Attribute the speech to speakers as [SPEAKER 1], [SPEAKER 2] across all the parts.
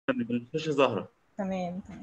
[SPEAKER 1] الشاشه ظاهره
[SPEAKER 2] تمام تمام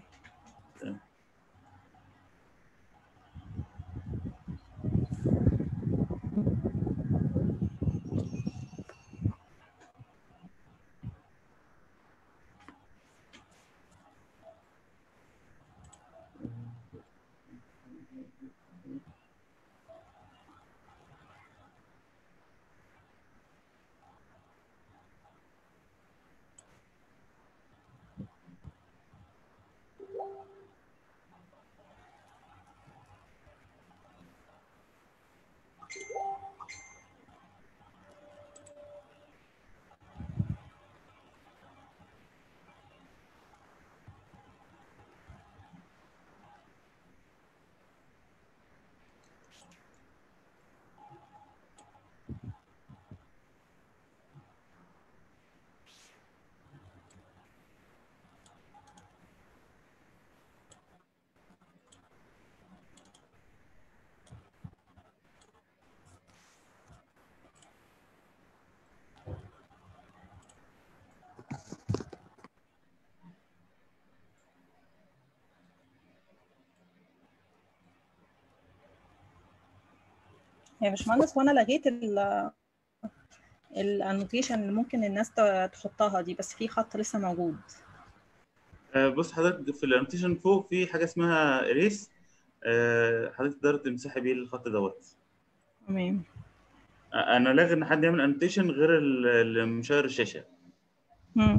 [SPEAKER 2] يا باشمهندس وانا لغيت ال الانوتيشن اللي ممكن الناس ت- تحطها دي بس في خط لسه موجود
[SPEAKER 1] آه، بص حضرتك في الانوتيشن فوق في حاجه اسمها ريس حضرتك تقدر تمسحي بيه الخط دوت
[SPEAKER 2] تمام
[SPEAKER 1] آه، انا لاغي ان حد يعمل انوتيشن غير ال- اللي مشاور الشاشه
[SPEAKER 2] مم.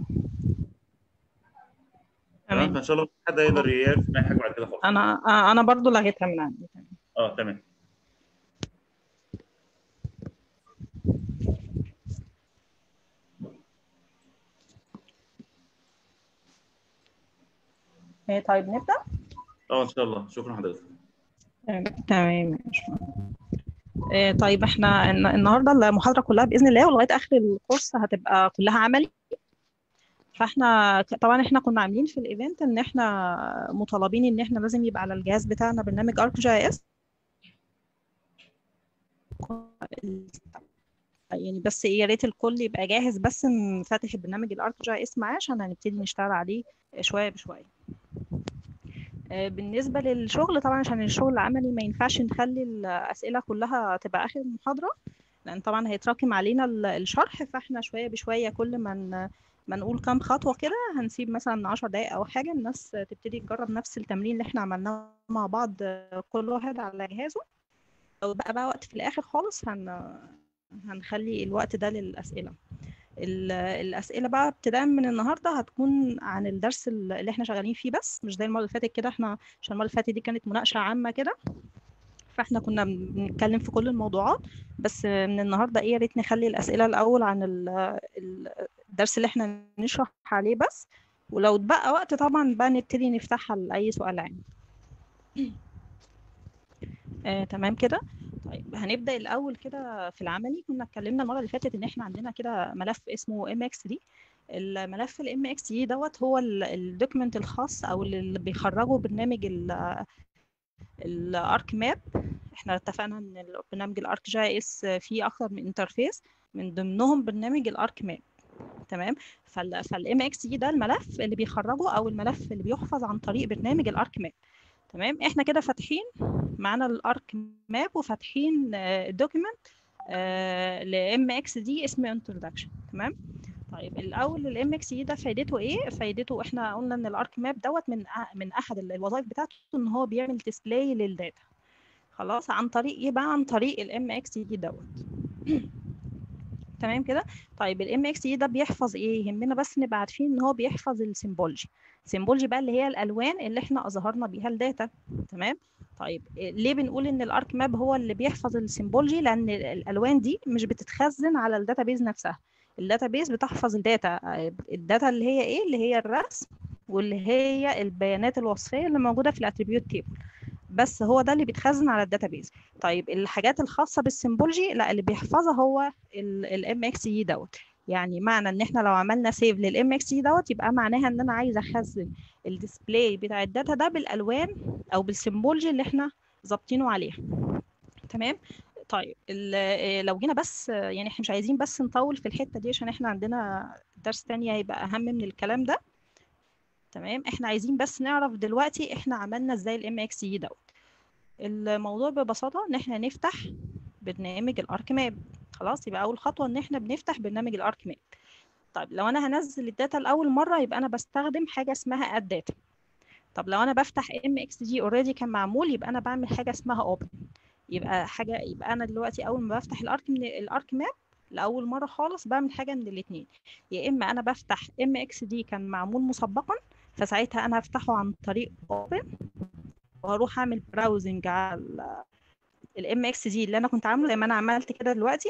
[SPEAKER 1] تمام
[SPEAKER 2] تمام
[SPEAKER 1] فان شاء الله حد يقدر يعرف اي حاجه بعد كده خالص
[SPEAKER 2] انا آه، انا برضو لغيتها من عندي تمام
[SPEAKER 1] اه تمام
[SPEAKER 2] إيه، طيب نبدأ
[SPEAKER 1] اه ان شاء الله شكرا حضرتك
[SPEAKER 2] تمام تمام يا باشمهندس. إيه، طيب احنا الن- النهارده المحاضرة كلها بإذن الله ولغاية آخر الكورس هتبقى كلها عملي فاحنا ك- طبعا احنا كنا عاملين في الايفنت ان احنا مطالبين ان احنا لازم يبقى على الجهاز بتاعنا برنامج ارك جي اس يعني بس ايه يا ريت الكل يبقى جاهز بس ن- فاتح البرنامج الارك جي اس معاه عشان هنبتدي نشتغل عليه شويه بشويه آه، بالنسبه للشغل طبعا عشان الشغل العملي ما ينفعش نخلي الاسئله كلها تبقى اخر المحاضره لان طبعا هيتراكم علينا ال- الشرح فاحنا شويه بشويه كل ما ن- ما نقول كام خطوه كده هنسيب مثلا 10 دقائق او حاجه الناس تبتدي تجرب نفس التمرين اللي احنا عملناه مع بعض آه، كل واحد على جهازه لو بقى بقى وقت في الاخر خالص هن هنخلي الوقت ده للاسئله ال- الاسئله بقى ابتداء من النهارده هتكون عن الدرس اللي احنا شغالين فيه بس مش زي المره اللي فاتت كده احنا عشان المره اللي فاتت دي كانت مناقشه عامه كده فاحنا كنا بنتكلم في كل الموضوعات بس من النهارده ايه يا ريت نخلي الاسئله الاول عن ال- ال- الدرس اللي احنا نشرح عليه بس ولو اتبقى وقت طبعا بقى نبتدي نفتحها لاي سؤال عام آه، تمام كده طيب هنبدأ الأول كده في العملي كنا اتكلمنا المرة اللي فاتت إن إحنا عندنا كده ملف اسمه MXD الملف ال MXD دوت هو الدوكيمنت الخاص أو اللي بيخرجه برنامج الارك ماب احنا اتفقنا ان برنامج الارك جي اس فيه اكتر من انترفيس من ضمنهم برنامج الارك ماب تمام فالام اكس دي ده الملف اللي بيخرجه او الملف اللي بيحفظ عن طريق برنامج الارك ماب تمام احنا كده فاتحين معانا الارك ماب وفاتحين الدوكيمنت لام اكس دي اسمه انتروداكشن تمام طيب الاول الام اكس دي ده فايدته ايه فايدته احنا قلنا ان الارك ماب دوت من أ- من احد الوظائف بتاعته ان هو بيعمل ديسبلاي للداتا خلاص عن طريق ايه بقى عن طريق الام اكس دي دوت تمام كده طيب الام اكس دي ده بيحفظ ايه يهمنا بس نبقى عارفين ان هو بيحفظ السيمبولوجي السيمبولوجي بقى اللي هي الالوان اللي احنا اظهرنا بيها الداتا تمام طيب ليه بنقول ان الارك ماب هو اللي بيحفظ السيمبولوجي لان الالوان دي مش بتتخزن على الداتابيز نفسها الداتابيز بتحفظ الداتا الداتا اللي هي ايه اللي هي الرسم واللي هي البيانات الوصفيه اللي موجوده في الاتريبيوت تيبل بس هو ده اللي بيتخزن على الداتابيز طيب الحاجات الخاصه بالسيمبولوجي لا اللي بيحفظها هو الام اكس اي دوت يعني معنى ان احنا لو عملنا سيف للام اكس اي دوت يبقى معناها ان انا عايزه اخزن الديسبلاي بتاع الداتا ده بالالوان او بالسيمبولوجي اللي احنا ظابطينه عليها تمام طيب لو جينا بس يعني احنا مش عايزين بس نطول في الحته دي عشان احنا عندنا درس تاني هيبقى اهم من الكلام ده تمام احنا عايزين بس نعرف دلوقتي احنا عملنا ازاي الام اكس دي دوت الموضوع ببساطه ان احنا نفتح برنامج الارك ماب خلاص يبقى اول خطوه ان احنا بنفتح برنامج الارك ماب طيب لو انا هنزل الداتا لاول مره يبقى انا بستخدم حاجه اسمها اد داتا طب لو انا بفتح ام اكس دي اوريدي كان معمول يبقى انا بعمل حاجه اسمها اوبن يبقى حاجه يبقى انا دلوقتي اول ما بفتح الارك من الارك ماب لاول مره خالص بعمل حاجه من الاثنين يا اما انا بفتح ام اكس دي كان معمول مسبقا فساعتها انا هفتحه عن طريق اوبن وهروح اعمل براوزنج على الام اكس دي اللي انا كنت عامله زي ما انا عملت كده دلوقتي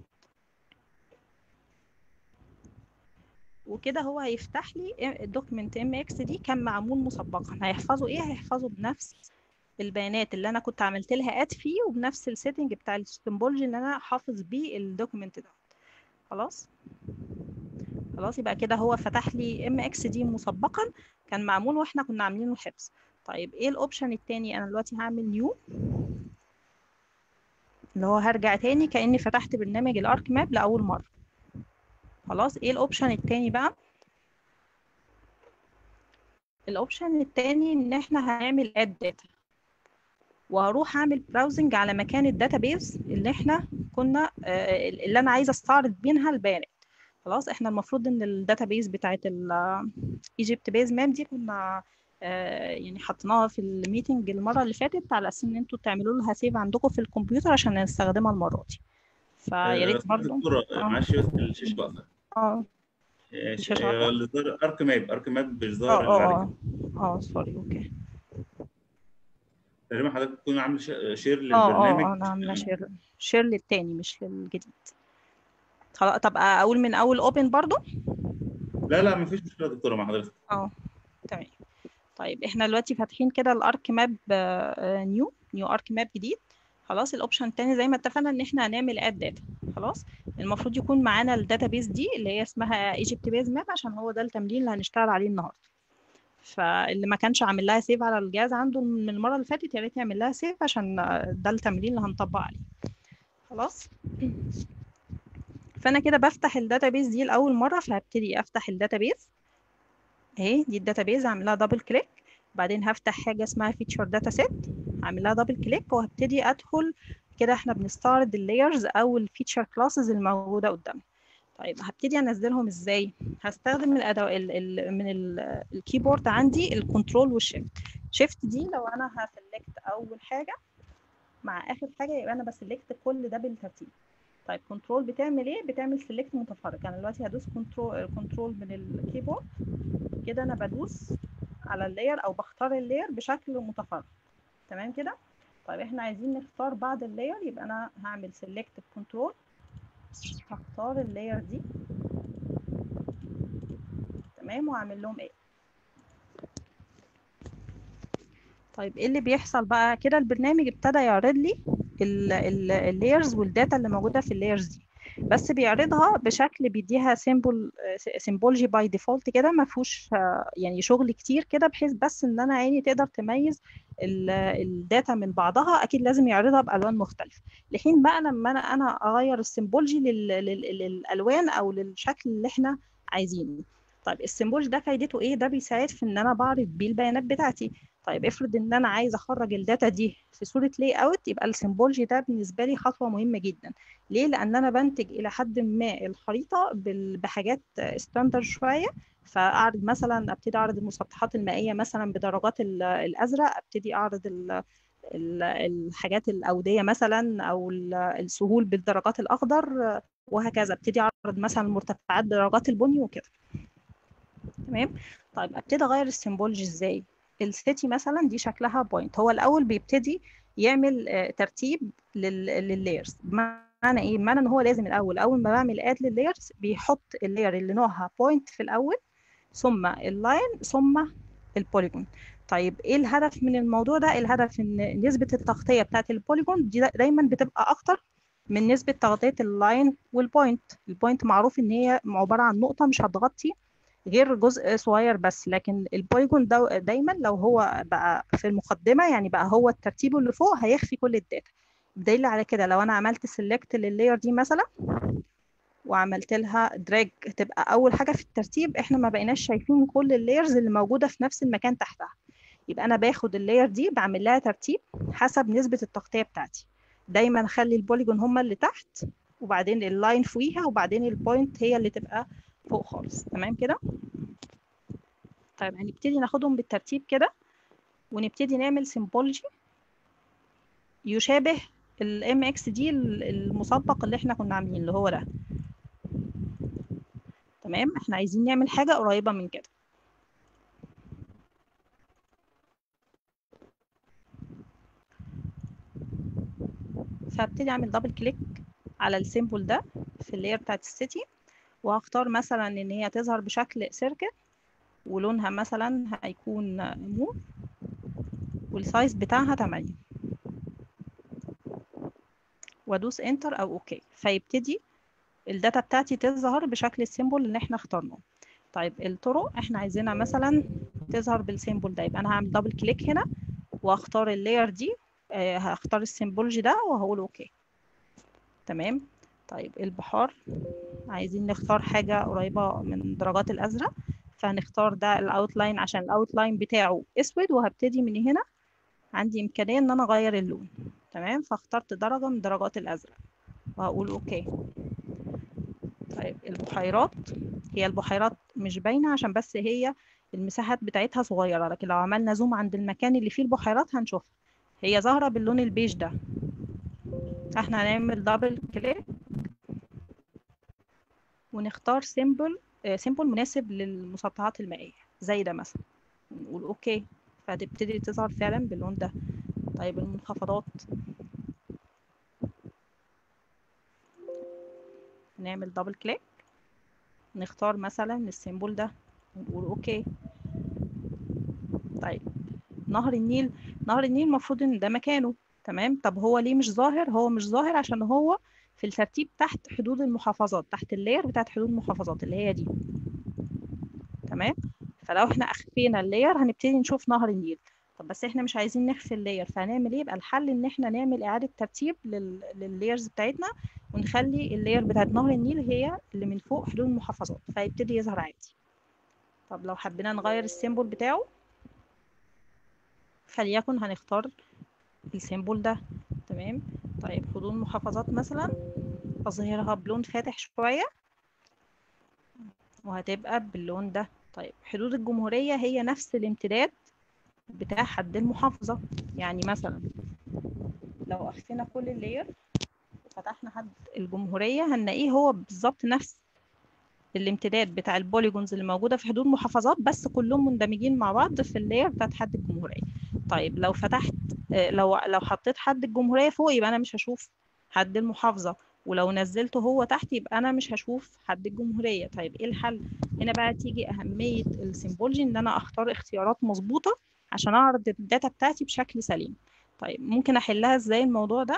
[SPEAKER 2] وكده هو هيفتح لي الدوكيمنت ام اكس دي كان معمول مسبقا هيحفظه ايه هيحفظه بنفس البيانات اللي انا كنت عملت لها اد فيه وبنفس السيتنج بتاع السيمبولوجي اللي انا حافظ بيه الدوكيمنت ده خلاص خلاص يبقى كده هو فتح لي ام اكس دي مسبقا كان معمول واحنا كنا عاملينه حفظ طيب ايه الاوبشن التاني انا دلوقتي هعمل نيو اللي هو هرجع تاني كاني فتحت برنامج الارك ماب لاول مره خلاص ايه الاوبشن التاني بقى الاوبشن التاني ان احنا هنعمل اد داتا وهروح اعمل براوزنج على مكان الداتابيز اللي احنا كنا اللي انا عايزه استعرض منها البيانات خلاص احنا المفروض ان الداتابيز بتاعت الايجيبت بيز ماب دي كنا يعني حطيناها في الميتنج المره اللي فاتت على اساس ان انتوا تعملوا لها سيف عندكم في الكمبيوتر عشان نستخدمها المره دي فيا ريت برضه
[SPEAKER 1] معلش بس الشاشه واقفه
[SPEAKER 2] اه
[SPEAKER 1] ارك ماب ارك ماب مش
[SPEAKER 2] اه
[SPEAKER 1] ظاهر
[SPEAKER 2] اه اه سوري اوكي
[SPEAKER 1] تقريبا حضرتك تكون عامل شير
[SPEAKER 2] اه
[SPEAKER 1] للبرنامج
[SPEAKER 2] اه انا عامله شير شير للتاني مش للجديد خلاص طب اقول من اول اوبن برضو
[SPEAKER 1] لا لا مفيش مشكله يا دكتوره مع حضرتك
[SPEAKER 2] اه تمام طيب احنا دلوقتي فاتحين كده الارك ماب نيو نيو ارك ماب جديد خلاص الاوبشن التاني زي ما اتفقنا ان احنا هنعمل اد داتا خلاص المفروض يكون معانا الداتابيز دي اللي هي اسمها ايجيبت بيز ماب عشان هو ده التمرين اللي هنشتغل عليه النهارده فاللي ما كانش عامل لها سيف على الجهاز عنده من المره اللي فاتت يا ريت يعمل لها سيف عشان ده التمرين اللي هنطبق عليه خلاص فانا كده بفتح الداتابيز دي لاول مره فهبتدي افتح الداتابيز اهي دي الداتابيز هعمل لها دبل كليك بعدين هفتح حاجه اسمها فيتشر داتا سيت هعمل لها دبل كليك وهبتدي ادخل كده احنا بنستعرض اللايرز او الفيتشر كلاسز الموجوده قدامنا طيب هبتدي انزلهم ازاي هستخدم من الأدو... ال... ال... من ال... الكيبورد عندي الكنترول والشيفت شيفت دي لو انا هسلكت اول حاجه مع اخر حاجه يبقى انا بسلكت كل ده بالترتيب طيب كنترول بتعمل ايه بتعمل سيلكت متفرق انا دلوقتي هدوس كنترول كنترول من الكيبورد كده انا بدوس على اللاير او بختار اللاير بشكل متفرق تمام كده طيب احنا عايزين نختار بعض اللاير يبقى انا هعمل سيلكت كنترول هختار اللاير دي تمام واعمل لهم ايه طيب ايه اللي بيحصل بقى كده البرنامج ابتدى يعرض لي اللايرز والداتا اللي موجوده في اللايرز دي بس بيعرضها بشكل بيديها سيمبل سيمبولوجي باي ديفولت كده ما فيهوش يعني شغل كتير كده بحيث بس ان انا عيني تقدر تميز الداتا من بعضها اكيد لازم يعرضها بالوان مختلفه لحين بقى لما انا انا اغير السيمبولوجي للالوان او للشكل اللي احنا عايزينه طيب السيمبولوجي ده فايدته ايه ده بيساعد في ان انا بعرض بيه البيانات بتاعتي طيب افرض ان انا عايزه اخرج الداتا دي في صوره لاي اوت يبقى السيمبولوجي ده بالنسبه لي خطوه مهمه جدا ليه لان انا بنتج الى حد ما الخريطه بحاجات ستاندرد شويه فاعرض مثلا ابتدي اعرض المسطحات المائيه مثلا بدرجات الازرق ابتدي اعرض ال الحاجات الاوديه مثلا او السهول بالدرجات الاخضر وهكذا ابتدي اعرض مثلا المرتفعات بدرجات البني وكده تمام طيب ابتدي اغير السيمبولوجي ازاي السيتي مثلا دي شكلها بوينت هو الاول بيبتدي يعمل ترتيب لللايرز بمعنى ايه بمعنى ان هو لازم الاول اول ما بعمل اد لللايرز بيحط اللاير اللي نوعها بوينت في الاول ثم اللاين ثم البوليجون طيب ايه الهدف من الموضوع ده الهدف ان نسبه التغطيه بتاعه البوليجون دي دايما بتبقى اكتر من نسبه تغطيه اللاين والبوينت البوينت معروف ان هي عباره عن نقطه مش هتغطي غير جزء صغير بس لكن البوليجون ده دايما لو هو بقى في المقدمه يعني بقى هو الترتيب اللي فوق هيخفي كل الداتا بدليل على كده لو انا عملت سيلكت لللاير دي مثلا وعملت لها دراج تبقى اول حاجه في الترتيب احنا ما بقيناش شايفين كل اللايرز اللي موجوده في نفس المكان تحتها يبقى انا باخد اللاير دي بعمل لها ترتيب حسب نسبه التغطيه بتاعتي دايما اخلي البوليجون هما اللي تحت وبعدين اللاين فوقيها وبعدين البوينت هي اللي تبقى فوق خالص تمام كده طيب هنبتدي ناخدهم بالترتيب كده ونبتدي نعمل سيمبولوجي يشابه الام اكس دي المسبق اللي احنا كنا عاملين اللي هو ده تمام احنا عايزين نعمل حاجة قريبة من كده فهبتدي اعمل دبل كليك على السيمبل ده في اللاير بتاعت السيتي وهختار مثلا ان هي تظهر بشكل سيركل ولونها مثلا هيكون موف والسايز بتاعها 8 وادوس انتر او اوكي فيبتدي الداتا بتاعتي تظهر بشكل السيمبل اللي احنا اخترناه طيب الطرق احنا عايزينها مثلا تظهر بالسيمبل ده يبقى انا هعمل دبل كليك هنا واختار اللاير دي آه هختار السيمبولوجي ده وهقول اوكي تمام طيب البحار عايزين نختار حاجة قريبة من درجات الأزرق فهنختار ده الاوتلاين عشان الاوتلاين بتاعه اسود وهبتدي من هنا عندي امكانيه ان انا اغير اللون تمام فاخترت درجه من درجات الازرق وهقول اوكي طيب البحيرات هي البحيرات مش باينه عشان بس هي المساحات بتاعتها صغيره لكن لو عملنا زوم عند المكان اللي فيه البحيرات هنشوفها هي ظاهره باللون البيج ده احنا هنعمل دبل كليك ونختار سيمبل سيمبل مناسب للمسطحات المائية زي ده مثلا نقول اوكي فهتبتدي تظهر فعلا باللون ده طيب المنخفضات نعمل دبل كليك نختار مثلا السيمبل ده ونقول اوكي طيب نهر النيل نهر النيل المفروض ان ده مكانه تمام طب هو ليه مش ظاهر هو مش ظاهر عشان هو في الترتيب تحت حدود المحافظات تحت اللاير بتاعت حدود المحافظات اللي هي دي تمام فلو احنا اخفينا اللاير هنبتدي نشوف نهر النيل طب بس احنا مش عايزين نخفي اللاير فهنعمل ايه يبقى الحل ان احنا نعمل اعاده ترتيب لل... لللايرز بتاعتنا ونخلي اللاير بتاعت نهر النيل هي اللي من فوق حدود المحافظات فيبتدي يظهر عادي طب لو حبينا نغير السيمبل بتاعه فليكن هنختار السيمبل ده تمام طيب حدود المحافظات مثلا اظهرها بلون فاتح شويه وهتبقى باللون ده طيب حدود الجمهورية هي نفس الامتداد بتاع حد المحافظة يعني مثلا لو أخفينا كل اللاير وفتحنا حد الجمهورية هنلاقيه هو بالظبط نفس الامتداد بتاع البوليجونز اللي موجودة في حدود محافظات بس كلهم مندمجين مع بعض في اللاير بتاعت حد الجمهورية طيب لو فتحت لو لو حطيت حد الجمهورية فوق يبقى أنا مش هشوف حد المحافظة ولو نزلته هو تحت يبقى انا مش هشوف حد الجمهوريه طيب ايه الحل هنا بقى تيجي اهميه السيمبولوجي ان انا اختار اختيارات مظبوطه عشان اعرض الداتا بتاعتي بشكل سليم طيب ممكن احلها ازاي الموضوع ده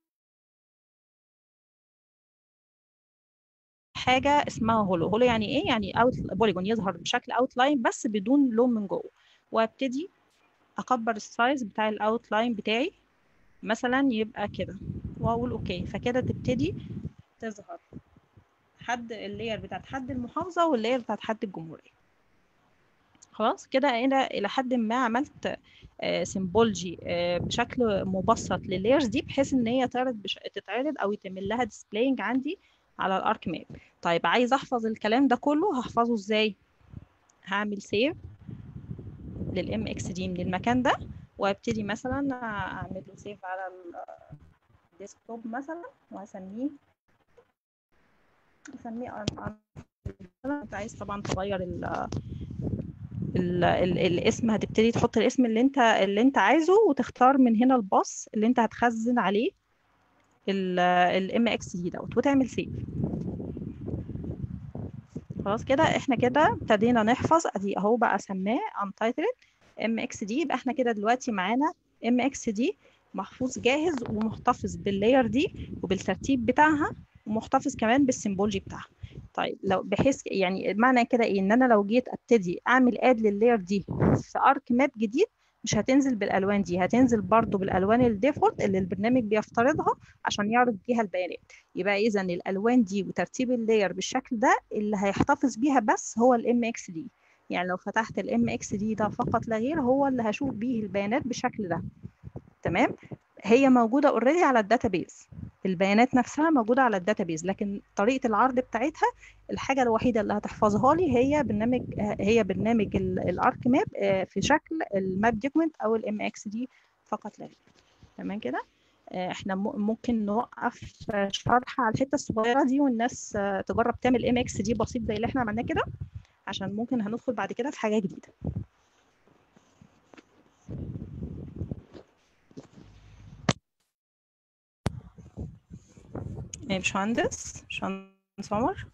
[SPEAKER 2] حاجه اسمها هولو هولو يعني ايه يعني اوت بوليجون يظهر بشكل اوتلاين بس بدون لون من جوه وابتدي اكبر السايز بتاع الاوتلاين بتاعي مثلا يبقى كده واقول اوكي فكده تبتدي تظهر حد اللاير بتاعت حد المحافظه واللاير بتاعت حد الجمهوريه خلاص كده انا الى حد ما عملت سيمبولوجي بشكل مبسط لللايرز دي بحيث ان هي تعرض بش... تتعرض او يتم لها ديسبلاينج عندي على الارك ماب طيب عايز احفظ الكلام ده كله هحفظه ازاي هعمل سيف للام اكس دي من المكان ده وابتدي مثلا اعمل له سيف على الديسكتوب مثلا وهسميه اسميه انت عايز طبعا تغير ال ال ال الاسم هتبتدي تحط الاسم اللي انت اللي انت عايزه وتختار من هنا الباص اللي انت هتخزن عليه الام اكس دي دوت وتعمل سيف خلاص كده احنا كده ابتدينا نحفظ ادي اهو بقى سماه untitled ام اكس دي يبقى احنا كده دلوقتي معانا ام اكس دي محفوظ جاهز ومحتفظ باللاير دي وبالترتيب بتاعها ومحتفظ كمان بالسيمبولوجي بتاعها طيب لو بحيث يعني معنى كده ايه ان انا لو جيت ابتدي اعمل اد لللاير دي في ارك ماب جديد مش هتنزل بالالوان دي هتنزل برضو بالالوان الديفولت اللي البرنامج بيفترضها عشان يعرض بيها البيانات يبقى اذا الالوان دي وترتيب اللاير بالشكل ده اللي هيحتفظ بيها بس هو الام اكس دي يعني لو فتحت الام اكس دي ده فقط لا غير هو اللي هشوف بيه البيانات بالشكل ده تمام هي موجوده اوريدي على الداتابيز البيانات نفسها موجوده على الداتابيز لكن طريقه العرض بتاعتها الحاجه الوحيده اللي هتحفظها لي هي برنامج هي برنامج الارك ماب في شكل الماب دوكيمنت او الام اكس دي فقط لا غير تمام كده احنا ممكن نوقف شرح على الحته الصغيره دي والناس تجرب تعمل ام اكس دي بسيط زي اللي احنا عملناه كده عشان ممكن هندخل بعد كده في حاجه جديده يا باشمهندس باشمهندس عمر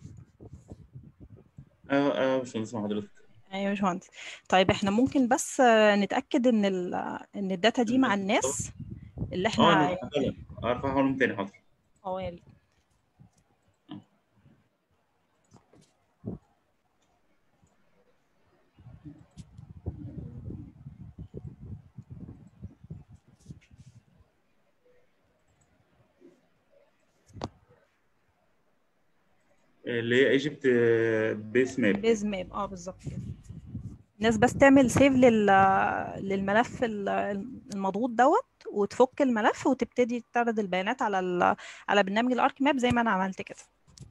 [SPEAKER 1] اه اه باشمهندس مع حضرتك
[SPEAKER 2] ايوه يا باشمهندس طيب احنا ممكن بس نتاكد ان ال ان الداتا دي مع الناس اللي احنا
[SPEAKER 1] اه انا ارفعها لهم تاني حاضر
[SPEAKER 2] اه يا ريت
[SPEAKER 1] اللي هي ايجيبت بيس ماب
[SPEAKER 2] بيز ماب اه بالظبط كده الناس بس تعمل سيف لل للملف المضغوط دوت وتفك الملف وتبتدي تعرض البيانات على ال... على برنامج الارك ماب زي ما انا عملت كده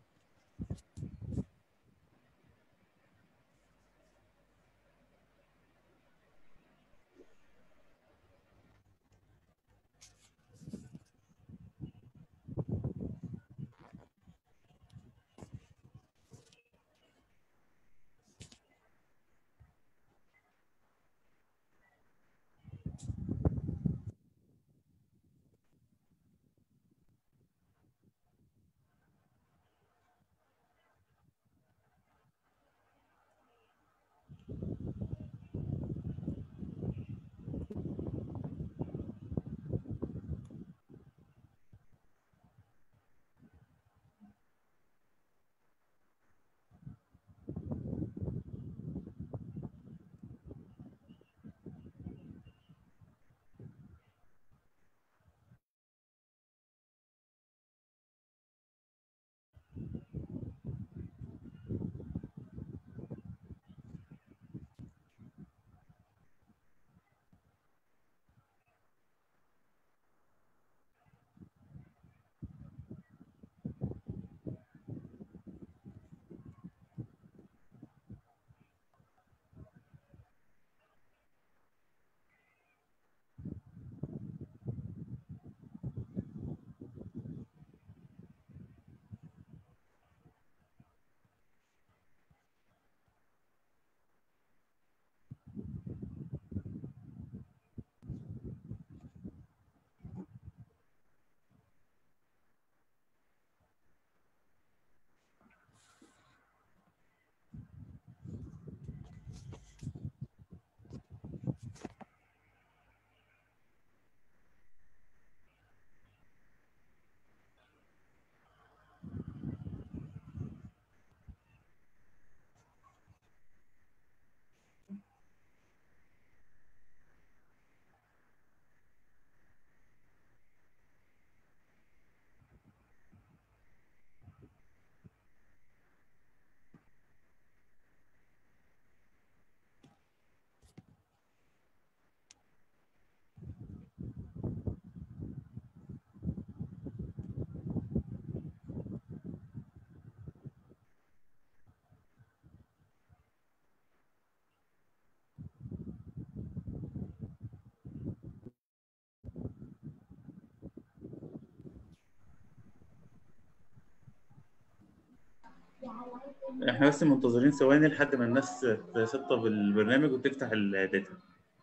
[SPEAKER 1] احنا بس منتظرين ثواني لحد ما الناس تسطب البرنامج وتفتح الداتا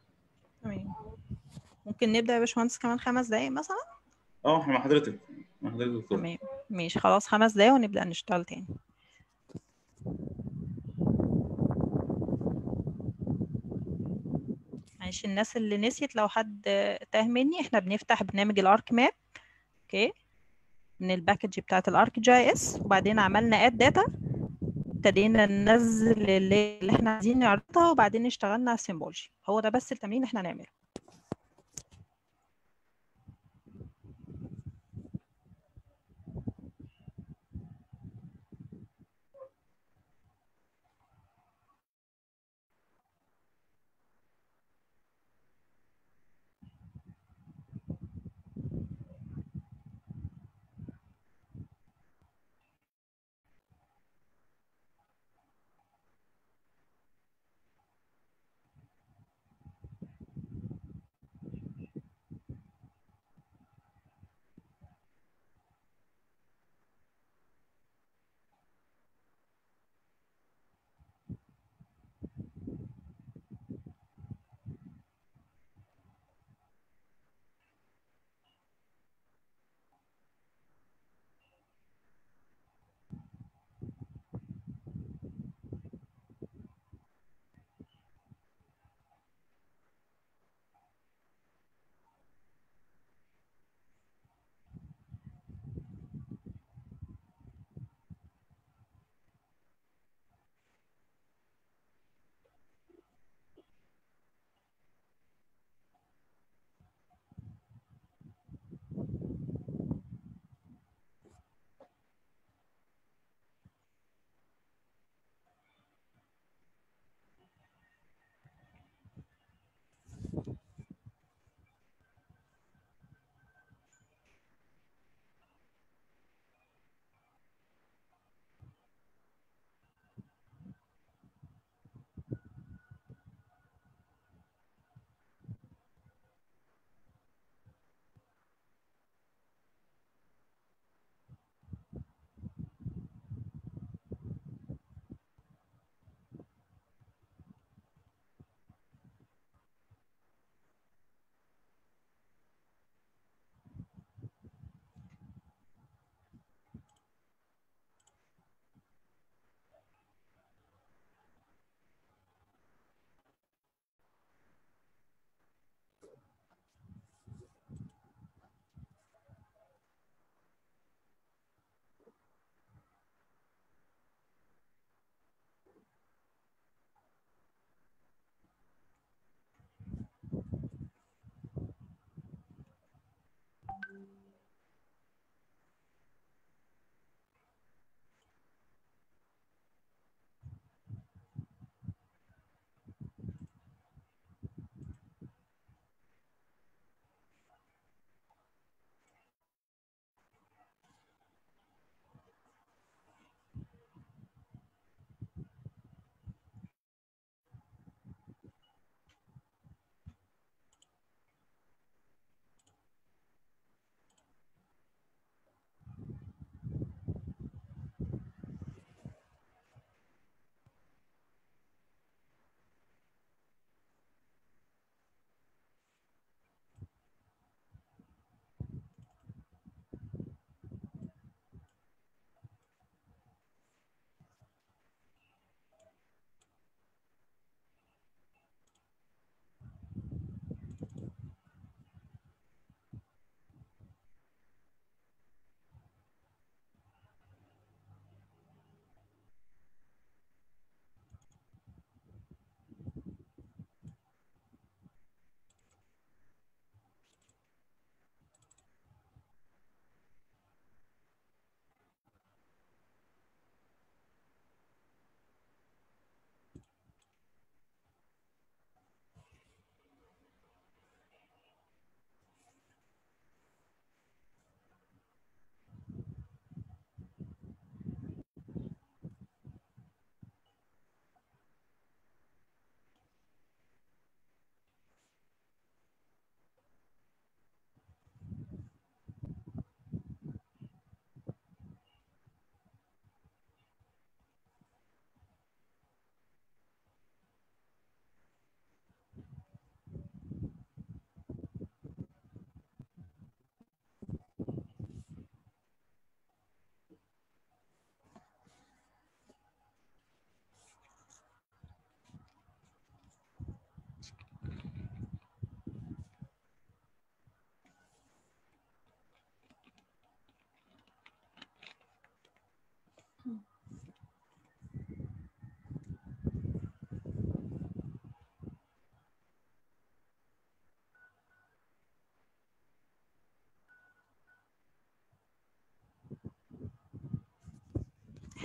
[SPEAKER 2] تمام ممكن نبدأ يا باشمهندس كمان خمس دقايق مثلا
[SPEAKER 1] اه احنا مع حضرتك مع حضرتك دكتور
[SPEAKER 2] تمام ماشي خلاص خمس دقايق ونبدأ نشتغل تاني معلش الناس اللي نسيت لو حد تاه مني احنا بنفتح برنامج الارك ماب اوكي من الباكج بتاعت الارك جي اس وبعدين عملنا اد داتا وابتدينا ننزل اللي اللي احنا عايزين نعرضها وبعدين اشتغلنا على السيمبولوجي هو ده بس التمرين اللي احنا هنعمله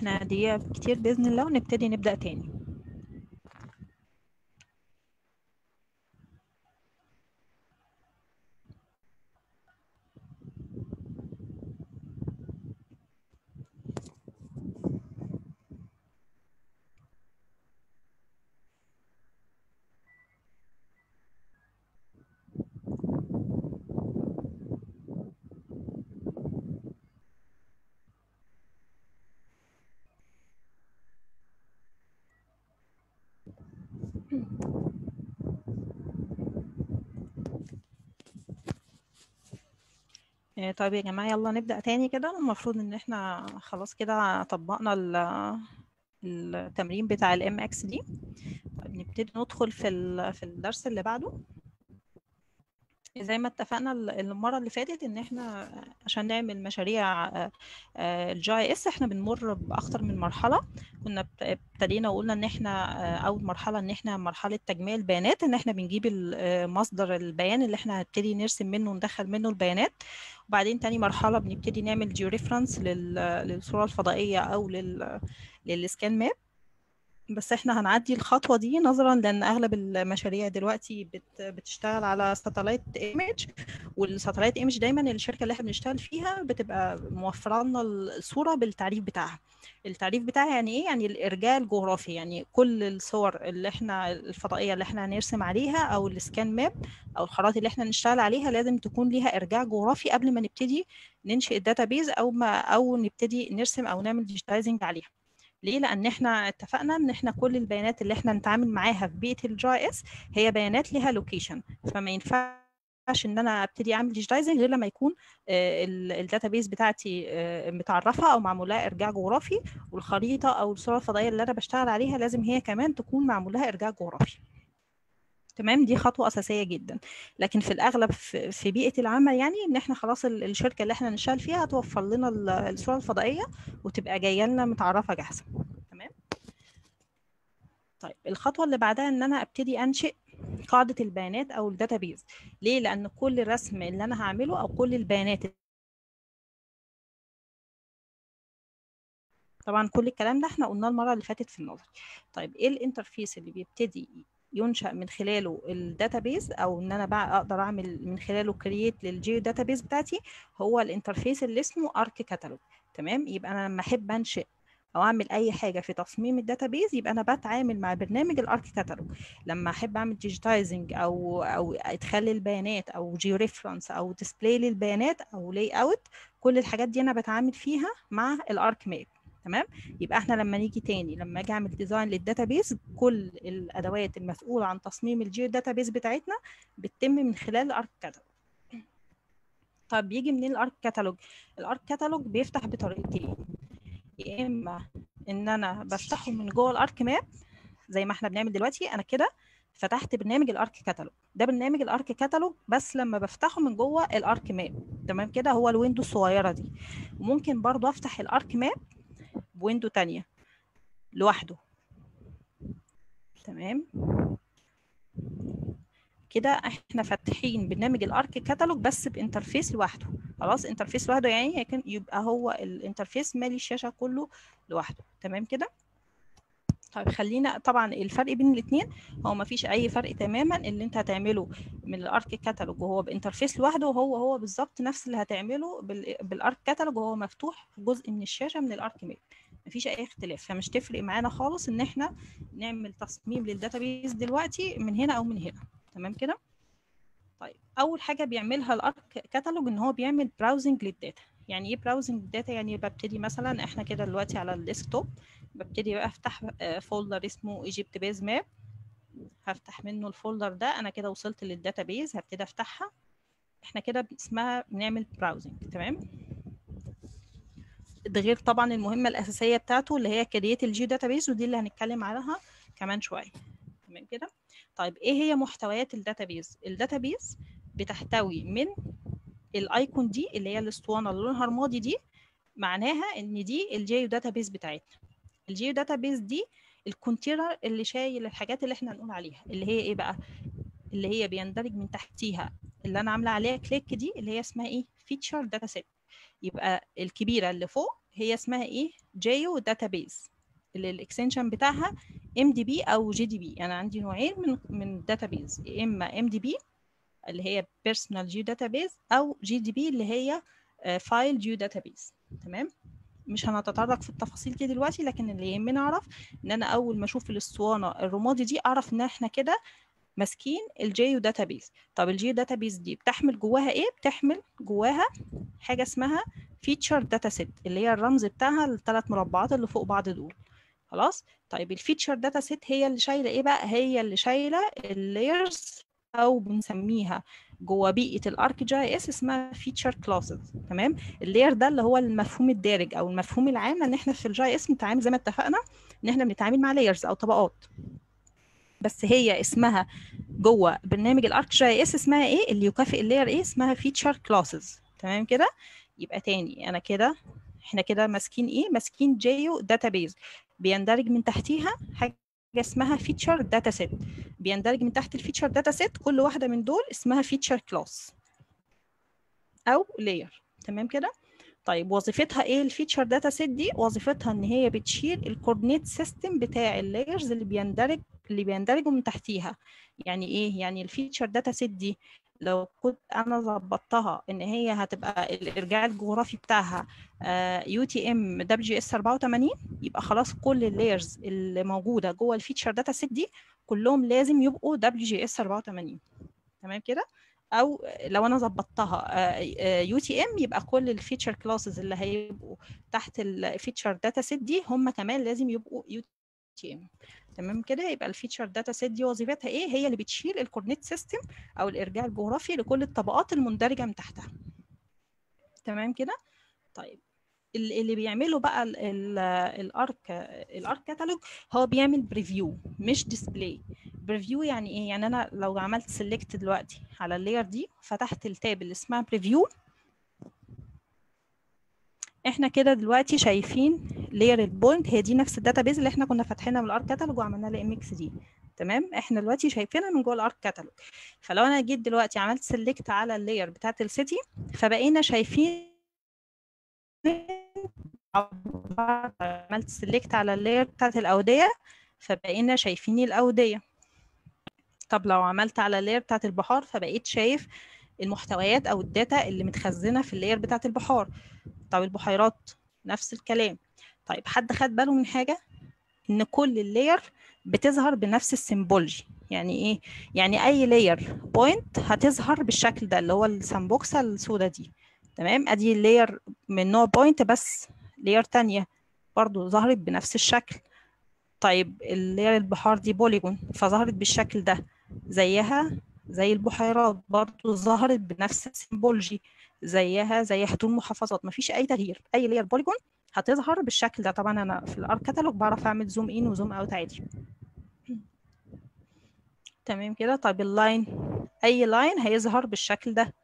[SPEAKER 2] احنا دقيقة كتير بإذن الله ونبتدي نبدأ تاني آه، طيب يا جماعة يلا نبدأ تاني كده المفروض ان احنا خلاص كده طبقنا ال- التمرين بتاع الام اكس دي طيب نبتدي ندخل في ال- في الدرس اللي بعده زي ما اتفقنا ال- المرة اللي فاتت ان احنا عشان نعمل مشاريع الجي اس احنا بنمر باكتر من مرحلة كنا ابت- ابتدينا وقلنا ان احنا آه، اول مرحلة ان احنا مرحلة تجميع البيانات ان احنا بنجيب ال- آه، مصدر البيان اللي احنا هنبتدي نرسم منه وندخل منه البيانات وبعدين تاني مرحلة بنبتدي نعمل جيو ريفرنس للصورة الفضائية او لل للسكان ماب بس احنا هنعدي الخطوة دي نظرا لان اغلب المشاريع دلوقتي بت بتشتغل على ساتلايت ايمج والساتلايت ايمج دايما الشركة اللي احنا بنشتغل فيها بتبقى موفرة لنا الصورة بالتعريف بتاعها التعريف بتاعها يعني ايه يعني الارجاء الجغرافي يعني كل الصور اللي احنا الفضائية اللي احنا هنرسم عليها او السكان ماب او الخرائط اللي احنا نشتغل عليها لازم تكون ليها ارجاع جغرافي قبل ما نبتدي ننشئ الداتابيز او ما او نبتدي نرسم او نعمل ديجيتايزنج عليها ليه لان احنا اتفقنا ان احنا كل البيانات اللي احنا نتعامل معاها في بيئه الجي اس هي بيانات ليها لوكيشن فما ينفعش ان انا ابتدي اعمل ديجيتايزنج غير لما يكون الداتابيز بتاعتي آه، متعرفه او معمول لها ارجاع جغرافي والخريطه او الصوره الفضائيه اللي انا بشتغل عليها لازم هي كمان تكون معمول لها ارجاع جغرافي تمام دي خطوة أساسية جدا لكن في الأغلب في في بيئة العمل يعني إن إحنا خلاص ال- الشركة اللي إحنا نشتغل فيها هتوفر لنا ال- الصورة الفضائية وتبقى جاية لنا متعرفة جاهزة تمام طيب الخطوة اللي بعدها إن أنا أبتدي أنشئ قاعدة البيانات أو الداتابيز ليه؟ لأن كل الرسم اللي أنا هعمله أو كل البيانات طبعا كل الكلام ده احنا قلناه المرة اللي فاتت في النظر طيب ايه الانترفيس اللي بيبتدي ينشأ من خلاله الداتابيز او ان انا بقى اقدر اعمل من خلاله كرييت للجيو داتابيز بتاعتي هو الانترفيس اللي اسمه ارك كاتالوج تمام يبقى انا لما احب انشئ او اعمل اي حاجه في تصميم الداتابيز يبقى انا بتعامل مع برنامج الارك كاتالوج لما احب اعمل ديجيتايزنج او او ادخال البيانات او جيو ريفرنس او ديسبلاي للبيانات او لاي اوت كل الحاجات دي انا بتعامل فيها مع الارك ماب تمام يبقى احنا لما نيجي تاني لما اجي اعمل ديزاين للداتابيز كل الادوات المسؤوله عن تصميم الجيو داتابيز بتاعتنا بتتم من خلال الارك كاتالوج طب بيجي منين الارك كاتالوج الارك كاتالوج بيفتح بطريقتين يا اما ان انا بفتحه من جوه الارك ماب زي ما احنا بنعمل دلوقتي انا كده فتحت برنامج الارك كاتالوج ده برنامج الارك كاتالوج بس لما بفتحه من جوه الارك ماب تمام كده هو الويندو الصغيره دي وممكن برضو افتح الارك ماب بويندو تانية لوحده تمام كده احنا فاتحين برنامج الارك كاتالوج بس بانترفيس لوحده خلاص انترفيس لوحده يعني يكن- يبقى هو الانترفيس مالي الشاشه كله لوحده تمام كده طيب خلينا طبعا الفرق بين الاثنين هو ما فيش اي فرق تماما اللي انت هتعمله من الارك كاتالوج وهو بانترفيس لوحده وهو هو بالظبط نفس اللي هتعمله بال- بالارك كاتالوج وهو مفتوح في جزء من الشاشه من الارك ماب مفيش اي اختلاف فمش تفرق معانا خالص ان احنا نعمل تصميم للداتابيز دلوقتي من هنا او من هنا تمام كده طيب اول حاجه بيعملها الارك كاتالوج ان هو بيعمل براوزنج للداتا يعني ايه براوزنج للداتا يعني ببتدي مثلا احنا كده دلوقتي على الديسكتوب ببتدي بقى افتح فولدر اسمه ايجيبت بيز ماب هفتح منه الفولدر ده انا كده وصلت للداتابيز هبتدي افتحها احنا كده اسمها بنعمل براوزنج تمام ده غير طبعا المهمه الاساسيه بتاعته اللي هي كرييت الجي داتابيز ودي اللي هنتكلم عنها كمان شويه تمام كده طيب ايه هي محتويات الداتابيز الداتابيز بتحتوي من الايكون دي اللي هي الاسطوانه اللي لونها رمادي دي معناها ان دي الجيو داتابيز بتاعتنا الجيو داتابيز دي الكونتينر اللي شايل الحاجات اللي احنا هنقول عليها اللي هي ايه بقى اللي هي بيندرج من تحتيها اللي انا عامله عليها كليك دي اللي هي اسمها ايه فيتشر داتا سيت يبقى الكبيره اللي فوق هي اسمها ايه جيو داتابيز اللي الاكستنشن بتاعها ام دي بي او جي دي بي انا عندي نوعين من من الداتابيز اما ام دي بي اللي هي بيرسونال جيو داتابيز او جي دي بي اللي هي فايل جيو داتابيز تمام مش هنتطرق في التفاصيل دي دلوقتي لكن اللي يهمني اعرف ان انا اول ما اشوف الاسطوانه الرمادي دي اعرف ان احنا كده ماسكين الجيو داتابيز طب الجيو داتابيز دي بتحمل جواها ايه بتحمل جواها حاجه اسمها فيتشر داتا سيت اللي هي الرمز بتاعها الثلاث مربعات اللي فوق بعض دول خلاص طيب الفيتشر داتا سيت هي اللي شايله ايه بقى هي اللي شايله اللايرز او بنسميها جوه بيئه الارك جي اس اسمها فيتشر كلاسز تمام اللاير ده اللي هو المفهوم الدارج او المفهوم العام ان احنا في الجي اس بنتعامل زي ما اتفقنا ان احنا بنتعامل مع لايرز او طبقات بس هي اسمها جوه برنامج الارك جي اس اسمها ايه اللي يكافئ اللاير ايه اسمها فيتشر كلاسز تمام كده يبقى تاني انا كده احنا كده ماسكين ايه ماسكين جيو داتابيز بيندرج من تحتيها حاجه اسمها فيتشر داتا سيت بيندرج من تحت الفيتشر داتا سيت كل واحده من دول اسمها فيتشر كلاس او لاير تمام كده طيب وظيفتها ايه الفيتشر داتا سيت دي وظيفتها ان هي بتشيل الكوردينيت سيستم بتاع اللايرز اللي بيندرج اللي بيندرجوا من تحتيها يعني ايه يعني الفيتشر داتا سيت دي لو كنت انا ظبطتها ان هي هتبقى الارجاع الجغرافي بتاعها يو تي ام دبليو جي اس 84 يبقى خلاص كل اللايرز اللي موجوده جوه الفيتشر داتا سيت دي كلهم لازم يبقوا دبليو جي اس 84 تمام كده او لو انا ظبطتها يو تي ام يبقى كل الفيتشر كلاسز اللي هيبقوا تحت الفيتشر داتا سيت دي هم كمان لازم يبقوا يو تي ام تمام كده يبقى الفيتشر داتا سيت دي وظيفتها ايه هي اللي بتشيل الكوردينيت سيستم او الارجاع الجغرافي لكل الطبقات المندرجه من تحتها تمام كده طيب اللي بيعمله بقى الارك الارك كاتالوج هو بيعمل بريفيو مش ديسبلاي بريفيو يعني ايه يعني انا لو عملت سيلكت دلوقتي على اللاير دي فتحت التاب اللي اسمها بريفيو احنا كده دلوقتي شايفين لاير البوينت هي دي نفس الداتابيز اللي احنا كنا فاتحينها من الارك كاتالوج وعملنا لها ام اكس دي تمام احنا دلوقتي شايفينها من جوه الارك كاتالوج فلو انا جيت دلوقتي عملت سيلكت على اللاير بتاعت السيتي فبقينا شايفين عملت سيلكت على اللاير بتاعت الاوديه فبقينا شايفين الاوديه طب لو عملت على اللاير بتاعت البحار فبقيت شايف المحتويات او الداتا اللي متخزنه في اللاير بتاعت البحار طب البحيرات نفس الكلام طيب حد خد باله من حاجه ان كل اللاير بتظهر بنفس السيمبولوجي يعني ايه يعني اي لاير بوينت هتظهر بالشكل ده اللي هو السامبوكسه السودا دي تمام ادي اللاير من نوع بوينت بس لاير تانية برضو ظهرت بنفس الشكل طيب اللاير البحار دي بوليجون فظهرت بالشكل ده زيها زي البحيرات برضو ظهرت بنفس السيمبولوجي زيها زي حدود محافظات مفيش اي تغيير اي لاير بوليجون هتظهر بالشكل ده طبعا انا في الارك كاتالوج بعرف اعمل زوم ان وزوم اوت عادي تمام كده طيب اللاين اي لاين هيظهر بالشكل ده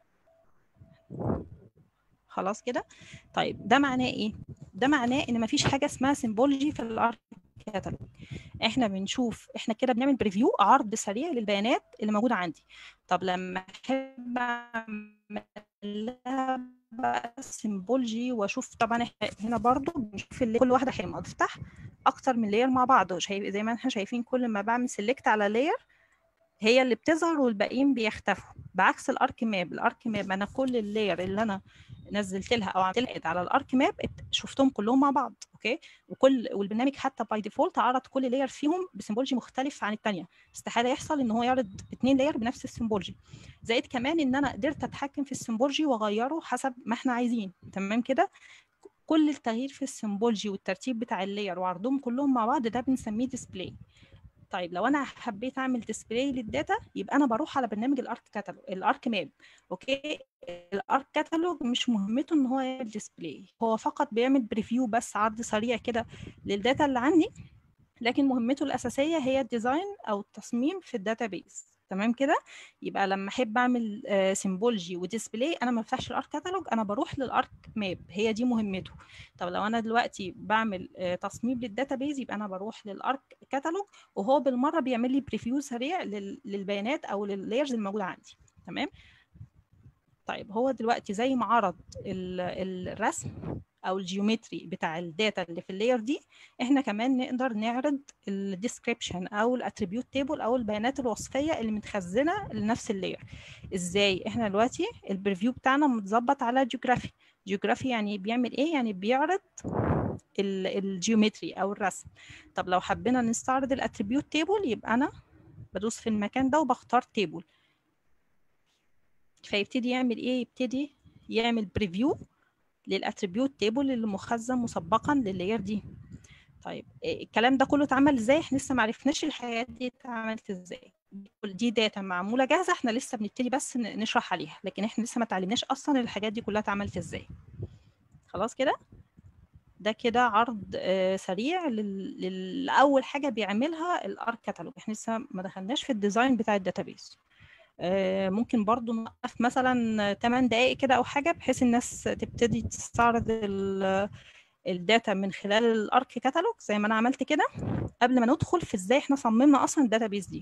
[SPEAKER 2] خلاص كده طيب ده معناه ايه ده معناه ان مفيش حاجه اسمها سيمبولوجي في الارك كاتالوج احنا بنشوف احنا كده بنعمل بريفيو عرض سريع للبيانات اللي موجوده عندي طب لما احب اعمل لها بقى سيمبولوجي واشوف طبعا احنا هنا برضو بنشوف اللي كل واحده حلوه بفتح اكتر من لاير مع بعض شايف زي ما احنا شايفين كل ما بعمل سيلكت على لاير هي اللي بتظهر والباقيين بيختفوا بعكس الارك ماب الارك ماب انا كل اللاير اللي انا نزلت لها او عملت لها على الارك ماب شفتهم كلهم مع بعض اوكي وكل والبرنامج حتى باي ديفولت عرض كل لاير فيهم بسيمبولوجي مختلف عن الثانيه استحاله يحصل ان هو يعرض اثنين لاير بنفس السيمبولوجي زائد كمان ان انا قدرت اتحكم في السيمبولوجي واغيره حسب ما احنا عايزين تمام كده كل التغيير في السيمبولوجي والترتيب بتاع اللاير وعرضهم كلهم مع بعض ده بنسميه ديسبلاي طيب لو انا حبيت اعمل ديسبلاي للداتا يبقى انا بروح على برنامج الارك كاتالوج الارك ماب اوكي الارك كاتالوج مش مهمته ان هو يعمل ديسبلاي هو فقط بيعمل بريفيو بس عرض سريع كده للداتا اللي عندي لكن مهمته الاساسيه هي الديزاين او التصميم في الداتابيز تمام كده يبقى لما احب اعمل سيمبولوجي وديسبلاي انا ما بفتحش الارك كاتالوج انا بروح للارك ماب هي دي مهمته طب لو انا دلوقتي بعمل تصميم للداتابيز يبقى انا بروح للارك كاتالوج وهو بالمره بيعمل لي بريفيو سريع للبيانات او لللايرز الموجوده عندي تمام طيب هو دلوقتي زي ما عرض الرسم او الجيومتري بتاع الداتا اللي في اللاير دي احنا كمان نقدر نعرض الديسكريبشن او الاتريبيوت تيبل او البيانات الوصفيه اللي متخزنه لنفس اللاير ازاي احنا دلوقتي البريفيو بتاعنا متظبط على جيوغرافي جيوغرافي يعني بيعمل ايه يعني بيعرض الجيومتري او الرسم طب لو حبينا نستعرض الاتريبيوت تيبل يبقى انا بدوس في المكان ده وبختار تيبل فيبتدي يعمل ايه يبتدي يعمل بريفيو للاتريبيوت تيبل اللي مخزن مسبقا لللاير دي طيب الكلام ده كله اتعمل ازاي احنا لسه ما عرفناش الحاجات دي اتعملت ازاي دي داتا معموله جاهزه احنا لسه بنبتدي بس نشرح عليها لكن احنا لسه ما اتعلمناش اصلا الحاجات دي كلها اتعملت ازاي خلاص كده ده كده عرض آه سريع لل... لاول حاجه بيعملها الار كاتالوج احنا لسه ما دخلناش في الديزاين بتاع الداتابيس آه ممكن برضو نوقف مثلا 8 دقائق كده او حاجه بحيث الناس تبتدي تستعرض الداتا من خلال الارك كاتالوج زي ما انا عملت كده قبل ما ندخل في ازاي احنا صممنا اصلا الداتابيس دي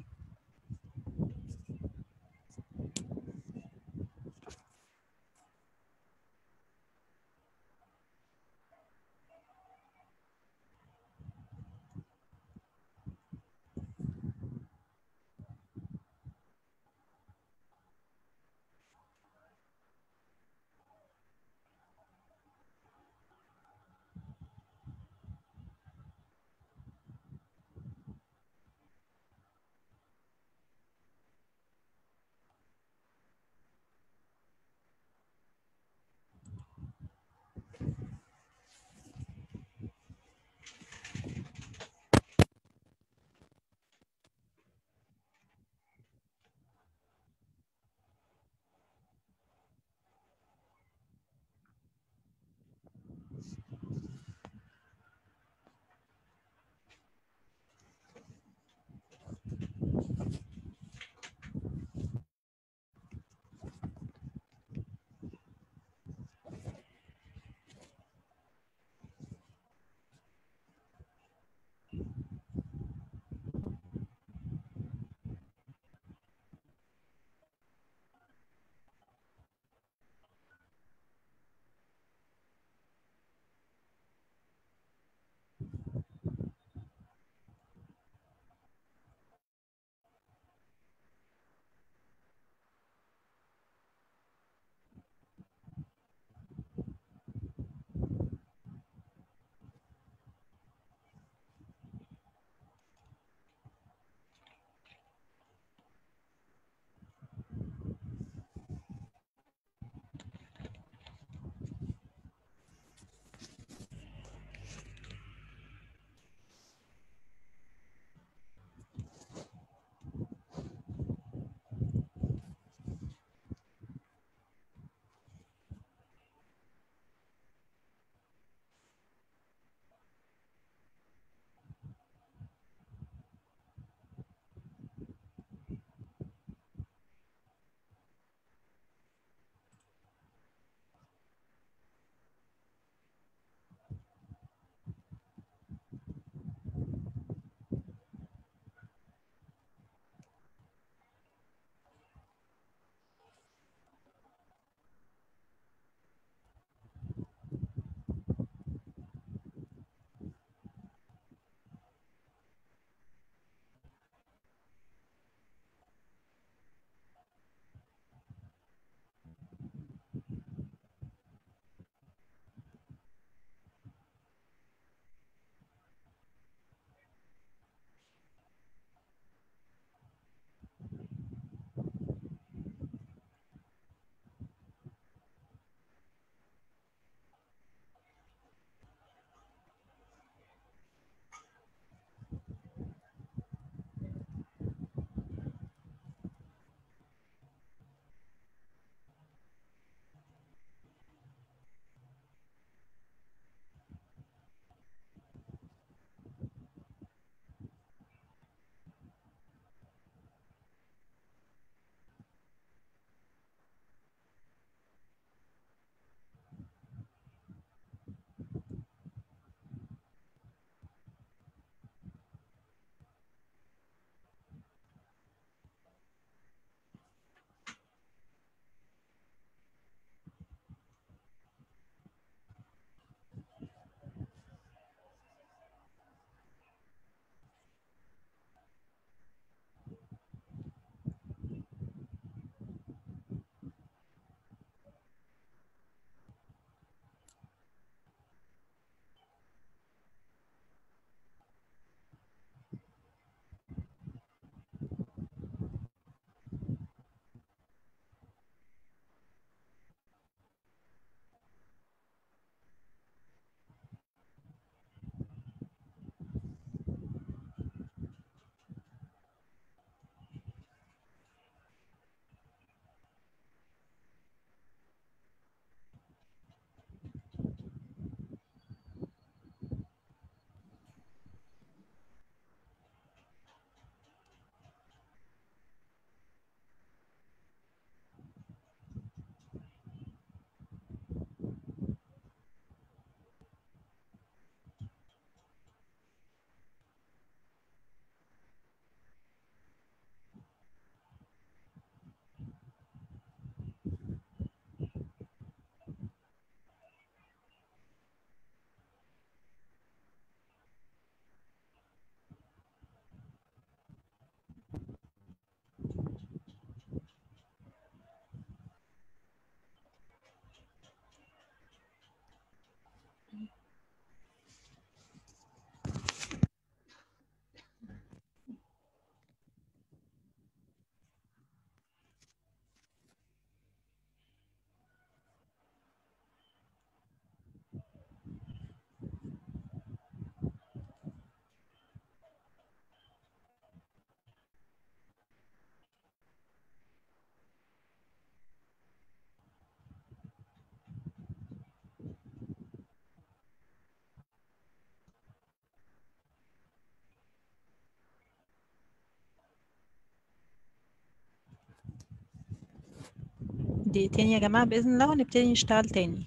[SPEAKER 2] دقيقتين يا جماعة بإذن الله ونبتدي نشتغل تاني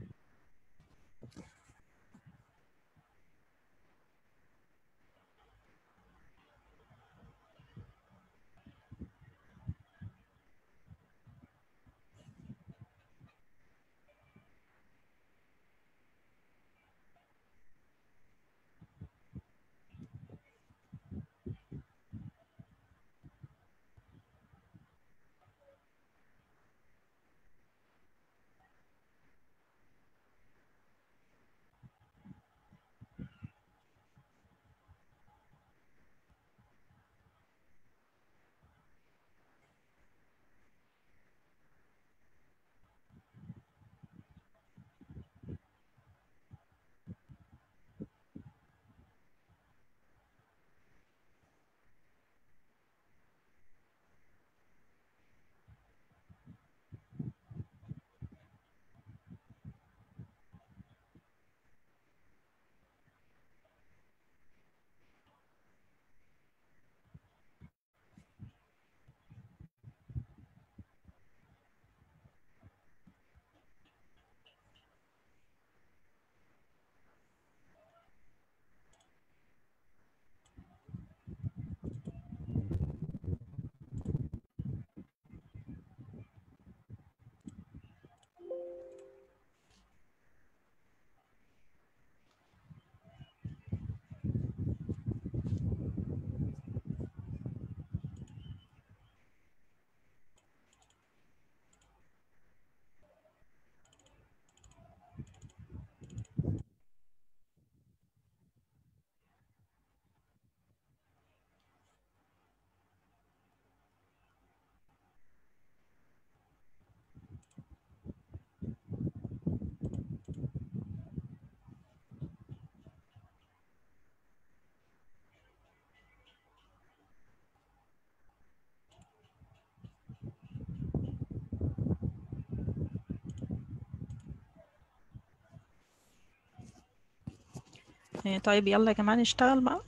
[SPEAKER 2] آه، طيب يلا يا جماعة نشتغل بقى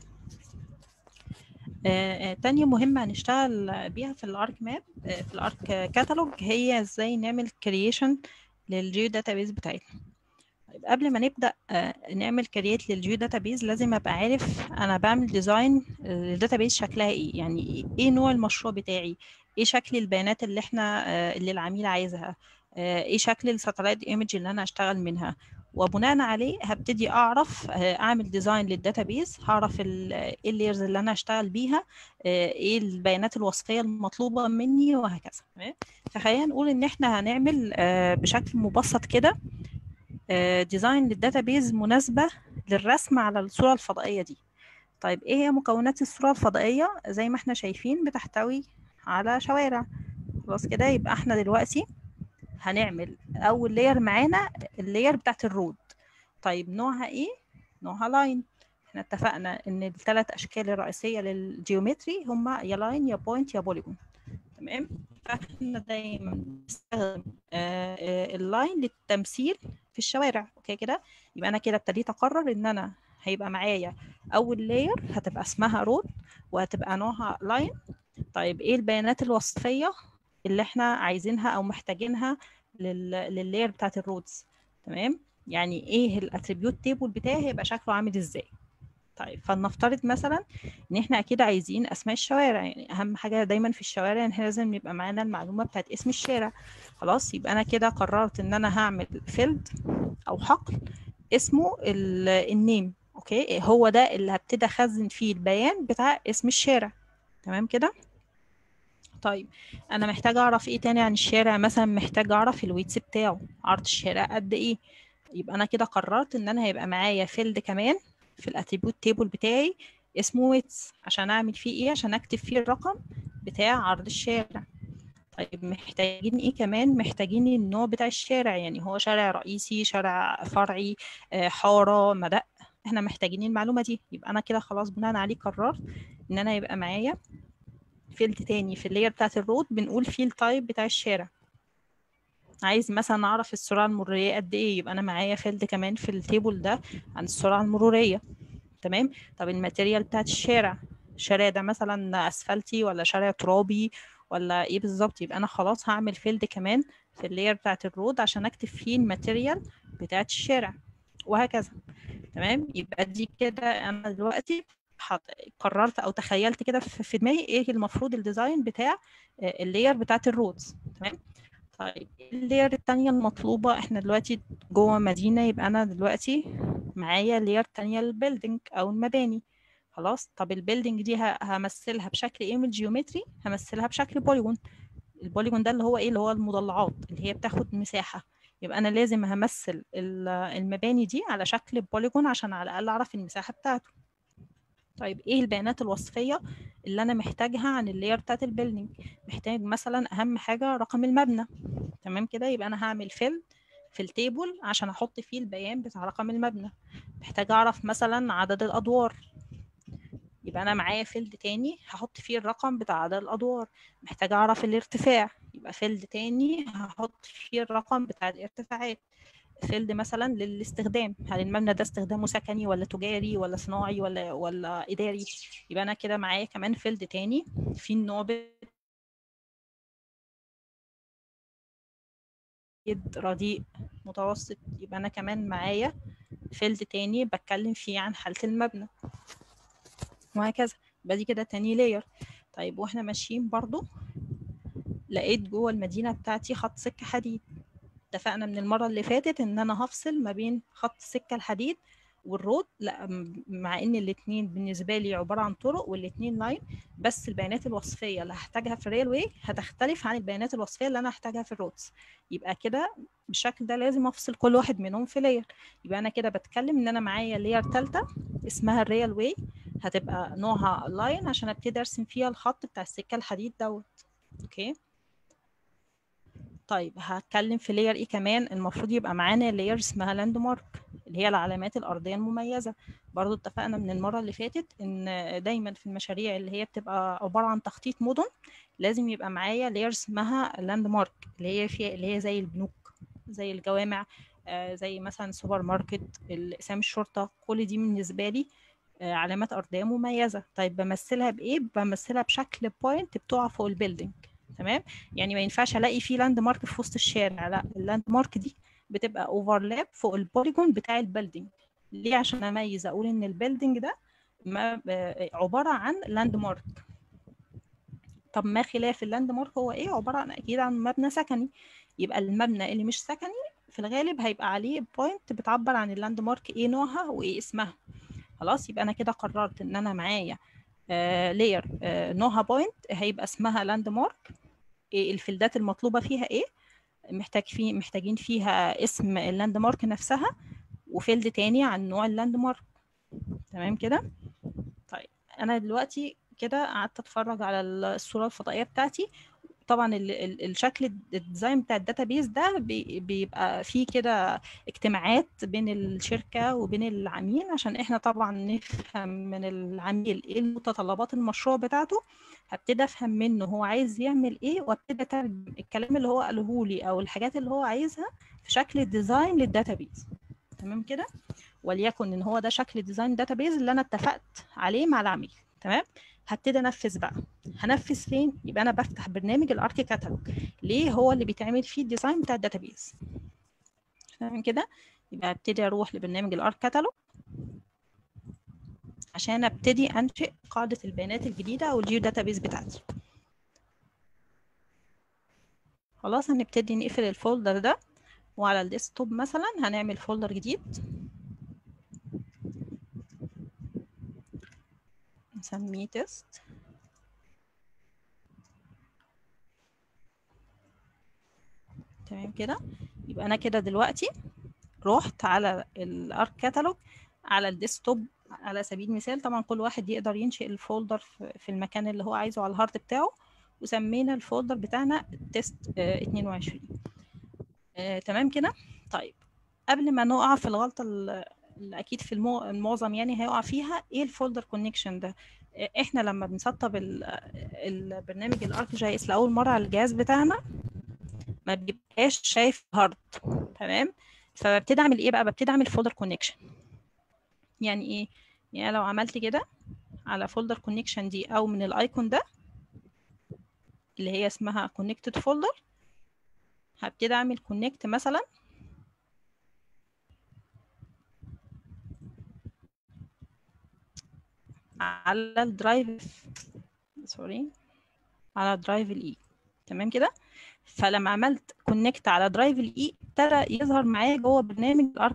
[SPEAKER 2] آه، آه، تانية مهمة هنشتغل بيها في الارك ماب في الارك كاتالوج هي ازاي نعمل كرييشن للجيو داتابيز بتاعتنا طيب قبل ما نبدأ نعمل كرييت للجيو داتابيز لازم ابقى عارف انا بعمل ديزاين للداتابيز شكلها ايه يعني ايه نوع المشروع بتاعي ايه شكل البيانات اللي احنا اللي العميل عايزها ايه شكل الساتلايت ايمج اللي انا هشتغل منها وبناء عليه هبتدي اعرف اعمل ديزاين للداتابيز هعرف ايه اللايرز اللي انا هشتغل بيها ايه البيانات الوصفيه المطلوبه مني وهكذا تمام فخلينا نقول ان احنا هنعمل بشكل مبسط كده ديزاين للداتابيز مناسبه للرسم على الصوره الفضائيه دي طيب ايه هي مكونات الصوره الفضائيه زي ما احنا شايفين بتحتوي على شوارع خلاص كده يبقى احنا دلوقتي هنعمل اول لاير معانا اللاير بتاعت الرود طيب نوعها ايه نوعها لاين احنا اتفقنا ان الثلاث اشكال الرئيسيه للجيومتري هما يا لاين يا بوينت يا بوليجون تمام فاحنا دايما بنستخدم اللاين للتمثيل في الشوارع اوكي كده يبقى انا كده ابتديت اقرر ان انا هيبقى معايا اول لاير هتبقى اسمها رود وهتبقى نوعها لاين طيب ايه البيانات الوصفيه اللي احنا عايزينها او محتاجينها لللاير بتاعت الرودز تمام يعني ايه الاتريبيوت تيبل بتاعي هيبقى شكله عامل ازاي طيب فلنفترض مثلا ان احنا اكيد عايزين اسماء الشوارع يعني اهم حاجه دايما في الشوارع ان احنا لازم يبقى معانا المعلومه بتاعت اسم الشارع خلاص يبقى انا كده قررت ان انا هعمل فيلد او حقل اسمه النيم اوكي هو ده اللي هبتدي اخزن فيه البيان بتاع اسم الشارع تمام كده طيب انا محتاجه اعرف ايه تاني عن الشارع مثلا محتاجه اعرف الويتس بتاعه عرض الشارع قد ايه يبقى انا كده قررت ان انا هيبقى معايا فيلد كمان في الاتريبيوت تيبل بتاعي اسمه ويتس عشان اعمل فيه ايه عشان اكتب فيه الرقم بتاع عرض الشارع طيب محتاجين ايه كمان محتاجين النوع بتاع الشارع يعني هو شارع رئيسي شارع فرعي حاره مدق احنا محتاجين المعلومه دي يبقى انا كده خلاص بناء عليه قررت ان انا يبقى معايا فيلد تاني في اللاير بتاعت الرود بنقول فيه التايب بتاع الشارع عايز مثلا اعرف السرعه المروريه قد ايه يبقى انا معايا فيلد كمان في التيبل ده عن السرعه المروريه تمام طب الماتيريال بتاعت الشارع الشارع ده مثلا اسفلتي ولا شارع ترابي ولا ايه بالظبط يبقى انا خلاص هعمل فيلد كمان في اللاير بتاعت الرود عشان اكتب فيه الماتيريال بتاعت الشارع وهكذا تمام يبقى دي كده انا دلوقتي حط... قررت او تخيلت كده في دماغي ايه المفروض الديزاين بتاع اللاير بتاعت الرودز تمام طيب اللاير التانية المطلوبة احنا دلوقتي جوه مدينة يبقى انا دلوقتي معايا لاير تانية للبيلدينج او المباني خلاص طب البيلدينج دي همثلها بشكل ايه من الجيومتري همثلها بشكل بوليجون البوليجون ده اللي هو ايه اللي هو المضلعات اللي هي بتاخد مساحة يبقى انا لازم همثل المباني دي على شكل بوليجون عشان على الاقل اعرف المساحة بتاعته طيب ايه البيانات الوصفيه اللي انا محتاجها عن اللاير بتاعت البيلدينج محتاج مثلا اهم حاجه رقم المبنى تمام كده يبقى انا هعمل فيلد في التيبل عشان احط فيه البيان بتاع رقم المبنى محتاج اعرف مثلا عدد الادوار يبقى انا معايا فيلد تاني هحط فيه الرقم بتاع عدد الادوار محتاج اعرف الارتفاع يبقى فيلد تاني هحط فيه الرقم بتاع الارتفاعات فيلد مثلا للاستخدام هل المبنى ده استخدامه سكني ولا تجاري ولا صناعي ولا ولا اداري يبقى انا كده معايا كمان فيلد تاني في النوع رديء متوسط يبقى انا كمان معايا فيلد تاني بتكلم فيه عن حالة المبنى وهكذا يبقى دي كده تاني لاير طيب واحنا ماشيين برضو لقيت جوه المدينة بتاعتي خط سكة حديد اتفقنا من المرة اللي فاتت ان انا هفصل ما بين خط السكة الحديد والرود لا مع ان الاتنين بالنسبة لي عبارة عن طرق والاتنين لاين بس البيانات الوصفية اللي هحتاجها في الريل واي هتختلف عن البيانات الوصفية اللي انا هحتاجها في الرودز يبقى كده بالشكل ده لازم افصل كل واحد منهم في لاير يبقى انا كده بتكلم ان انا معايا لاير تالتة اسمها الريل واي هتبقى نوعها لاين عشان ابتدي ارسم فيها الخط بتاع السكة الحديد دوت اوكي طيب هتكلم في لاير ايه كمان المفروض يبقى معانا لاير اسمها لاند مارك اللي هي العلامات الارضيه المميزه برضو اتفقنا من المره اللي فاتت ان دايما في المشاريع اللي هي بتبقى عباره عن تخطيط مدن لازم يبقى معايا لاير اسمها لاند مارك اللي هي فيها اللي هي زي البنوك زي الجوامع آه زي مثلا سوبر ماركت اسامي الشرطه كل دي بالنسبه لي آه علامات ارضيه مميزه طيب بمثلها بايه بمثلها بشكل بوينت بتقع فوق البيلدينج تمام يعني ما ينفعش الاقي فيه لاند مارك في وسط الشارع لا اللاند مارك دي بتبقى اوفرلاب فوق البوليجون بتاع البيلدينج ليه عشان اميز اقول ان البيلدينج ده ما عباره عن لاند مارك طب ما خلاف اللاند مارك هو ايه عباره عن اكيد عن مبنى سكني يبقى المبنى اللي مش سكني في الغالب هيبقى عليه بوينت بتعبر عن اللاند مارك ايه نوعها وايه اسمها خلاص يبقى انا كده قررت ان انا معايا لاير آه نوعها بوينت هيبقى اسمها لاند مارك إيه الفيلدات المطلوبة فيها ايه محتاج فيه محتاجين فيها اسم اللاند مارك نفسها وفيلد تاني عن نوع اللاند مارك تمام كده طيب انا دلوقتي كده قعدت اتفرج على الصورة الفضائية بتاعتي طبعا ال ال الشكل الديزاين بتاع الداتابيز ده بي بيبقى فيه كده اجتماعات بين الشركة وبين العميل عشان احنا طبعا نفهم من العميل ايه متطلبات المشروع بتاعته هبتدي افهم منه هو عايز يعمل ايه وابتدي اترجم الكلام اللي هو قاله لي او الحاجات اللي هو عايزها في شكل ديزاين للداتابيز تمام كده وليكن ان هو ده شكل ديزاين داتابيز اللي انا اتفقت عليه مع العميل تمام هبتدي انفذ بقى هنفذ فين يبقى انا بفتح برنامج الارك كاتالوج ليه هو اللي بيتعمل فيه الديزاين بتاع الداتابيز تمام كده يبقى ابتدي اروح لبرنامج الارك كاتالوج عشان ابتدي انشئ قاعده البيانات الجديده او الجيو داتابيز بتاعتي خلاص هنبتدي نقفل الفولدر ده وعلى الديسكتوب مثلا هنعمل فولدر جديد نسميه تيست تمام كده يبقى انا كده دلوقتي رحت على الارك كاتالوج على الديسكتوب على سبيل المثال طبعا كل واحد يقدر ينشئ الفولدر في المكان اللي هو عايزه على الهارد بتاعه وسمينا الفولدر بتاعنا تيست 22 آه، تمام كده طيب قبل ما نقع في الغلطه اللي اكيد في المو... المعظم يعني هيقع فيها ايه الفولدر كونكشن ده احنا لما بنسطب البرنامج الارك جي اس لاول مره على الجهاز بتاعنا ما بيبقاش شايف هارد تمام فببتدي اعمل ايه بقى ببتدي اعمل فولدر كونكشن يعني ايه يعني لو عملت كده على فولدر كونكشن دي او من الايكون ده اللي هي اسمها connected folder هبتدي اعمل connect مثلا على الدرايف سوري على درايف الاي تمام كده فلما عملت كونكت على درايف الاي ابتدى يظهر معايا جوه برنامج الارك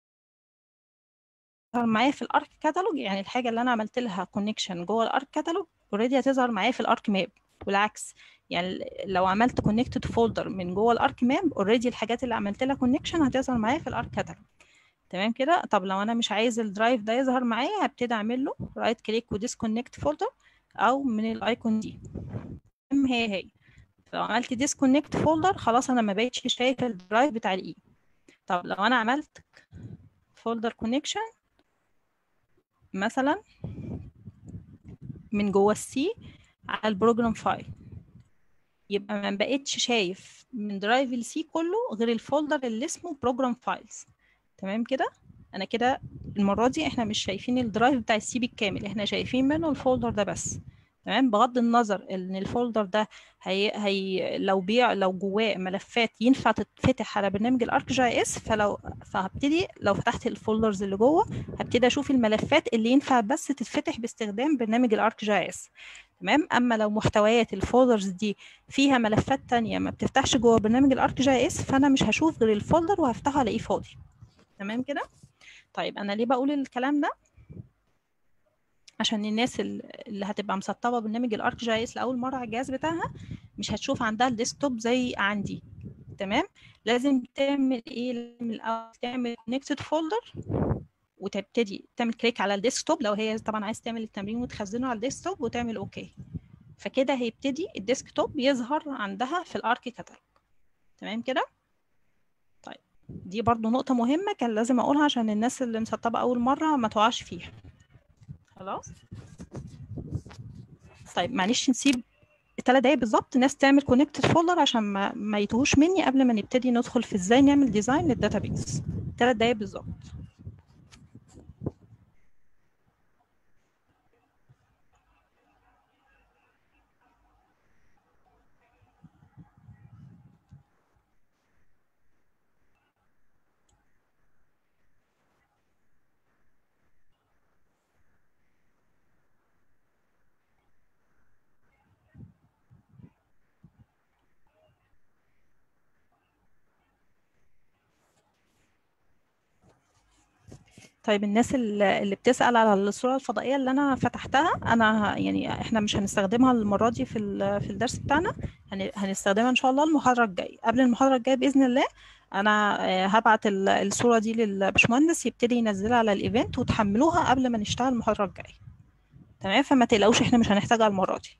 [SPEAKER 2] يظهر معايا في الارك كاتالوج يعني الحاجه اللي انا عملت لها كونكشن جوه الارك كاتالوج اوريدي هتظهر معايا في الارك ماب والعكس يعني لو عملت كونكتد فولدر من جوه الارك ماب اوريدي الحاجات اللي عملت لها كونكشن هتظهر معايا في الارك كاتالوج تمام كده طب لو انا مش عايز الدرايف ده يظهر معايا هبتدي اعمل له رايت كليك وديسكونكت فولدر او من الايكون دي هي هي لو عملت ديسكونكت فولدر خلاص انا ما بقتش شايف الدرايف بتاع الاي طب لو انا عملت فولدر كونكشن مثلا من جوه السي على البروجرام فايل يبقى ما بقتش شايف من درايف السي كله غير الفولدر اللي اسمه بروجرام فايلز تمام كده انا كده المره دي احنا مش شايفين الدرايف بتاع السي بالكامل احنا شايفين منه الفولدر ده بس تمام بغض النظر ان الفولدر ده هي, هي لو بيع لو جواه ملفات ينفع تتفتح على برنامج الارك جي اس فلو فهبتدي لو فتحت الفولدرز اللي جوه هبتدي اشوف الملفات اللي ينفع بس تتفتح باستخدام برنامج الارك جي اس تمام اما لو محتويات الفولدرز دي فيها ملفات تانية ما بتفتحش جوه برنامج الارك جي اس فانا مش هشوف غير الفولدر وهفتحه الاقيه فاضي تمام كده طيب انا ليه بقول الكلام ده عشان الناس اللي هتبقى مسطبه برنامج الارك جي اس لاول مره على الجهاز بتاعها مش هتشوف عندها الديسكتوب زي عندي تمام لازم تعمل ايه من الاول تعمل كونكتد فولدر وتبتدي تعمل كليك على الديسكتوب لو هي طبعا عايز تعمل التمرين وتخزنه على الديسكتوب وتعمل اوكي فكده هيبتدي الديسكتوب يظهر عندها في الارك كاتالوج تمام كده طيب دي برضو نقطة مهمة كان لازم أقولها عشان الناس اللي مسطبة أول مرة ما تقعش فيها خلاص طيب معلش نسيب ثلاث دقايق بالظبط ناس تعمل كونكتد فولدر عشان ما, ما يتوهوش مني قبل ما نبتدي ندخل في ازاي نعمل ديزاين للداتابيز ثلاث دقايق بالظبط طيب الناس اللي بتسأل على الصورة الفضائية اللي أنا فتحتها أنا يعني إحنا مش هنستخدمها المرة دي في في الدرس بتاعنا هنستخدمها إن شاء الله المحاضرة الجاية قبل المحاضرة الجاية بإذن الله أنا هبعت الصورة دي للبشمهندس يبتدي ينزلها على الإيفنت وتحملوها قبل ما نشتغل المحاضرة الجاية تمام فما تقلقوش إحنا مش هنحتاجها المرة دي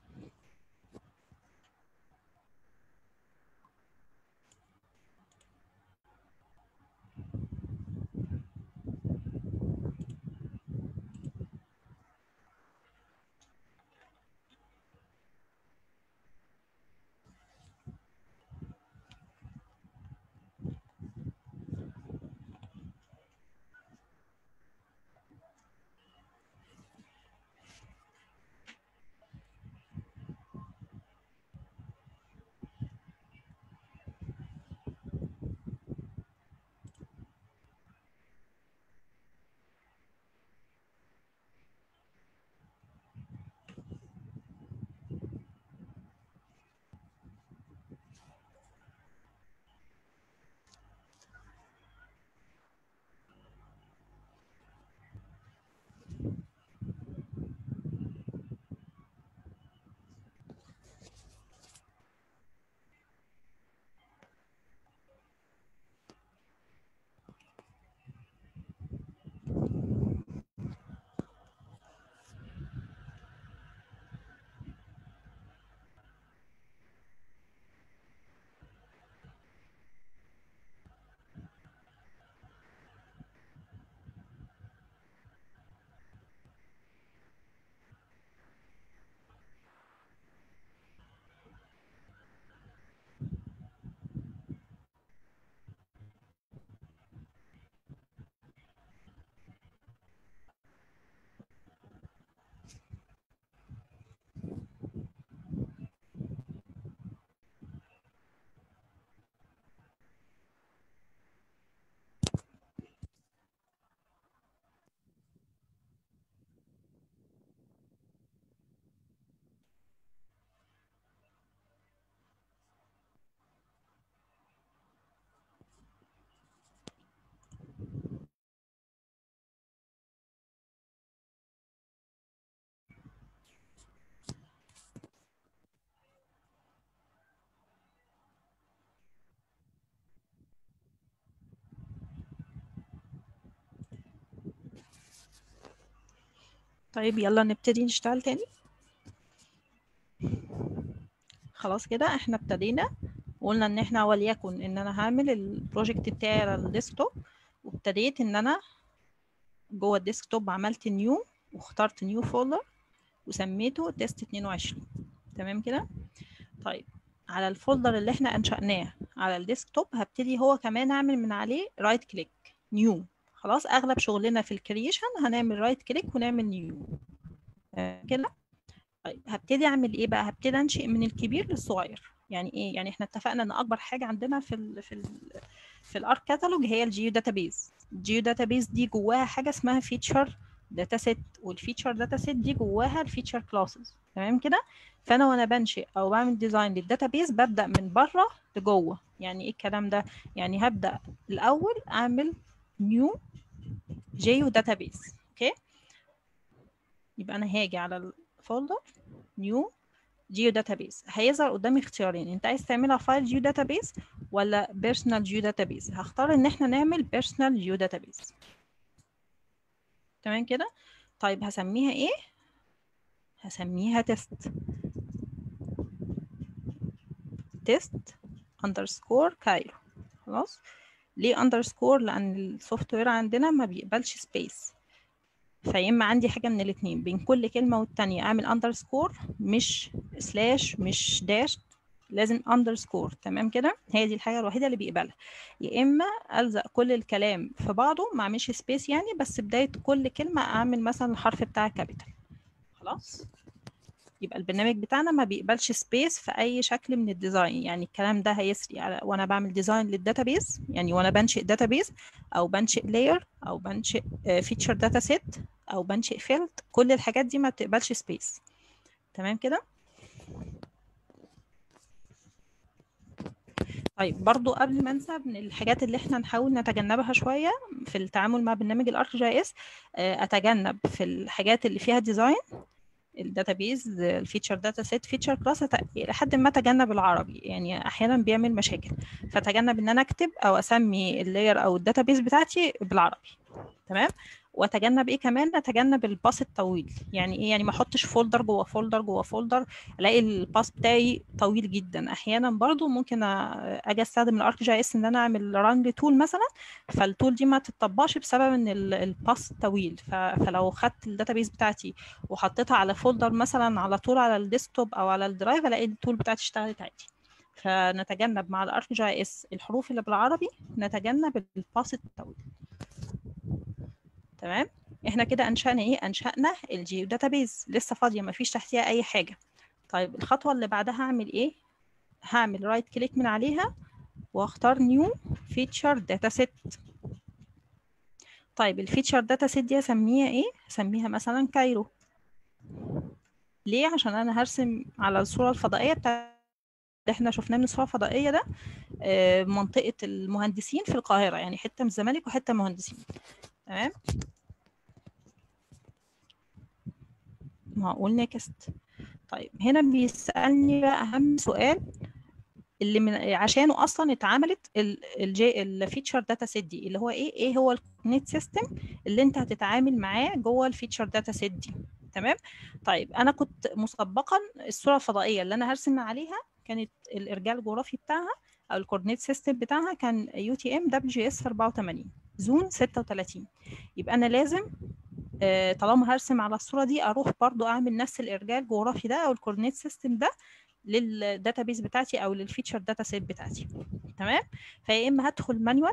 [SPEAKER 2] طيب يلا نبتدي نشتغل تاني خلاص كده احنا ابتدينا وقلنا ان احنا وليكن ان انا هعمل البروجكت بتاعي على الديسكتوب وابتديت ان انا جوه الديسكتوب عملت نيو واخترت نيو فولدر وسميته تيست 22 تمام كده طيب على الفولدر اللي احنا انشأناه على الديسكتوب هبتدي هو كمان اعمل من عليه رايت كليك نيو خلاص اغلب شغلنا في الكرييشن هنعمل رايت كليك ونعمل نيو كده طيب هبتدي اعمل ايه بقى هبتدي انشئ من الكبير للصغير يعني ايه يعني احنا اتفقنا ان اكبر حاجه عندنا في ال في ال في الارك كاتالوج هي الجيو داتابيز الجيو داتابيز دي جواها حاجه اسمها فيتشر داتا سيت والفيتشر داتا سيت دي جواها الفيتشر كلاسز تمام كده فانا وانا بنشئ او بعمل ديزاين للداتابيز ببدا من بره لجوه يعني ايه الكلام ده يعني هبدا الاول اعمل نيو جيو داتابيز اوكي يبقى انا هاجي على الفولدر نيو جيو داتابيز هيظهر قدامي اختيارين انت عايز تعملها فايل جيو داتابيز ولا بيرسونال جيو داتابيز هختار ان احنا نعمل بيرسونال جيو داتابيز تمام كده طيب هسميها ايه هسميها تيست تيست اندرسكور كايرو خلاص ليه اندرسكور لان السوفت وير عندنا ما بيقبلش سبيس فيا اما عندي حاجه من الاثنين بين كل كلمه والتانيه اعمل اندرسكور مش سلاش مش داش لازم اندرسكور تمام كده هي دي الحاجه الوحيده اللي بيقبلها يا اما الزق كل الكلام في بعضه ما اعملش سبيس يعني بس بدايه كل كلمه اعمل مثلا الحرف بتاع كابيتال خلاص يبقى البرنامج بتاعنا ما بيقبلش سبيس في اي شكل من الديزاين يعني الكلام ده هيسري على وانا بعمل ديزاين للداتابيز يعني وانا بنشئ داتابيز او بنشئ لاير او بنشئ فيتشر داتا سيت او بنشئ فيلد كل الحاجات دي ما بتقبلش سبيس تمام كده طيب برضو قبل ما انسى من الحاجات اللي احنا نحاول نتجنبها شويه في التعامل مع برنامج الارك جي اس اتجنب في الحاجات اللي فيها ديزاين الداتابيز الفيتشر داتا سيت فيتشر كلاس لحد ما اتجنب العربي يعني احيانا بيعمل مشاكل فتجنب ان انا اكتب او اسمي اللاير او الداتابيز بتاعتي بالعربي تمام واتجنب ايه كمان اتجنب الباص الطويل يعني ايه يعني ما احطش فولدر جوه فولدر جوه فولدر الاقي الباص بتاعي طويل جدا احيانا برضو ممكن اجي استخدم الارك جي اس ان انا اعمل ران لتول مثلا فالتول دي ما تتطبقش بسبب ان الباص طويل فلو خدت الداتابيز بتاعتي وحطيتها على فولدر مثلا على طول على الديسكتوب او على الدرايف الاقي التول بتاعتي اشتغلت عادي فنتجنب مع الارك جي اس الحروف اللي بالعربي نتجنب الباص الطويل تمام احنا كده انشأنا ايه انشأنا الجيو داتابيز لسه فاضيه ما فيش تحتيها اي حاجه طيب الخطوه اللي بعدها هعمل ايه هعمل رايت كليك من عليها واختار نيو فيتشر داتا سيت طيب الفيتشر داتا سيت دي اسميها ايه اسميها مثلا كايرو ليه عشان انا هرسم على الصوره الفضائيه بتاعت اللي احنا شفناه من الصوره الفضائيه ده منطقه المهندسين في القاهره يعني حته من الزمالك وحته مهندسين تمام معقول نيكست طيب هنا بيسألني بقى أهم سؤال اللي من عشانه أصلا اتعملت الجي الفيتشر داتا سيت دي اللي هو إيه إيه هو الكونكت سيستم اللي أنت هتتعامل معاه جوه الفيتشر داتا سيت دي تمام طيب أنا كنت مسبقا الصورة الفضائية اللي أنا هرسم عليها كانت الإرجاع الجغرافي بتاعها أو الكوردينيت سيستم بتاعها كان يو تي ام دبليو جي اس 84 زون 36 يبقى انا لازم آه طالما هرسم على الصوره دي اروح برضو اعمل نفس الارجاع الجغرافي ده او الكوردينيت سيستم ده للداتابيز بتاعتي او للفيتشر داتا سيت بتاعتي تمام فيا اما هدخل مانوال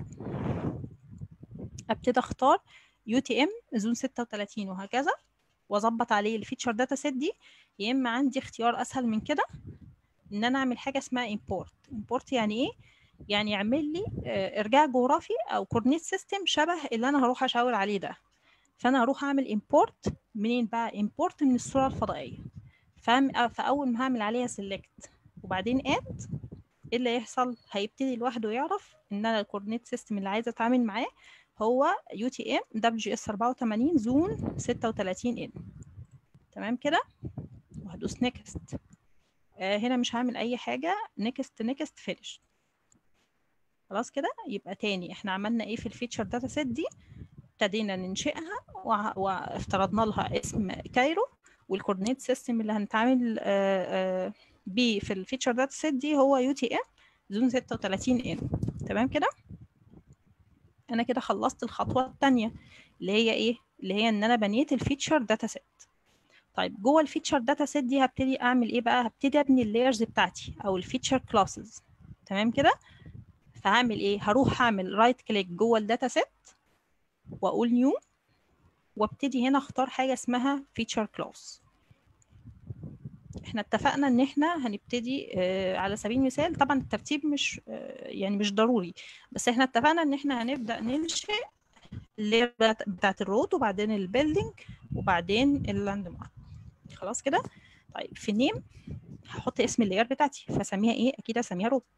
[SPEAKER 2] ابتدي اختار يو تي ام زون 36 وهكذا واظبط عليه الفيتشر داتا سيت دي يا اما عندي اختيار اسهل من كده ان انا اعمل حاجه اسمها امبورت امبورت يعني ايه يعني يعمل لي ارجاع جغرافي او كورنيت سيستم شبه اللي انا هروح اشاور عليه ده فانا هروح اعمل امبورت منين بقى امبورت من الصوره الفضائيه فاول ما هعمل عليها سيلكت وبعدين اد ايه اللي هيحصل هيبتدي لوحده يعرف ان انا الكورنيت سيستم اللي عايزه اتعامل معاه هو يو تي ام دبليو جي اس 84 زون 36 ان تمام كده وهدوس نيكست آه هنا مش هعمل اي حاجه نيكست نيكست فينيش خلاص كده يبقى تاني احنا عملنا ايه في الفيتشر داتا سيت دي ابتدينا ننشئها وع- وافترضنا لها اسم كايرو والكوردينيت سيستم اللي هنتعامل آه، آه، بيه في الفيتشر داتا سيت دي هو يو تي ام زون 36 ان تمام كده انا كده خلصت الخطوه الثانيه اللي هي ايه اللي هي ان انا بنيت الفيتشر داتا سيت طيب جوه الفيتشر داتا سيت دي هبتدي اعمل ايه بقى هبتدي ابني اللايرز بتاعتي او الفيتشر كلاسز تمام كده فهعمل ايه هروح اعمل رايت كليك جوه الداتا سيت واقول نيو وابتدي هنا اختار حاجه اسمها فيتشر كلاس احنا اتفقنا ان احنا هنبتدي آه، على سبيل المثال طبعا الترتيب مش آه، يعني مش ضروري بس احنا اتفقنا ان احنا هنبدا ننشئ اللي بتاعت الروت وبعدين البيلدينج وبعدين اللاند مارك خلاص كده طيب في نيم هحط اسم اللاير بتاعتي فاسميها ايه اكيد اسميها روت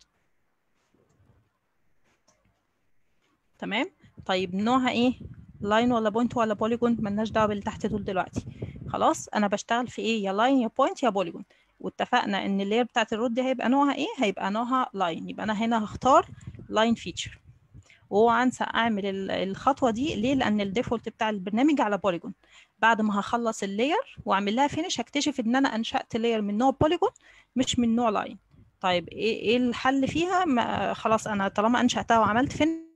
[SPEAKER 2] تمام طيب نوعها ايه لاين ولا بوينت ولا بوليجون ملناش دعوه باللي تحت دول دلوقتي خلاص انا بشتغل في ايه يا لاين يا بوينت يا بوليجون واتفقنا ان اللاير بتاعت الروت دي هيبقى نوعها ايه هيبقى نوعها لاين يبقى انا هنا هختار لاين فيتشر وهو انسى اعمل ال- الخطوه دي ليه لان الديفولت بتاع البرنامج على بوليجون بعد ما هخلص اللاير واعمل لها فينش هكتشف ان انا انشات لاير من نوع بوليجون مش من نوع لاين طيب ايه ايه الحل فيها ما خلاص انا طالما انشاتها وعملت فين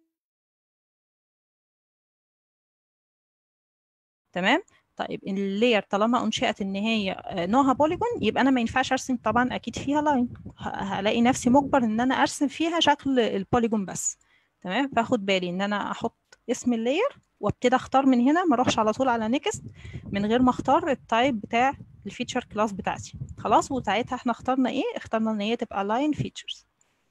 [SPEAKER 2] تمام طيب اللاير طالما انشئت ان هي آه، نوعها بوليجون يبقى انا ما ينفعش ارسم طبعا اكيد فيها لاين هلاقي نفسي مجبر ان انا ارسم فيها شكل البوليجون بس تمام فاخد بالي ان انا احط اسم اللاير وابتدي اختار من هنا ما اروحش على طول على نيكست من غير ما اختار التايب بتاع الفيتشر كلاس بتاعتي خلاص وساعتها احنا اخترنا ايه اخترنا ان هي تبقى لاين فيتشرز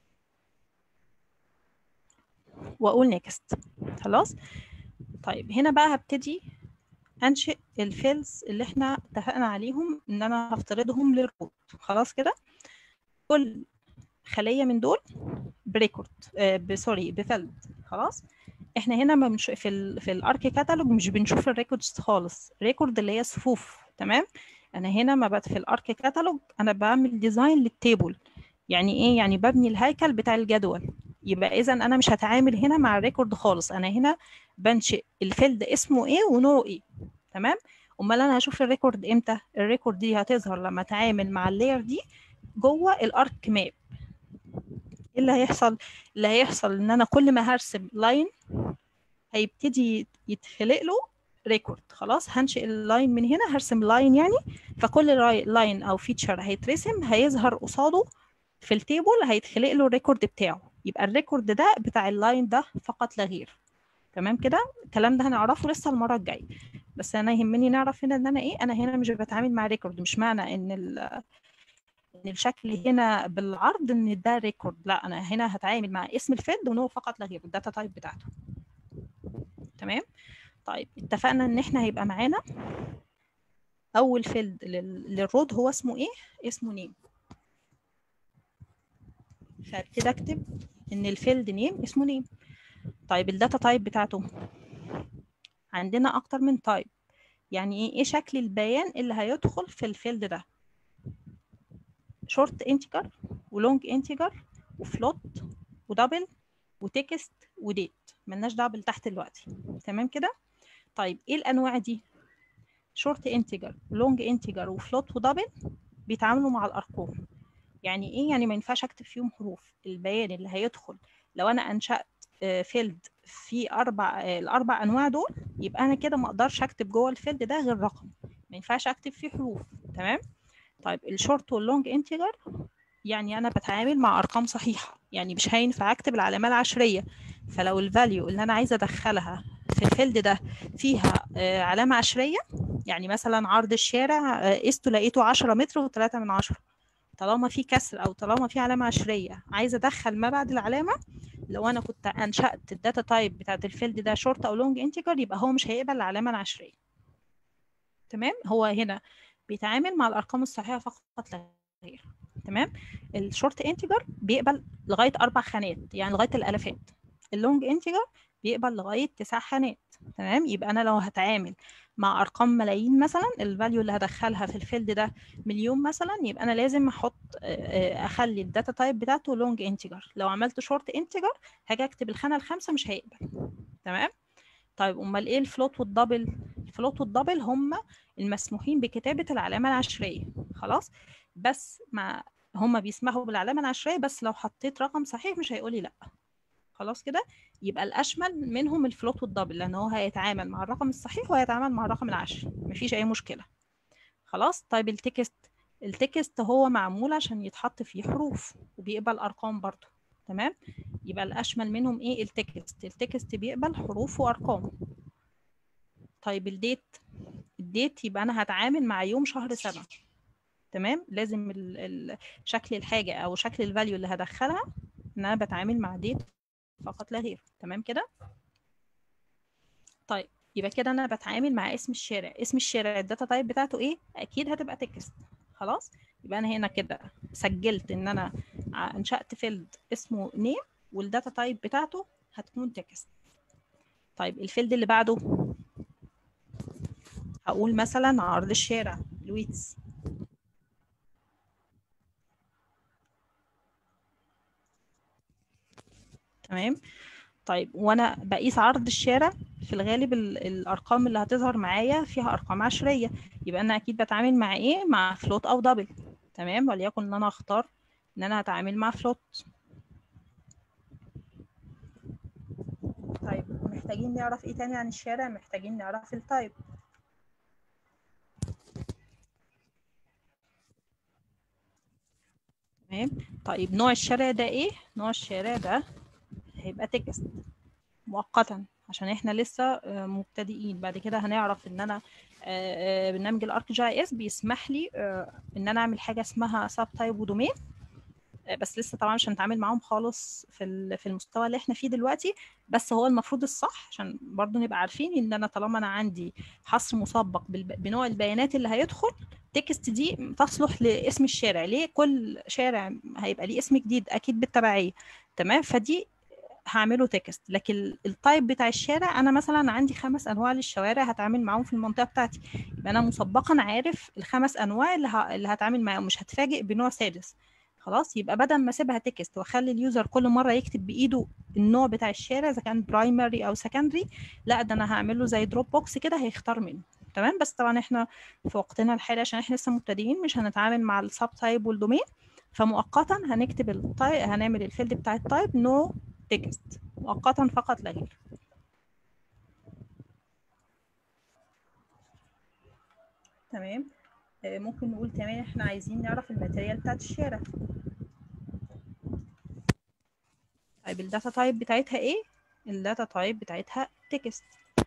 [SPEAKER 2] واقول نيكست خلاص طيب هنا بقى هبتدي انشئ الفيلز اللي احنا اتفقنا عليهم ان انا هفترضهم للروت خلاص كده كل خليه من دول بريكورد آه ب- سوري بفيلد خلاص احنا هنا ما بنش... في ال... في الارك كاتالوج مش بنشوف الريكوردز خالص ريكورد اللي هي صفوف تمام انا هنا ما بت في الارك كاتالوج انا بعمل ديزاين للتيبل يعني ايه يعني ببني الهيكل بتاع الجدول يبقى اذا انا مش هتعامل هنا مع الريكورد خالص انا هنا بنشئ الفيلد اسمه ايه ونوعه ايه تمام امال انا هشوف الريكورد امتى الريكورد دي هتظهر لما اتعامل مع اللاير دي جوه الارك ماب ايه اللي هيحصل اللي هيحصل ان انا كل ما هرسم لاين هيبتدي يتخلق له ريكورد خلاص هنشئ اللاين من هنا هرسم لاين يعني فكل لاين او فيتشر هيترسم هيظهر قصاده في التيبل هيتخلق له الريكورد بتاعه يبقى الريكورد ده بتاع اللاين ده فقط لا غير تمام كده الكلام ده هنعرفه لسه المره الجايه بس انا يهمني نعرف هنا ان انا ايه انا هنا مش بتعامل مع ريكورد مش معنى ان ال ان الشكل هنا بالعرض ان ده ريكورد لا انا هنا هتعامل مع اسم الفيلد ونوع فقط لا غير الداتا تايب بتاعته تمام طيب اتفقنا ان احنا هيبقى معانا اول فيلد للرود هو اسمه ايه اسمه نيم فابتدي اكتب ان الفيلد نيم اسمه نيم طيب الداتا تايب بتاعته عندنا اكتر من تايب يعني ايه ايه شكل البيان اللي هيدخل في الفيلد ده شورت انتجر ولونج انتجر وفلوت ودبل وتكست وديت ملناش دعوه باللي تحت دلوقتي تمام كده طيب ايه الانواع دي شورت انتجر ولونج انتجر وفلوت ودبل بيتعاملوا مع الارقام يعني ايه يعني ما ينفعش اكتب فيهم حروف البيان اللي هيدخل لو انا انشات فيلد في اربع الاربع انواع دول يبقى انا كده ما اقدرش اكتب جوه الفيلد ده غير رقم ما ينفعش اكتب فيه حروف تمام طيب الشورت واللونج انتجر يعني انا بتعامل مع ارقام صحيحه يعني مش هينفع اكتب العلامه العشريه فلو الفاليو اللي انا عايزه ادخلها في الفيلد ده فيها علامه عشريه يعني مثلا عرض الشارع قسته لقيته 10 متر و3 من عشرة طالما في كسر او طالما في علامه عشريه عايزه ادخل ما بعد العلامه لو انا كنت انشات الداتا تايب بتاعت الفيلد ده شورت او لونج انتجر يبقى هو مش هيقبل العلامه العشريه تمام هو هنا بيتعامل مع الارقام الصحيحه فقط لا غير تمام الشورت انتجر بيقبل لغايه اربع خانات يعني لغايه الالافات اللونج انتجر بيقبل لغايه تسع خانات تمام يبقى انا لو هتعامل مع ارقام ملايين مثلا الفاليو اللي هدخلها في الفيلد ده مليون مثلا يبقى انا لازم احط اخلي الداتا تايب بتاعته لونج انتجر لو عملت شورت انتجر هاجي اكتب الخانه الخامسه مش هيقبل تمام طيب امال ايه الفلوت والدبل الفلوت والدبل هم المسموحين بكتابه العلامه العشريه خلاص بس ما هم بيسمحوا بالعلامه العشريه بس لو حطيت رقم صحيح مش هيقولي لا خلاص كده يبقى الاشمل منهم الفلوت والدبل لان هو هيتعامل مع الرقم الصحيح وهيتعامل مع الرقم العشري مفيش اي مشكله خلاص طيب التكست التكست هو معمول عشان يتحط فيه حروف وبيقبل ارقام برضو تمام يبقى الاشمل منهم ايه التكست التكست بيقبل حروف وارقام طيب الديت الديت يبقى انا هتعامل مع يوم شهر سنه تمام لازم ال ال شكل الحاجه او شكل الفاليو اللي هدخلها ان انا بتعامل مع ديت فقط لا غير تمام كده طيب يبقى كده انا بتعامل مع اسم الشارع اسم الشارع الداتا تايب بتاعته ايه اكيد هتبقى تكست خلاص يبقى انا هنا كده سجلت ان انا انشأت فيلد اسمه نيم والداتا تايب بتاعته هتكون تكست طيب الفيلد اللي بعده هقول مثلا عرض الشارع الويتس تمام طيب وانا بقيس عرض الشارع في الغالب الارقام اللي هتظهر معايا فيها ارقام عشريه يبقى انا اكيد بتعامل مع ايه مع فلوت او دبل تمام وليكن ان انا اختار ان انا هتعامل مع فلوت طيب محتاجين نعرف ايه تاني عن الشارع محتاجين نعرف التايب تمام طيب نوع الشارع ده ايه نوع الشارع ده هيبقى تكست مؤقتا عشان احنا لسه مبتدئين بعد كده هنعرف ان انا برنامج الارك جي اس بيسمح لي ان انا اعمل حاجه اسمها سب تايب ودومين بس لسه طبعا مش هنتعامل معاهم خالص في في المستوى اللي احنا فيه دلوقتي بس هو المفروض الصح عشان برضو نبقى عارفين ان انا طالما انا عندي حصر مسبق بنوع البيانات اللي هيدخل تكست دي تصلح لاسم الشارع ليه كل شارع هيبقى ليه اسم جديد اكيد بالتبعيه تمام فدي هعمله تكست لكن التايب بتاع الشارع انا مثلا عندي خمس انواع للشوارع هتعامل معاهم في المنطقه بتاعتي يبقى انا مسبقا عارف الخمس انواع اللي, ه... اللي هتعامل معاهم مش هتفاجئ بنوع سادس خلاص يبقى بدل ما اسيبها تكست واخلي اليوزر كل مره يكتب بايده النوع بتاع الشارع اذا كان برايمري او سكندري لا ده انا هعمل له زي دروب بوكس كده هيختار منه تمام بس طبعا احنا في وقتنا الحالي عشان احنا لسه مبتدئين مش هنتعامل مع السب تايب والدومين فمؤقتا هنكتب التايب هنعمل الفيلد بتاع التايب نو تكست مؤقتا فقط لا غير تمام ممكن نقول كمان احنا عايزين نعرف الماتيريال بتاعت الشارع طيب الداتا تايب بتاعتها ايه الداتا تايب بتاعتها تكست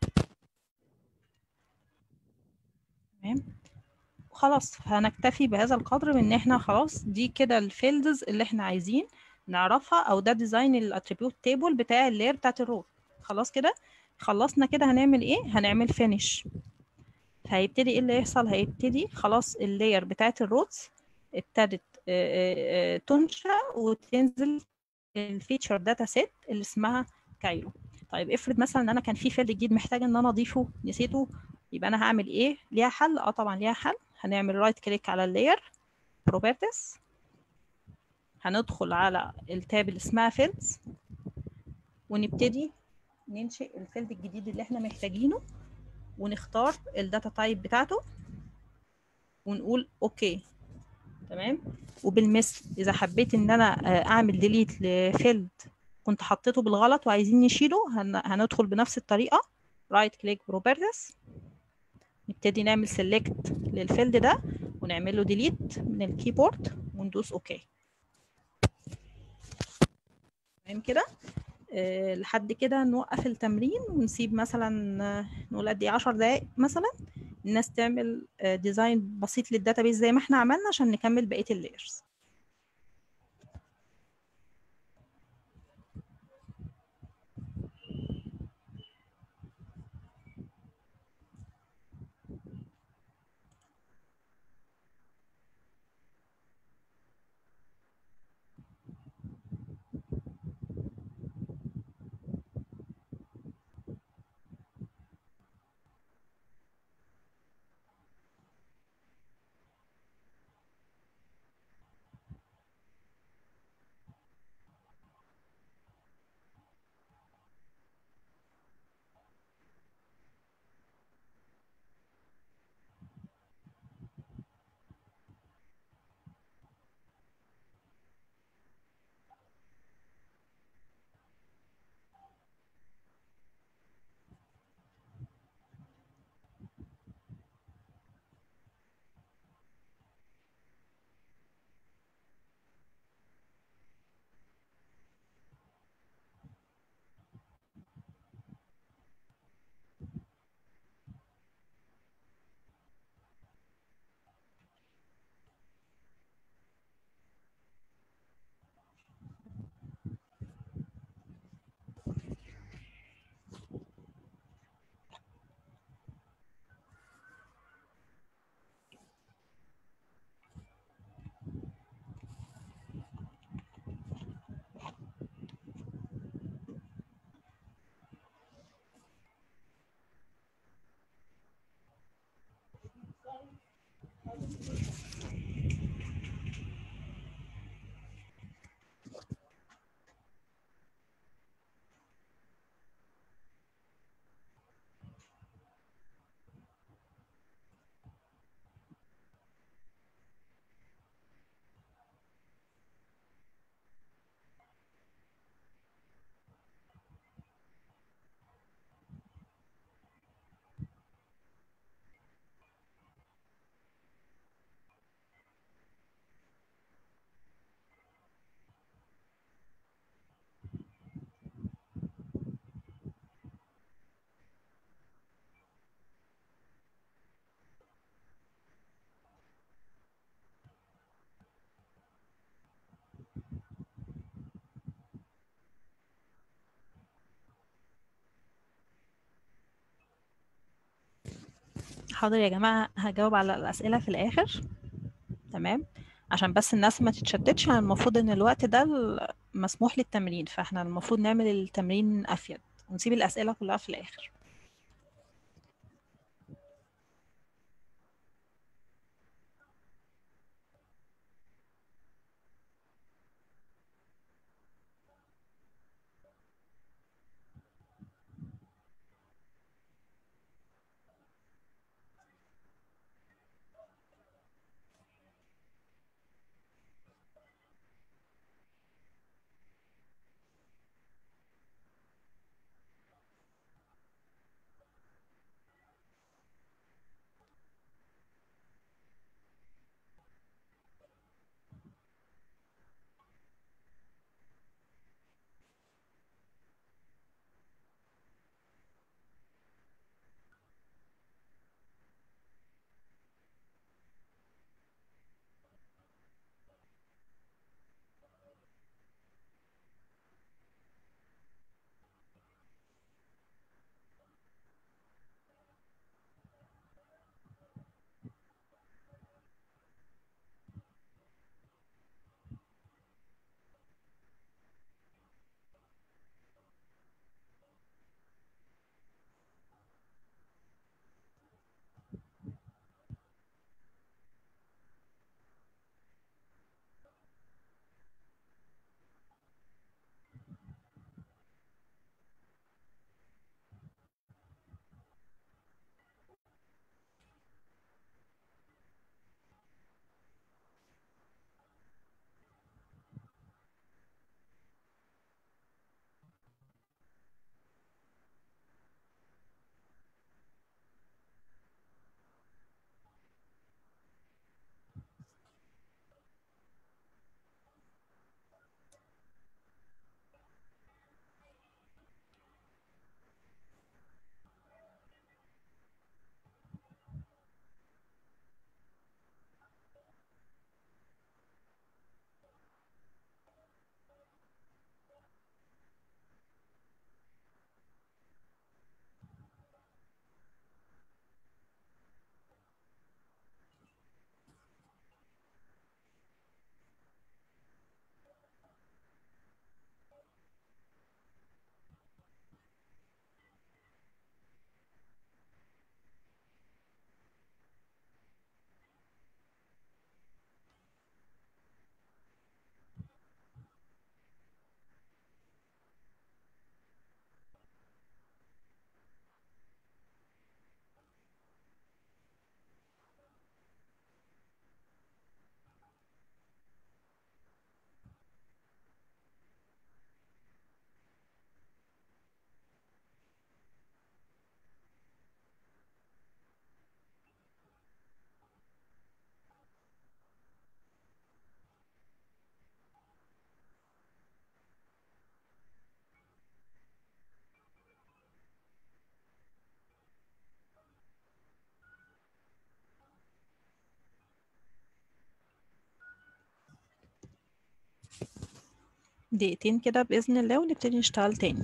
[SPEAKER 2] تمام خلاص هنكتفي بهذا القدر من ان احنا خلاص دي كده الفيلدز اللي احنا عايزين نعرفها او ده ديزاين الاتريبيوت تيبل بتاع اللاير بتاعت الرول خلاص كده خلصنا كده هنعمل ايه هنعمل فينيش هيبتدي ايه اللي يحصل هيبتدي خلاص اللاير بتاعت الروتس ابتدت تنشا وتنزل الفيتشر داتا سيت اللي اسمها كايرو طيب افرض مثلا ان انا كان في فيلد جديد محتاج ان انا اضيفه نسيته يبقى انا هعمل ايه ليها حل اه طبعا ليها حل هنعمل رايت كليك على اللاير بروبرتيز هندخل على التاب اللي اسمها فيلدز ونبتدي ننشئ الفيلد الجديد اللي احنا محتاجينه ونختار الداتا تايب بتاعته ونقول اوكي تمام وبالمثل اذا حبيت ان انا اعمل ديليت لفيلد كنت حطيته بالغلط وعايزين نشيله هن... هندخل بنفس الطريقه رايت كليك بروبرتيز نبتدي نعمل سيلكت للفيلد ده ونعمل له ديليت من الكيبورد وندوس اوكي تمام كده أه لحد كده نوقف التمرين ونسيب مثلا أه نقول قد ايه 10 دقايق مثلا الناس تعمل أه ديزاين بسيط للداتابيز زي ما احنا عملنا عشان نكمل بقيه اللايرز حاضر يا جماعة هجاوب على الأسئلة في الآخر تمام عشان بس الناس ما تتشتتش يعني المفروض ان الوقت ده ال- مسموح للتمرين فاحنا المفروض نعمل التمرين أفيد ونسيب الأسئلة كلها في الآخر دقيقتين كده بإذن الله ونبتدي نشتغل تاني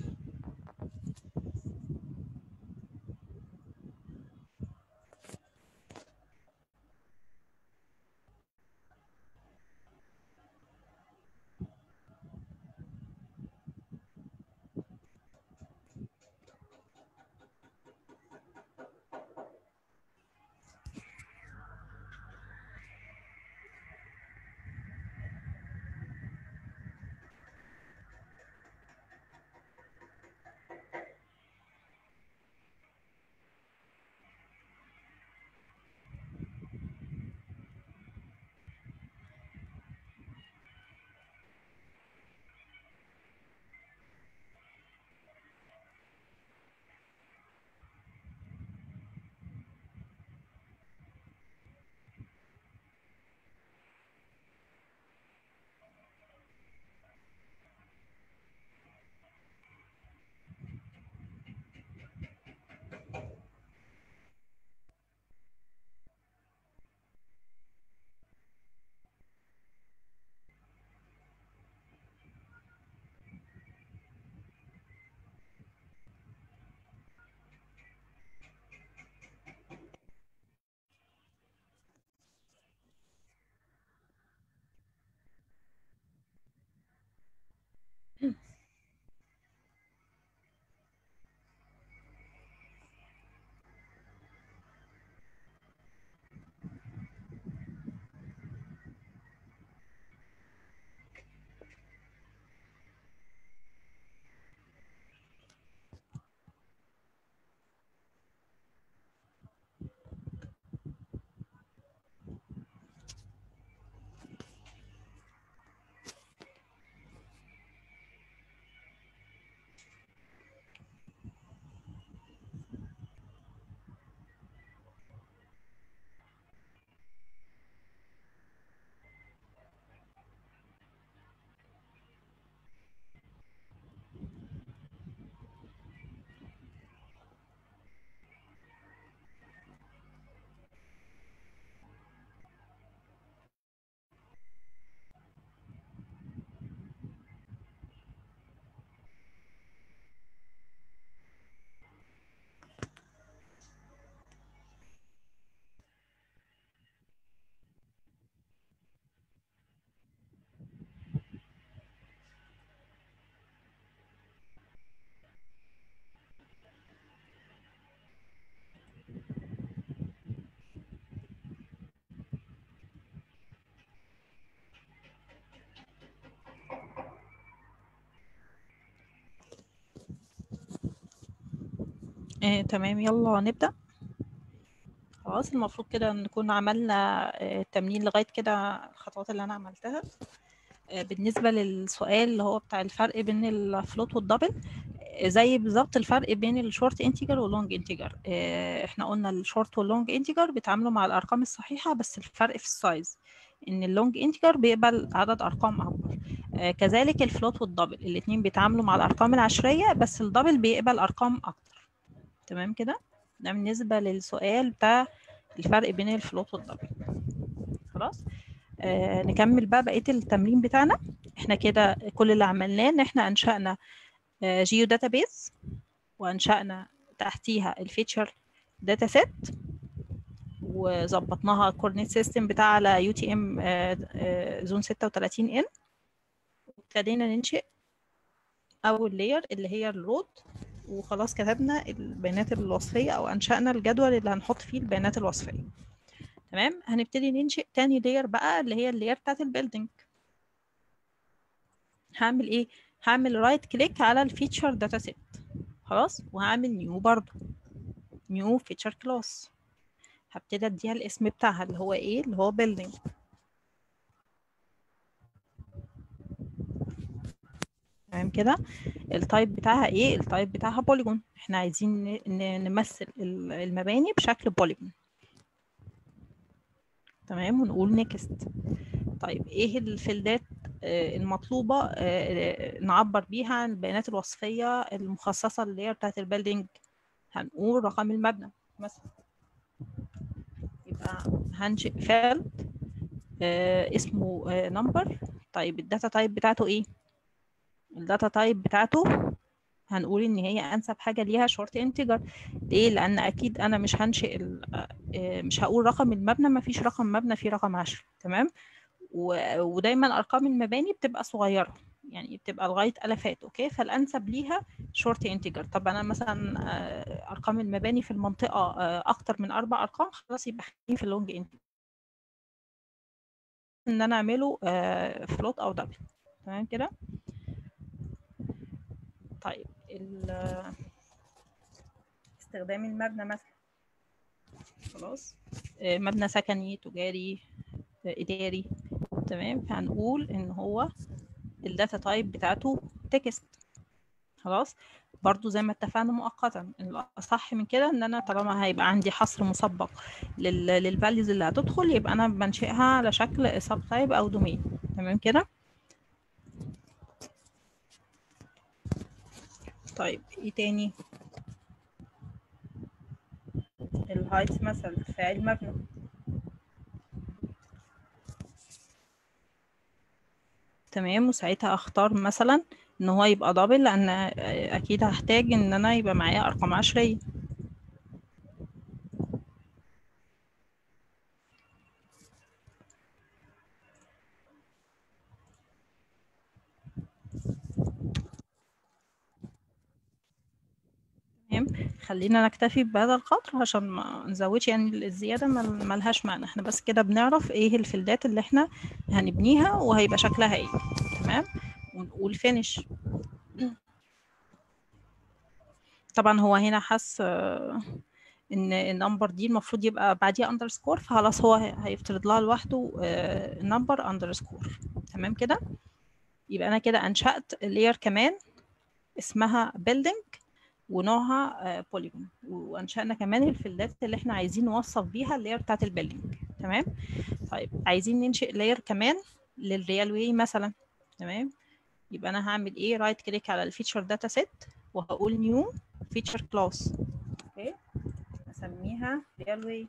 [SPEAKER 2] آه، تمام يلا نبدأ خلاص المفروض كده نكون عملنا آه، تمرين لغاية كده الخطوات اللي أنا عملتها آه، بالنسبة للسؤال اللي هو بتاع الفرق بين الفلوت والدبل آه، زي بالظبط الفرق بين الشورت انتجر واللونج انتجر احنا قلنا الشورت واللونج انتجر بيتعاملوا مع الأرقام الصحيحة بس الفرق في السايز ان اللونج انتجر بيقبل عدد ارقام اكبر آه، كذلك الفلوت والدبل الاتنين بيتعاملوا مع الارقام العشريه بس الدبل بيقبل ارقام اكتر تمام كده ده بالنسبه للسؤال بتاع الفرق بين الفلوت والدبل خلاص آه نكمل بقى بقيه التمرين بتاعنا احنا كده كل اللي عملناه ان احنا انشأنا آه جيو داتابيز وانشأنا تحتيها الفيتشر داتا سيت وظبطناها الكورنيت سيستم بتاع على يو تي ام زون 36 ان وابتدينا ننشئ اول لاير اللي هي الرود وخلاص كتبنا البيانات الوصفيه او انشانا الجدول اللي هنحط فيه البيانات الوصفيه تمام هنبتدي ننشئ تاني لاير بقى اللي هي اللاير بتاعت البيلدينج هعمل ايه هعمل رايت كليك على الفيتشر داتا سيت خلاص وهعمل نيو برضو نيو فيتشر كلاس هبتدي اديها الاسم بتاعها اللي هو ايه اللي هو building تمام كده التايب بتاعها ايه التايب بتاعها بوليجون احنا عايزين نمثل المباني بشكل بوليجون تمام ونقول نيكست طيب ايه الفيلدات المطلوبة نعبر بيها عن البيانات الوصفية المخصصة اللي هي بتاعت البيلدينج هنقول رقم المبنى مثلا يبقى هنشئ فيلد آه اسمه نمبر آه طيب الداتا تايب بتاعته ايه الداتا تايب بتاعته هنقول ان هي انسب حاجه ليها شورت انتجر ليه لان اكيد انا مش هنشئ آه مش هقول رقم المبنى ما فيش رقم مبنى فيه رقم 10 تمام ودايما ارقام المباني بتبقى صغيره يعني بتبقى لغايه الافات اوكي فالانسب ليها شورت انتجر طب انا مثلا ارقام المباني في المنطقه اكتر من اربع ارقام خلاص يبقى خليني في اللونج انتجر ان انا اعمله فلوت او دبل تمام كده طيب استخدام المبنى مثلا خلاص مبنى سكني تجاري اداري تمام فهنقول ان هو الداتا تايب بتاعته تكست خلاص برضو زي ما اتفقنا مؤقتا الاصح من كده ان انا طالما هيبقى عندي حصر مسبق للفاليوز اللي هتدخل يبقى انا بنشئها على شكل سب تايب او دومين تمام كده طيب ايه تاني الهايت مثلا ارتفاع المبنى تمام وساعتها اختار مثلا ان هو يبقى دبل لان اكيد هحتاج ان انا يبقى معايا ارقام عشرية تمام خلينا نكتفي بهذا القدر عشان ما نزودش يعني الزيادة ملهاش معنى احنا بس كده بنعرف ايه الفيلدات اللي احنا هنبنيها وهيبقى شكلها ايه تمام ونقول فينش طبعا هو هنا حس ان النمبر دي المفروض يبقى بعديها اندرسكور فخلاص هو هيفترض لها لوحده نمبر اندرسكور تمام كده يبقى انا كده انشأت لاير كمان اسمها building ونوعها بوليجون وانشأنا كمان الفيلدات اللي احنا عايزين نوصف بيها اللاير بتاعت البيلدينج تمام طيب عايزين ننشئ لاير كمان للريال واي مثلا تمام يبقى انا هعمل ايه رايت كليك على الفيتشر داتا سيت وهقول نيو فيتشر كلاس اوكي اسميها ريال واي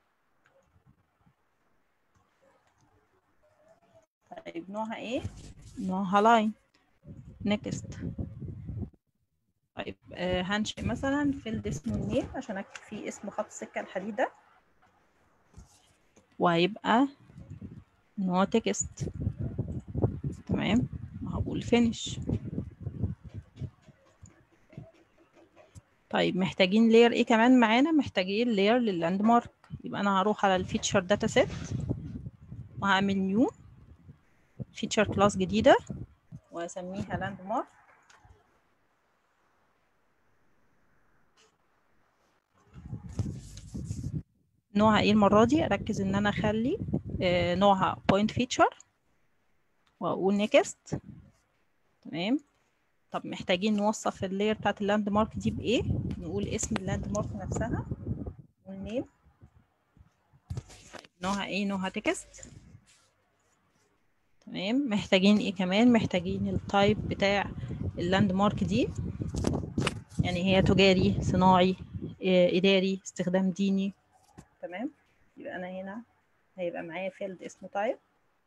[SPEAKER 2] طيب نوعها ايه نوعها لاين نيكست طيب آه هنشئ مثلا فيلد اسمه النيل عشان اكتب فيه اسم خط السكه الحديد ده وهيبقى ان هو تكست تمام وهقول فينش طيب محتاجين لاير ايه كمان معانا محتاجين لاير لللاند مارك يبقى انا هروح على الفيتشر داتا سيت وهعمل نيو فيتشر كلاس جديده وهسميها لاند مارك نوعها ايه المرة دي اركز ان انا اخلي آه، نوعها point feature واقول next تمام طب محتاجين نوصف اللاير بتاعت اللاند مارك دي بايه نقول اسم اللاند مارك نفسها والنيم طيب نوعها ايه نوعها تكست تمام محتاجين ايه كمان محتاجين التايب بتاع اللاند مارك دي يعني هي تجاري صناعي آه، اداري استخدام ديني تمام يبقى انا هنا هيبقى معايا فيلد اسمه تايب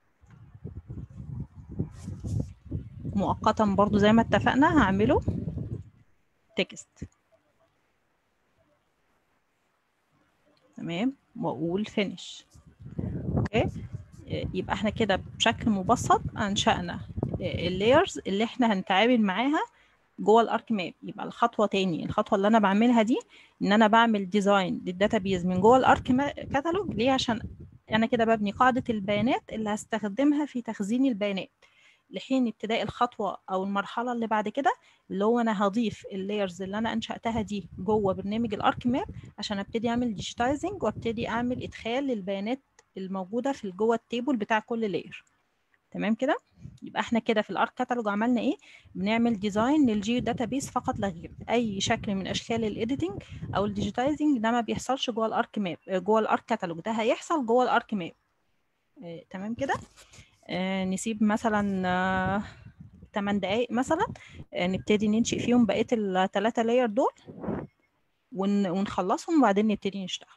[SPEAKER 2] مؤقتا برضو زي ما اتفقنا هعمله تكست تمام واقول finish اوكي يبقى احنا كده بشكل مبسط انشأنا اللايرز اللي احنا هنتعامل معاها جوه الارك ماب يبقى الخطوه تاني الخطوه اللي انا بعملها دي ان انا بعمل ديزاين للداتابيز من جوه الارك كاتالوج ليه عشان انا كده ببني قاعده البيانات اللي هستخدمها في تخزين البيانات لحين ابتداء الخطوه او المرحله اللي بعد كده اللي هو انا هضيف اللايرز اللي انا انشاتها دي جوه برنامج الارك ماب عشان ابتدي اعمل ديجيتايزنج وابتدي اعمل ادخال للبيانات الموجوده في جوه التيبل بتاع كل لاير تمام كده يبقى احنا كده في الارك كاتالوج عملنا ايه بنعمل ديزاين للجيو داتابيس فقط لا غير اي شكل من اشكال الايديتنج او الديجيتايزنج ده ما بيحصلش جوه الارك ماب جوه الارك كاتالوج ده هيحصل جوه الارك ماب اه تمام كده اه نسيب مثلا اه 8 دقايق مثلا اه نبتدي ننشئ فيهم بقيه الثلاثه لاير دول ون ونخلصهم وبعدين نبتدي نشتغل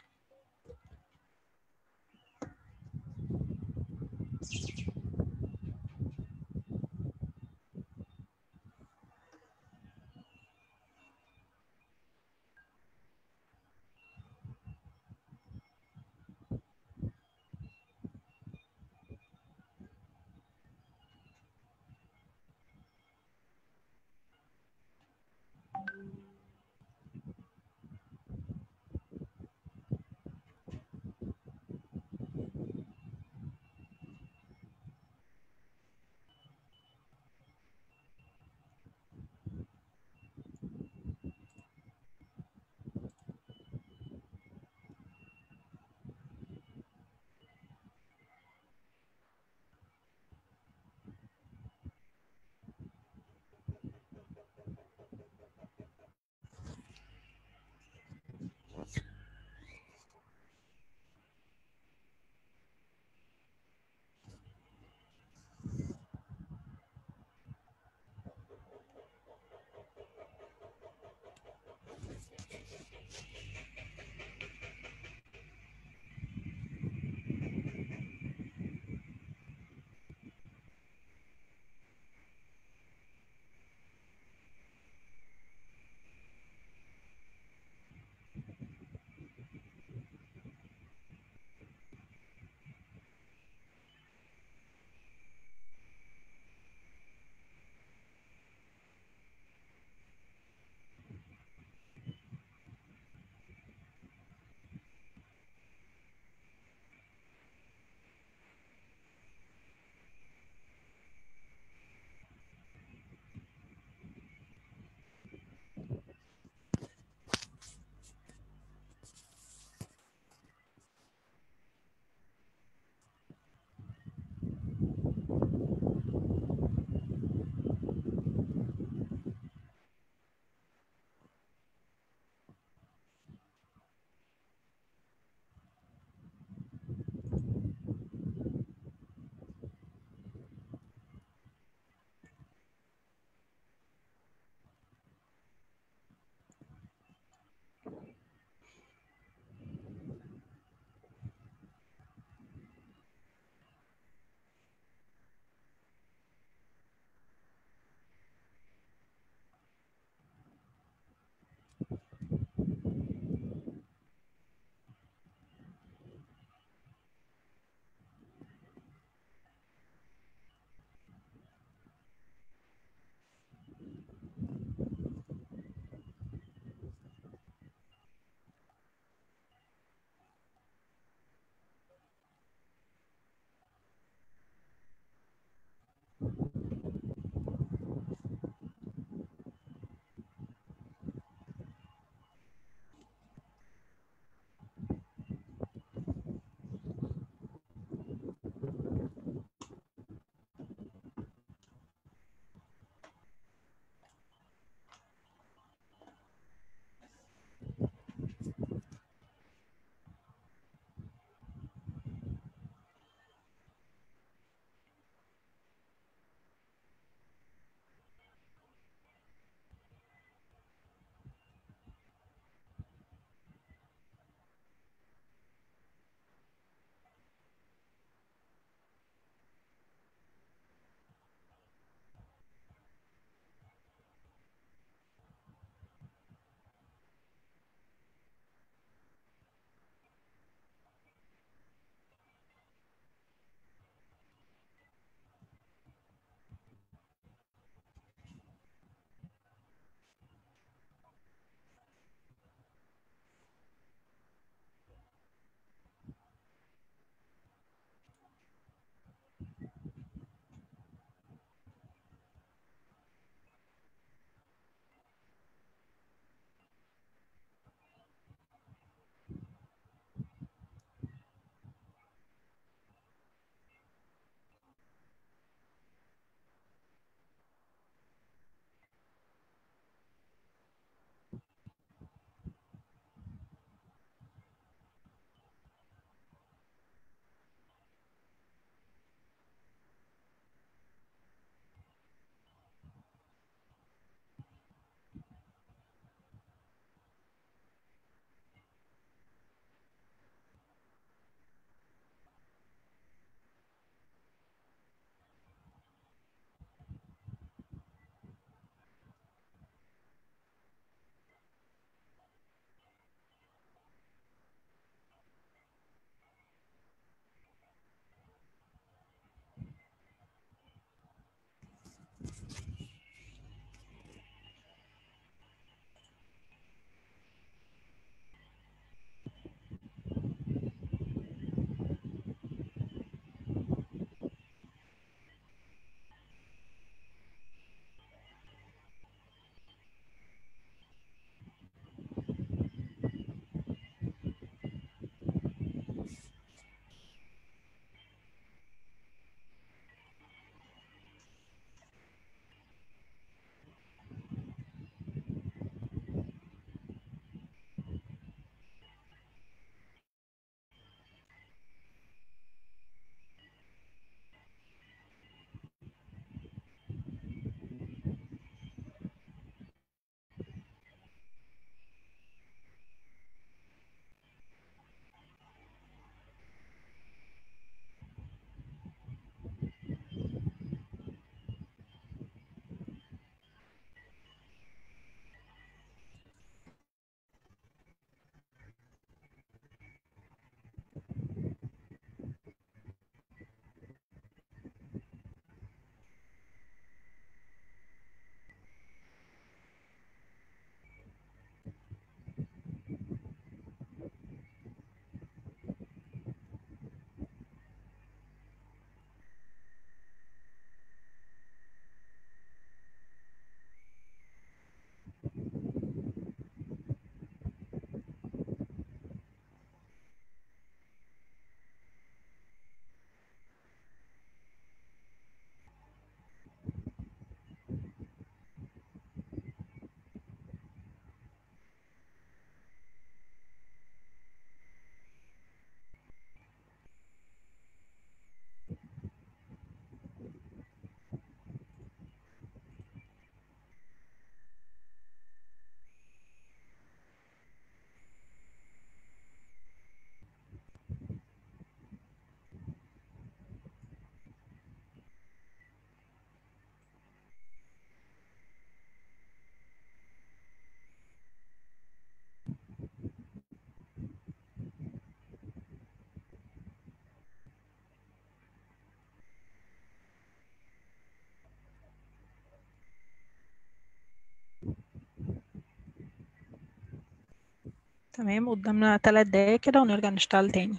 [SPEAKER 2] تمام قدامنا ثلاث دقايق كده ونرجع نشتغل تاني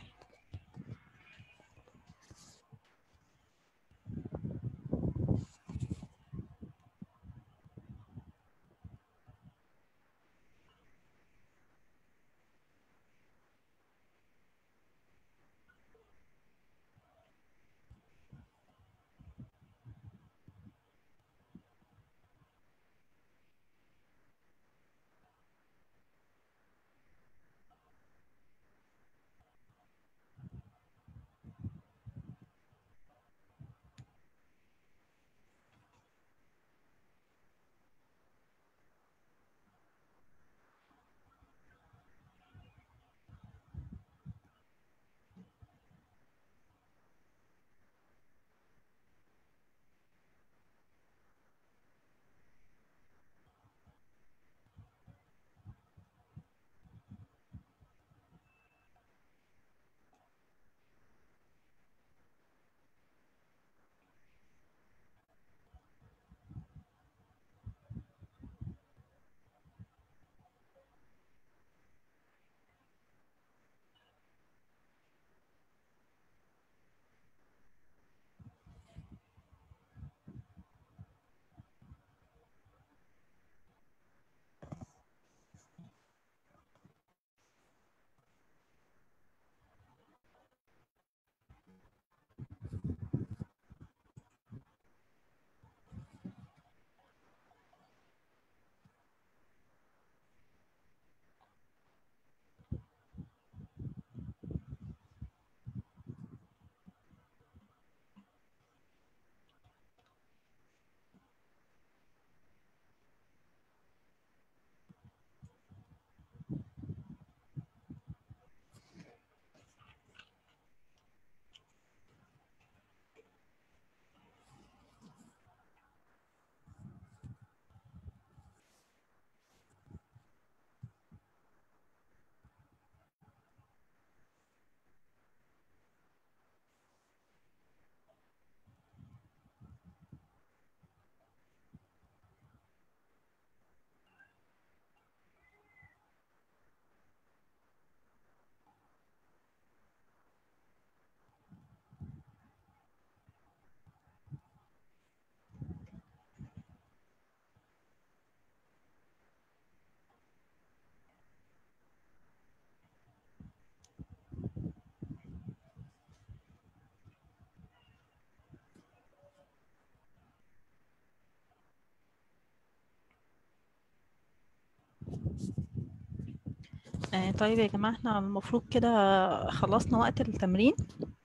[SPEAKER 2] آه طيب يا جماعة احنا المفروض كده خلصنا وقت التمرين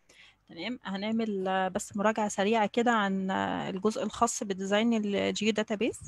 [SPEAKER 2] تمام هنعمل آه، بس مراجعة سريعة كده عن آه، الجزء الخاص بديزاين الجيو داتابيز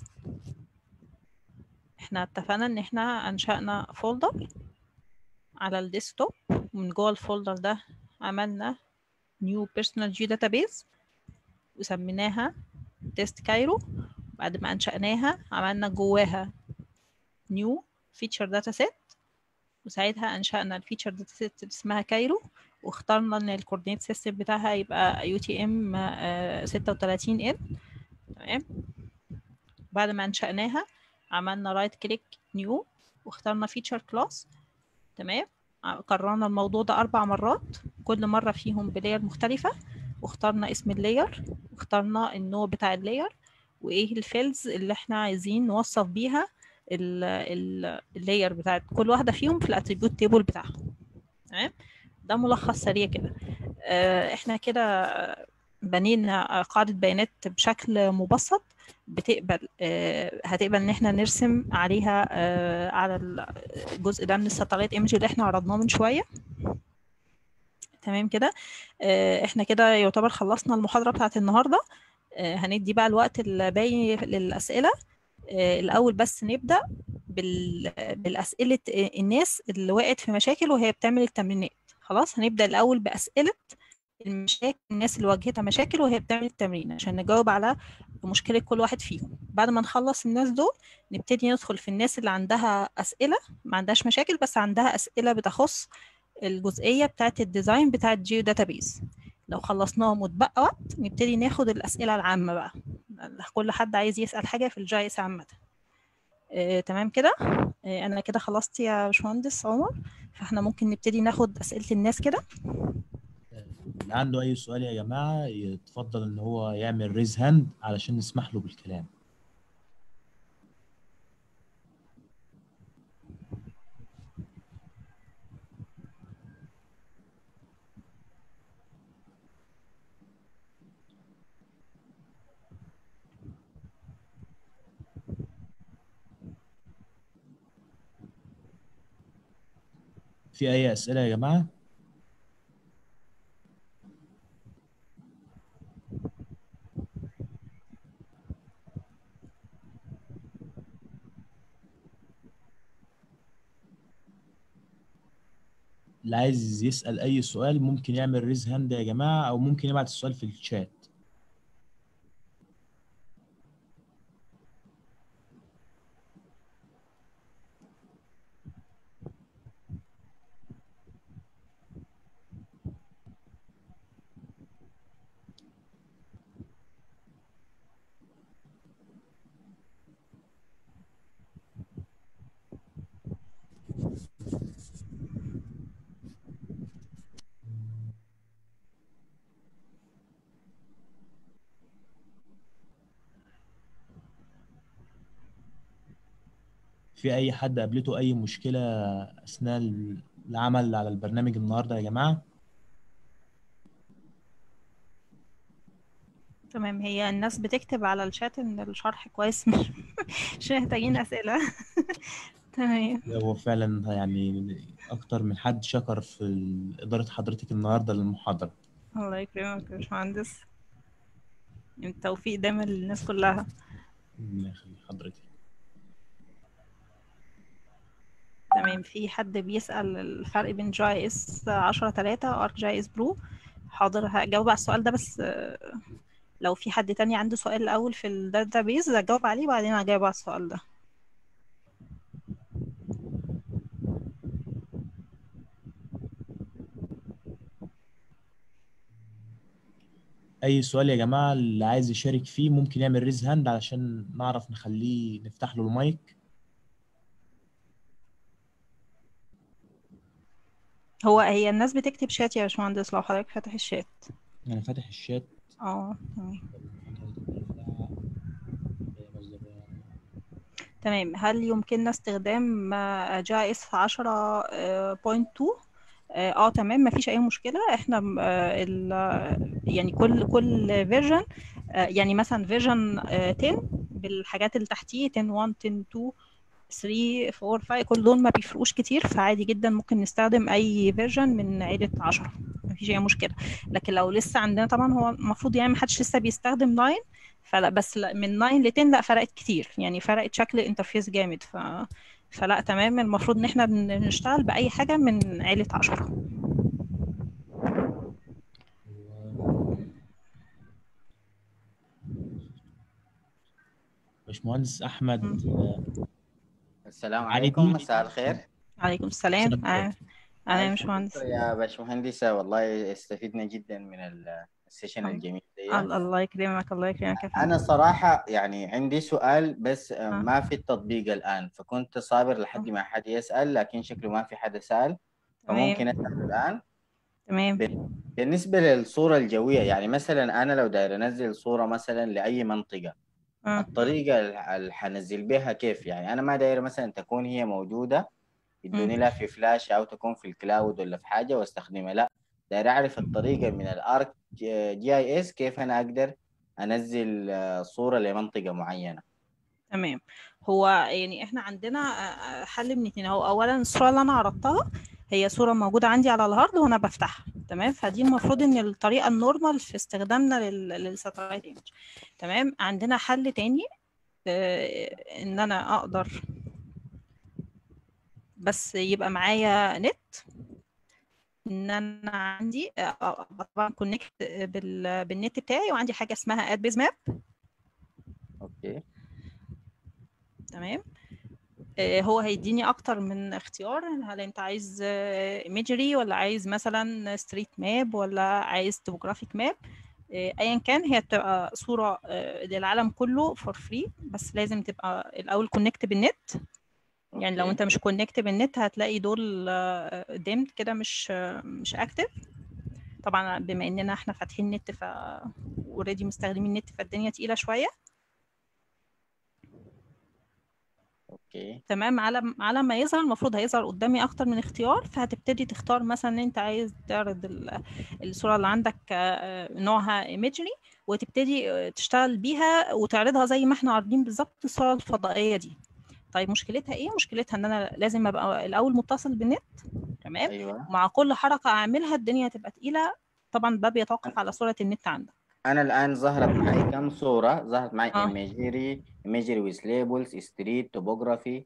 [SPEAKER 2] احنا اتفقنا ان احنا انشأنا فولدر على الديسكتوب ومن جوه الفولدر ده عملنا new personal geo database وسميناها تيست كايرو بعد ما انشأناها عملنا جواها new feature dataset وساعتها انشأنا الفيتشر داتا سيت اللي اسمها كايرو واخترنا ان الكوردينيت سيستم بتاعها يبقى يو تي ام 36 ال تمام بعد ما انشأناها عملنا رايت كليك نيو واخترنا فيتشر كلاس تمام ع- كررنا الموضوع ده اربع مرات كل مره فيهم بلاير مختلفه واخترنا اسم اللاير واخترنا النوع بتاع اللاير وايه الفيلز اللي احنا عايزين نوصف بيها اللاير بتاعت كل واحده فيهم في الاتريبيوت تيبل بتاعها تمام ده ملخص سريع كده آه، احنا كده بنينا قاعدة بيانات بشكل مبسط بتقبل آه، هتقبل ان احنا نرسم عليها آه، على الجزء ده من الساتلايت ايمج اللي احنا عرضناه من شوية تمام كده آه، احنا كده يعتبر خلصنا المحاضرة بتاعت النهاردة آه، هندي بقى الوقت الباقي للأسئلة آه، الأول بس نبدأ بال... بالأسئلة الناس اللي وقعت في مشاكل وهي بتعمل التمرينات خلاص هنبدأ الأول بأسئلة المشاكل الناس اللي واجهتها مشاكل وهي بتعمل التمرين عشان نجاوب على مشكلة كل واحد فيهم بعد ما نخلص الناس دول نبتدي ندخل في الناس اللي عندها أسئلة ما عندهاش مشاكل بس عندها أسئلة بتخص الجزئية بتاعة الديزاين بتاعة جيو داتابيز لو خلصناهم واتبقى وقت نبتدي ناخد الأسئلة العامة بقى كل حد عايز يسأل حاجة في الجي اس عامة آه، تمام كده آه، انا كده خلصت يا باشمهندس عمر فاحنا ممكن نبتدي ناخد اسئله الناس كده
[SPEAKER 3] اللي عنده اي سؤال يا جماعه يتفضل ان هو يعمل ريز هاند علشان نسمح له بالكلام في اي اسئله يا جماعه اللي عايز يسأل أي سؤال ممكن يعمل ريز هاند يا جماعة أو ممكن يبعت السؤال في الشات في أي حد قابلته أي مشكلة أثناء العمل على البرنامج النهاردة يا جماعة
[SPEAKER 2] تمام هي الناس بتكتب على الشات ان الشرح كويس مش مش محتاجين اسئله تمام
[SPEAKER 3] هو فعلا يعني أكتر من حد شكر في إدارة حضرتك النهاردة للمحاضرة
[SPEAKER 2] الله يكرمك يا باشمهندس التوفيق دايما للناس كلها
[SPEAKER 3] الله يخلي حضرتك
[SPEAKER 2] تمام في حد بيسأل الفرق بين جاي اس 10 3 وارك جاي اس برو حاضر هجاوب على السؤال ده بس آه، لو في حد تاني عنده سؤال الأول في الداتابيز هجاوب عليه وبعدين هجاوب على السؤال ده
[SPEAKER 3] أي سؤال يا جماعة اللي عايز يشارك فيه ممكن يعمل ريز هاند علشان نعرف نخليه نفتح له المايك
[SPEAKER 2] هو هي الناس بتكتب شات يا باشمهندس لو حضرتك فاتح الشات
[SPEAKER 3] أنا فاتح الشات
[SPEAKER 2] اه تمام تمام هل يمكننا استخدام جي اس 10.2 اه تمام مفيش اي مشكله احنا آه، ال يعني كل كل فيرجن يعني مثلا فيرجن 10 بالحاجات اللي تحتيه 10 1 10 2 3 4 5 كل دول ما بيفرقوش كتير فعادي جدا ممكن نستخدم اي فيرجن من عيله 10 مفيش اي مشكله لكن لو لسه عندنا طبعا هو المفروض يعني محدش لسه بيستخدم 9 فلا بس لا من 9 ل 10 لا فرقت كتير يعني فرقت شكل الانترفيس جامد ف فلا تمام المفروض ان احنا نشتغل باي حاجه من عيله 10
[SPEAKER 3] باشمهندس أحمد آه،
[SPEAKER 4] السلام
[SPEAKER 3] علي
[SPEAKER 4] عليكم
[SPEAKER 3] دي-
[SPEAKER 4] مساء الخير
[SPEAKER 2] عليكم السلام
[SPEAKER 3] السلام
[SPEAKER 2] آه، انا يا
[SPEAKER 4] ألف
[SPEAKER 2] باشمهندس
[SPEAKER 4] شكر يا باشمهندسة والله استفدنا جدا من ال- السيشن
[SPEAKER 2] الله.
[SPEAKER 4] الجميل دي
[SPEAKER 2] الله الله يكرمك الله يكرمك يا فندم
[SPEAKER 4] أنا صراحة يعني عندي سؤال بس آه،
[SPEAKER 2] آه.
[SPEAKER 4] ما في التطبيق الآن فكنت صابر لحد ما حد يسأل لكن شكله ما في حد سأل فممكن
[SPEAKER 2] تمام
[SPEAKER 4] أسأل الآن
[SPEAKER 2] تمام
[SPEAKER 4] بالنسبة للصورة الجوية يعني مثلا أنا لو داير أنزل صورة مثلا لأي منطقة
[SPEAKER 2] آه.
[SPEAKER 4] الطريقة اللي حنزل بها كيف يعني أنا ما داير مثلا تكون هي موجودة يدوني لها في فلاش أو تكون في الكلاود ولا في حاجة واستخدمها لا داير أعرف الطريقة من الأرك جي أي إس كيف أنا أقدر أنزل آه، صورة لمنطقة معينة
[SPEAKER 2] تمام هو يعني احنا عندنا آه، آه، حل من اتنين هو اولا الصوره اللي انا عرضتها هي صوره موجوده عندي على الهارد وانا بفتحها تمام فدي المفروض ان الطريقه النورمال في استخدامنا لل- للساتلايت ايمج تمام عندنا حل تاني آه، ان انا اقدر بس يبقى معايا نت ان انا عندي آه، آه، طبعا كونكت بالنت بتاعي وعندي حاجه اسمها اد بيز ماب
[SPEAKER 4] أوكي
[SPEAKER 2] تمام آه، هو هيديني اكتر من اختيار هل انت عايز ايميجري ولا عايز مثلا ستريت ماب ولا عايز توبوجرافيك ماب آه، ايا كان هي بتبقى صوره آه، للعالم كله فور فري بس لازم تبقى الاول كونكت بالنت يعني لو
[SPEAKER 4] أوكي.
[SPEAKER 2] انت مش كونكت بالنت هتلاقي دول ديمت كده مش آه، مش اكتف طبعا بما اننا احنا فاتحين النت ف اوريدي مستخدمين النت فالدنيا تقيله شويه
[SPEAKER 4] اوكي
[SPEAKER 2] تمام على على ما يظهر المفروض هيظهر قدامي اكتر من اختيار فهتبتدي تختار مثلا ان انت عايز تعرض ال- الصوره اللي عندك آه، نوعها ايميجري وتبتدي آه، تشتغل بيها وتعرضها زي ما احنا عارضين بالظبط الصوره الفضائيه دي طيب مشكلتها ايه مشكلتها ان انا لازم ابقى الاول متصل بالنت تمام
[SPEAKER 4] ايوه
[SPEAKER 2] مع كل حركه اعملها الدنيا هتبقى تقيله طبعا ده بيتوقف على صوره النت عندك
[SPEAKER 4] انا الان ظهرت معي كم صوره ظهرت معي
[SPEAKER 2] آه.
[SPEAKER 4] ايميجري ايميجري ويز ليبلز ستريت توبوغرافي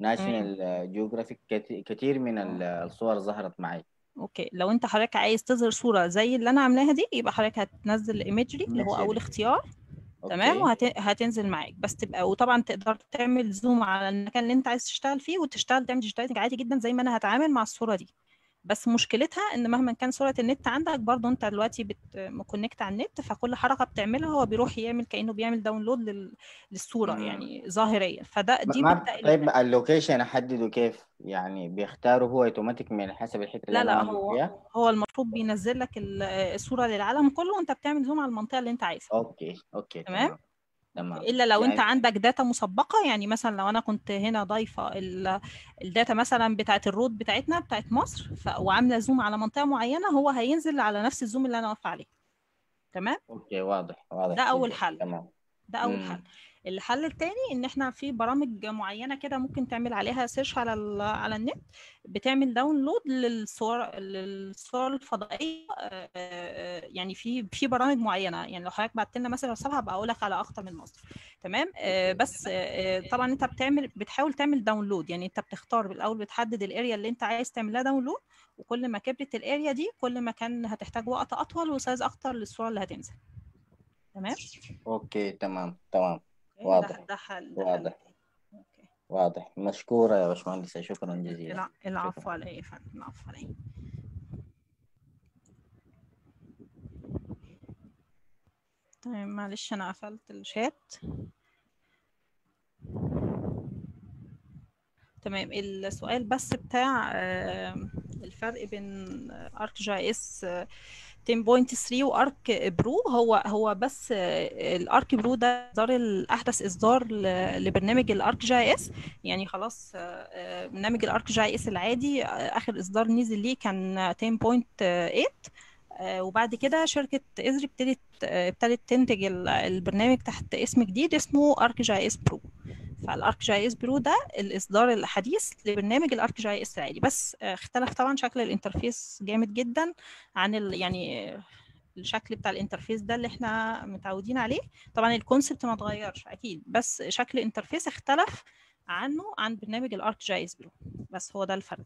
[SPEAKER 4] ناشونال جيوغرافيك كثير من ال- الصور ظهرت معي
[SPEAKER 2] اوكي لو انت حضرتك عايز تظهر صوره زي اللي انا عاملاها دي يبقى حضرتك هتنزل الايميجري اللي هو اول
[SPEAKER 4] Imagery.
[SPEAKER 2] اختيار تمام
[SPEAKER 4] أوكي.
[SPEAKER 2] وهتنزل معاك بس تبقى وطبعا تقدر تعمل زوم على المكان اللي انت عايز تشتغل فيه وتشتغل تعمل ديجيتايزنج عادي جدا زي ما انا هتعامل مع الصوره دي بس مشكلتها ان مهما كان صوره النت عندك برضو انت دلوقتي بت مكونكت على النت فكل حركه بتعملها هو بيروح يعمل كانه بيعمل داونلود لل... للصوره
[SPEAKER 4] مم.
[SPEAKER 2] يعني ظاهريا فده
[SPEAKER 4] ما
[SPEAKER 2] دي
[SPEAKER 4] ما-
[SPEAKER 2] بتقل
[SPEAKER 4] طيب اللوكيشن احدده كيف يعني بيختاروا هو اوتوماتيك من حسب الحته اللي
[SPEAKER 2] لا
[SPEAKER 4] انا
[SPEAKER 2] لا
[SPEAKER 4] عامل
[SPEAKER 2] هو
[SPEAKER 4] فيها
[SPEAKER 2] هو المفروض بينزل لك ال- الصوره للعالم كله وانت بتعمل زوم على المنطقه اللي انت عايزها
[SPEAKER 4] اوكي اوكي
[SPEAKER 2] تمام؟
[SPEAKER 4] تمام تمام
[SPEAKER 2] الا لو انت
[SPEAKER 4] يعني
[SPEAKER 2] عندك داتا مسبقه يعني مثلا لو انا كنت هنا ضايفه ال- الداتا مثلا بتاعه الرود بتاعتنا بتاعه مصر ف... وعامله زوم على منطقه معينه هو هينزل على نفس الزوم اللي انا واقفه عليه تمام
[SPEAKER 4] اوكي واضح واضح
[SPEAKER 2] ده أول
[SPEAKER 4] جداً.
[SPEAKER 2] حل.
[SPEAKER 4] تمام
[SPEAKER 2] ده اول
[SPEAKER 4] مم.
[SPEAKER 2] حل الحل التاني ان احنا في برامج معينه كده ممكن تعمل عليها سيرش على ال... على النت بتعمل داونلود للصور للصور الفضائيه آه، آه، يعني في في برامج معينه يعني لو حضرتك بعت لنا مثلا واتساب هبقى اقول لك على اكتر من مصدر تمام آه، بس آه، آه، طبعا انت بتعمل بتحاول تعمل داونلود يعني انت بتختار بالاول بتحدد الاريا اللي انت عايز تعمل لها داونلود وكل ما كبرت الاريا دي كل ما كان هتحتاج وقت اطول وسايز اكتر للصوره اللي هتنزل تمام
[SPEAKER 4] اوكي تمام تمام
[SPEAKER 2] أوكي،
[SPEAKER 4] واضح.
[SPEAKER 2] ده ده حل ده
[SPEAKER 4] واضح.
[SPEAKER 2] حل اوكي
[SPEAKER 4] واضح مشكورة يا باشمهندسة شكرا جزيلا
[SPEAKER 2] الع- العفو على ايه يا فندم العفو على ايه طيب معلش انا قفلت الشات تمام السؤال بس بتاع آه، الفرق بين ارك جي اس 10.3 وارك برو هو هو بس آه، الارك برو ده اصدار الاحدث اصدار ل- لبرنامج الارك جي اس يعني خلاص آه، آه، برنامج الارك جي اس العادي آه، اخر اصدار نزل ليه كان 10.8 آه، وبعد كده شركة إزري ابتدت آه، ابتدت تنتج ال- البرنامج تحت اسم جديد اسمه ارك جي اس برو فالارك جي اس برو ده الاصدار الحديث لبرنامج الارك جي اس العادي بس آه، اختلف طبعا شكل الانترفيس جامد جدا عن ال يعني آه، الشكل بتاع الانترفيس ده اللي احنا متعودين عليه طبعا الكونسبت ما اتغيرش اكيد بس شكل الانترفيس اختلف عنه عن برنامج الارك جي اس برو بس هو ده الفرق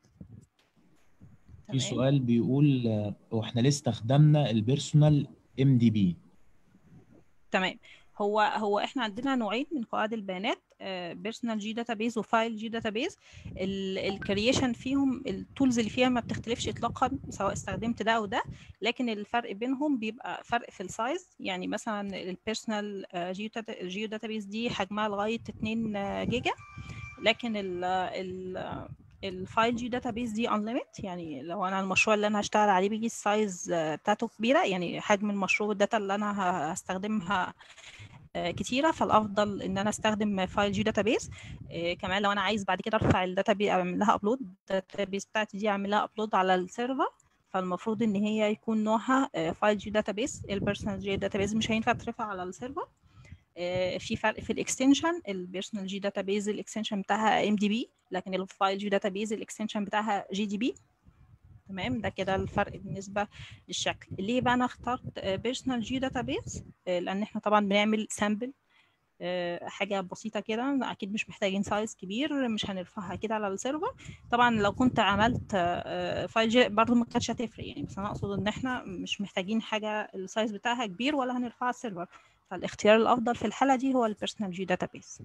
[SPEAKER 3] في
[SPEAKER 2] تمام
[SPEAKER 3] سؤال بيقول آه، هو احنا ليه استخدمنا البيرسونال ام دي بي
[SPEAKER 2] تمام هو هو احنا عندنا نوعين من قواعد البيانات بيرسونال جي داتابيز وفايل جي داتابيز الكرييشن فيهم التولز اللي فيها ما بتختلفش اطلاقا سواء استخدمت ده او ده لكن الفرق بينهم بيبقى فرق في السايز يعني مثلا البيرسونال جيو داتابيز دي حجمها لغايه 2 جيجا لكن ال ال الفايل جي داتابيز دي unlimited يعني لو انا المشروع اللي انا هشتغل عليه بيجي السايز آه، بتاعته كبيره يعني حجم المشروع الداتا اللي انا ه- هستخدمها آه، كتيره فالافضل ان انا استخدم فايل جي داتابيز كمان لو انا عايز بعد كده ارفع الداتابيز اعمل لها ابلود الداتابيز بتاعتي دي اعمل لها ابلود على السيرفر فالمفروض ان هي يكون نوعها فايل جي داتابيز البيرسونال جي داتابيز مش هينفع ترفع على السيرفر آه، في فرق في الاكستنشن البيرسونال جي داتابيز الاكستنشن بتاعها ام دي بي لكن الفايل جي داتابيز الاكستنشن بتاعها جي دي بي تمام ده كده الفرق بالنسبه للشكل ليه بقى انا اخترت بيرسونال جي داتابيز لان احنا طبعا بنعمل سامبل حاجه بسيطه كده اكيد مش محتاجين سايز كبير مش هنرفعها كده على السيرفر طبعا لو كنت عملت آه، فايل جي برضه ما كانتش هتفرق يعني بس انا اقصد ان احنا مش محتاجين حاجه السايز بتاعها كبير ولا هنرفعها على السيرفر فالاختيار الافضل في الحاله دي هو البيرسونال جي داتابيز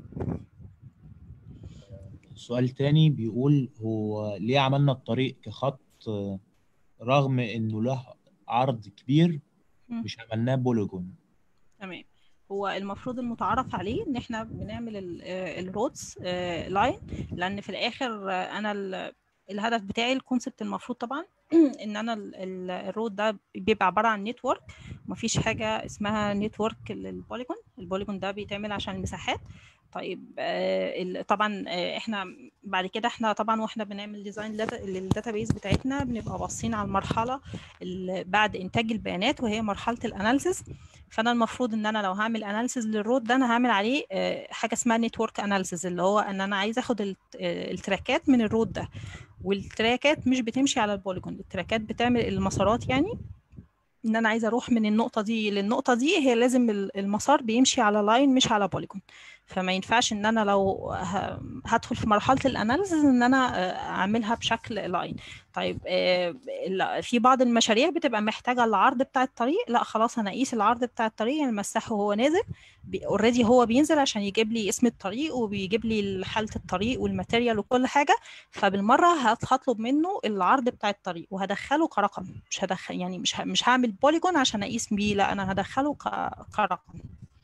[SPEAKER 3] سؤال تاني بيقول هو ليه عملنا الطريق كخط آه، رغم انه له عرض كبير
[SPEAKER 2] مم.
[SPEAKER 3] مش عملناه بوليجون
[SPEAKER 2] تمام هو المفروض المتعارف عليه ان احنا بنعمل الرودز لاين لان في الاخر آه، انا ال- الهدف بتاعي الكونسبت المفروض طبعا ان انا ال- ال- الرود ده بيبقى عباره عن نتورك مفيش حاجه اسمها نتورك للبوليجون البوليجون ده بيتعمل عشان المساحات طيب آه، ال- طبعا آه، احنا بعد كده احنا طبعا واحنا بنعمل ديزاين للداتابيز بتاعتنا بنبقى باصين على المرحله ال- بعد انتاج البيانات وهي مرحله الاناليسيس فانا المفروض ان انا لو هعمل اناليسيز للرود ده انا هعمل عليه آه، حاجه اسمها نتورك اناليسيز اللي هو ان انا عايز اخد الت- آه، التراكات من الرود ده والتراكات مش بتمشي على البوليجون التراكات بتعمل المسارات يعني ان انا عايزه اروح من النقطه دي للنقطه دي هي لازم ال- المسار بيمشي على لاين مش على بوليجون فما ينفعش ان انا لو ه- هدخل في مرحله الاناليسيز ان انا آه، اعملها بشكل لاين طيب آه، ال- في بعض المشاريع بتبقى محتاجه العرض بتاع الطريق لا خلاص انا اقيس العرض بتاع الطريق يعني مسحه وهو نازل اوريدي هو بينزل عشان يجيب لي اسم الطريق وبيجيب لي حاله الطريق والماتيريال وكل حاجه فبالمره هط- هطلب منه العرض بتاع الطريق وهدخله كرقم مش هدخل يعني مش ه- مش هعمل بوليجون عشان اقيس بيه لا انا هدخله ك- كرقم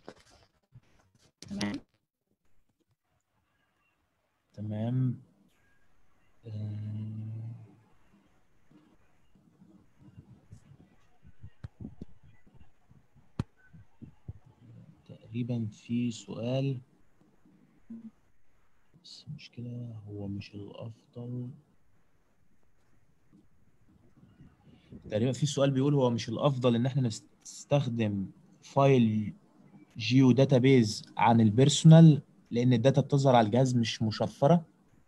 [SPEAKER 2] تمام
[SPEAKER 3] تمام آه، تقريبا في سؤال بس المشكلة هو مش الأفضل تقريبا في سؤال بيقول هو مش الأفضل إن احنا نستخدم فايل جيو داتابيز عن البيرسونال لأن الداتا بتظهر على الجهاز مش مشفرة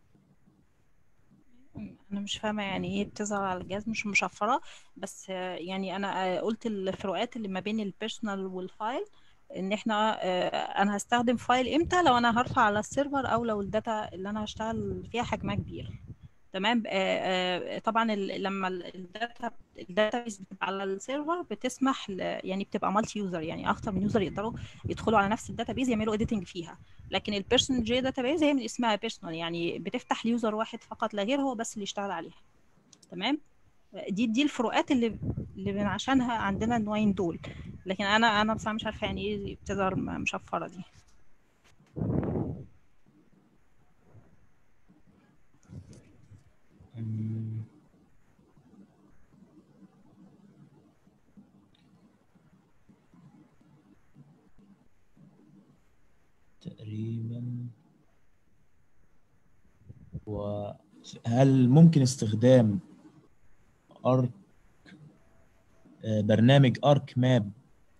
[SPEAKER 2] انا مش فاهمه يعني ايه بتظهر على الجهاز مش مشفره بس آه، يعني انا آه، قلت الفروقات اللي ما بين البيرسونال والفايل ان احنا آه، انا هستخدم فايل امتى لو انا هرفع على السيرفر او لو الداتا اللي انا هشتغل فيها حجمها كبير تمام آه، آه، طبعا ال- لما ال- الداتا الداتا بتبقى على السيرفر بتسمح ل- يعني بتبقى مالتي يوزر يعني اكتر من يوزر يقدروا يدخلوا على نفس الداتا بيز يعملوا اديتنج فيها لكن البيرسونال جي داتا بيز هي من اسمها بيرسونال يعني بتفتح ليوزر واحد فقط لا غير هو بس اللي يشتغل عليها تمام دي دي الفروقات اللي اللي من عشانها عندنا النوعين دول لكن انا انا بصراحه مش عارفه يعني ايه بتظهر م- مشفره دي
[SPEAKER 3] أمم. تقريبا وهل ممكن استخدام ارك آه، برنامج ارك ماب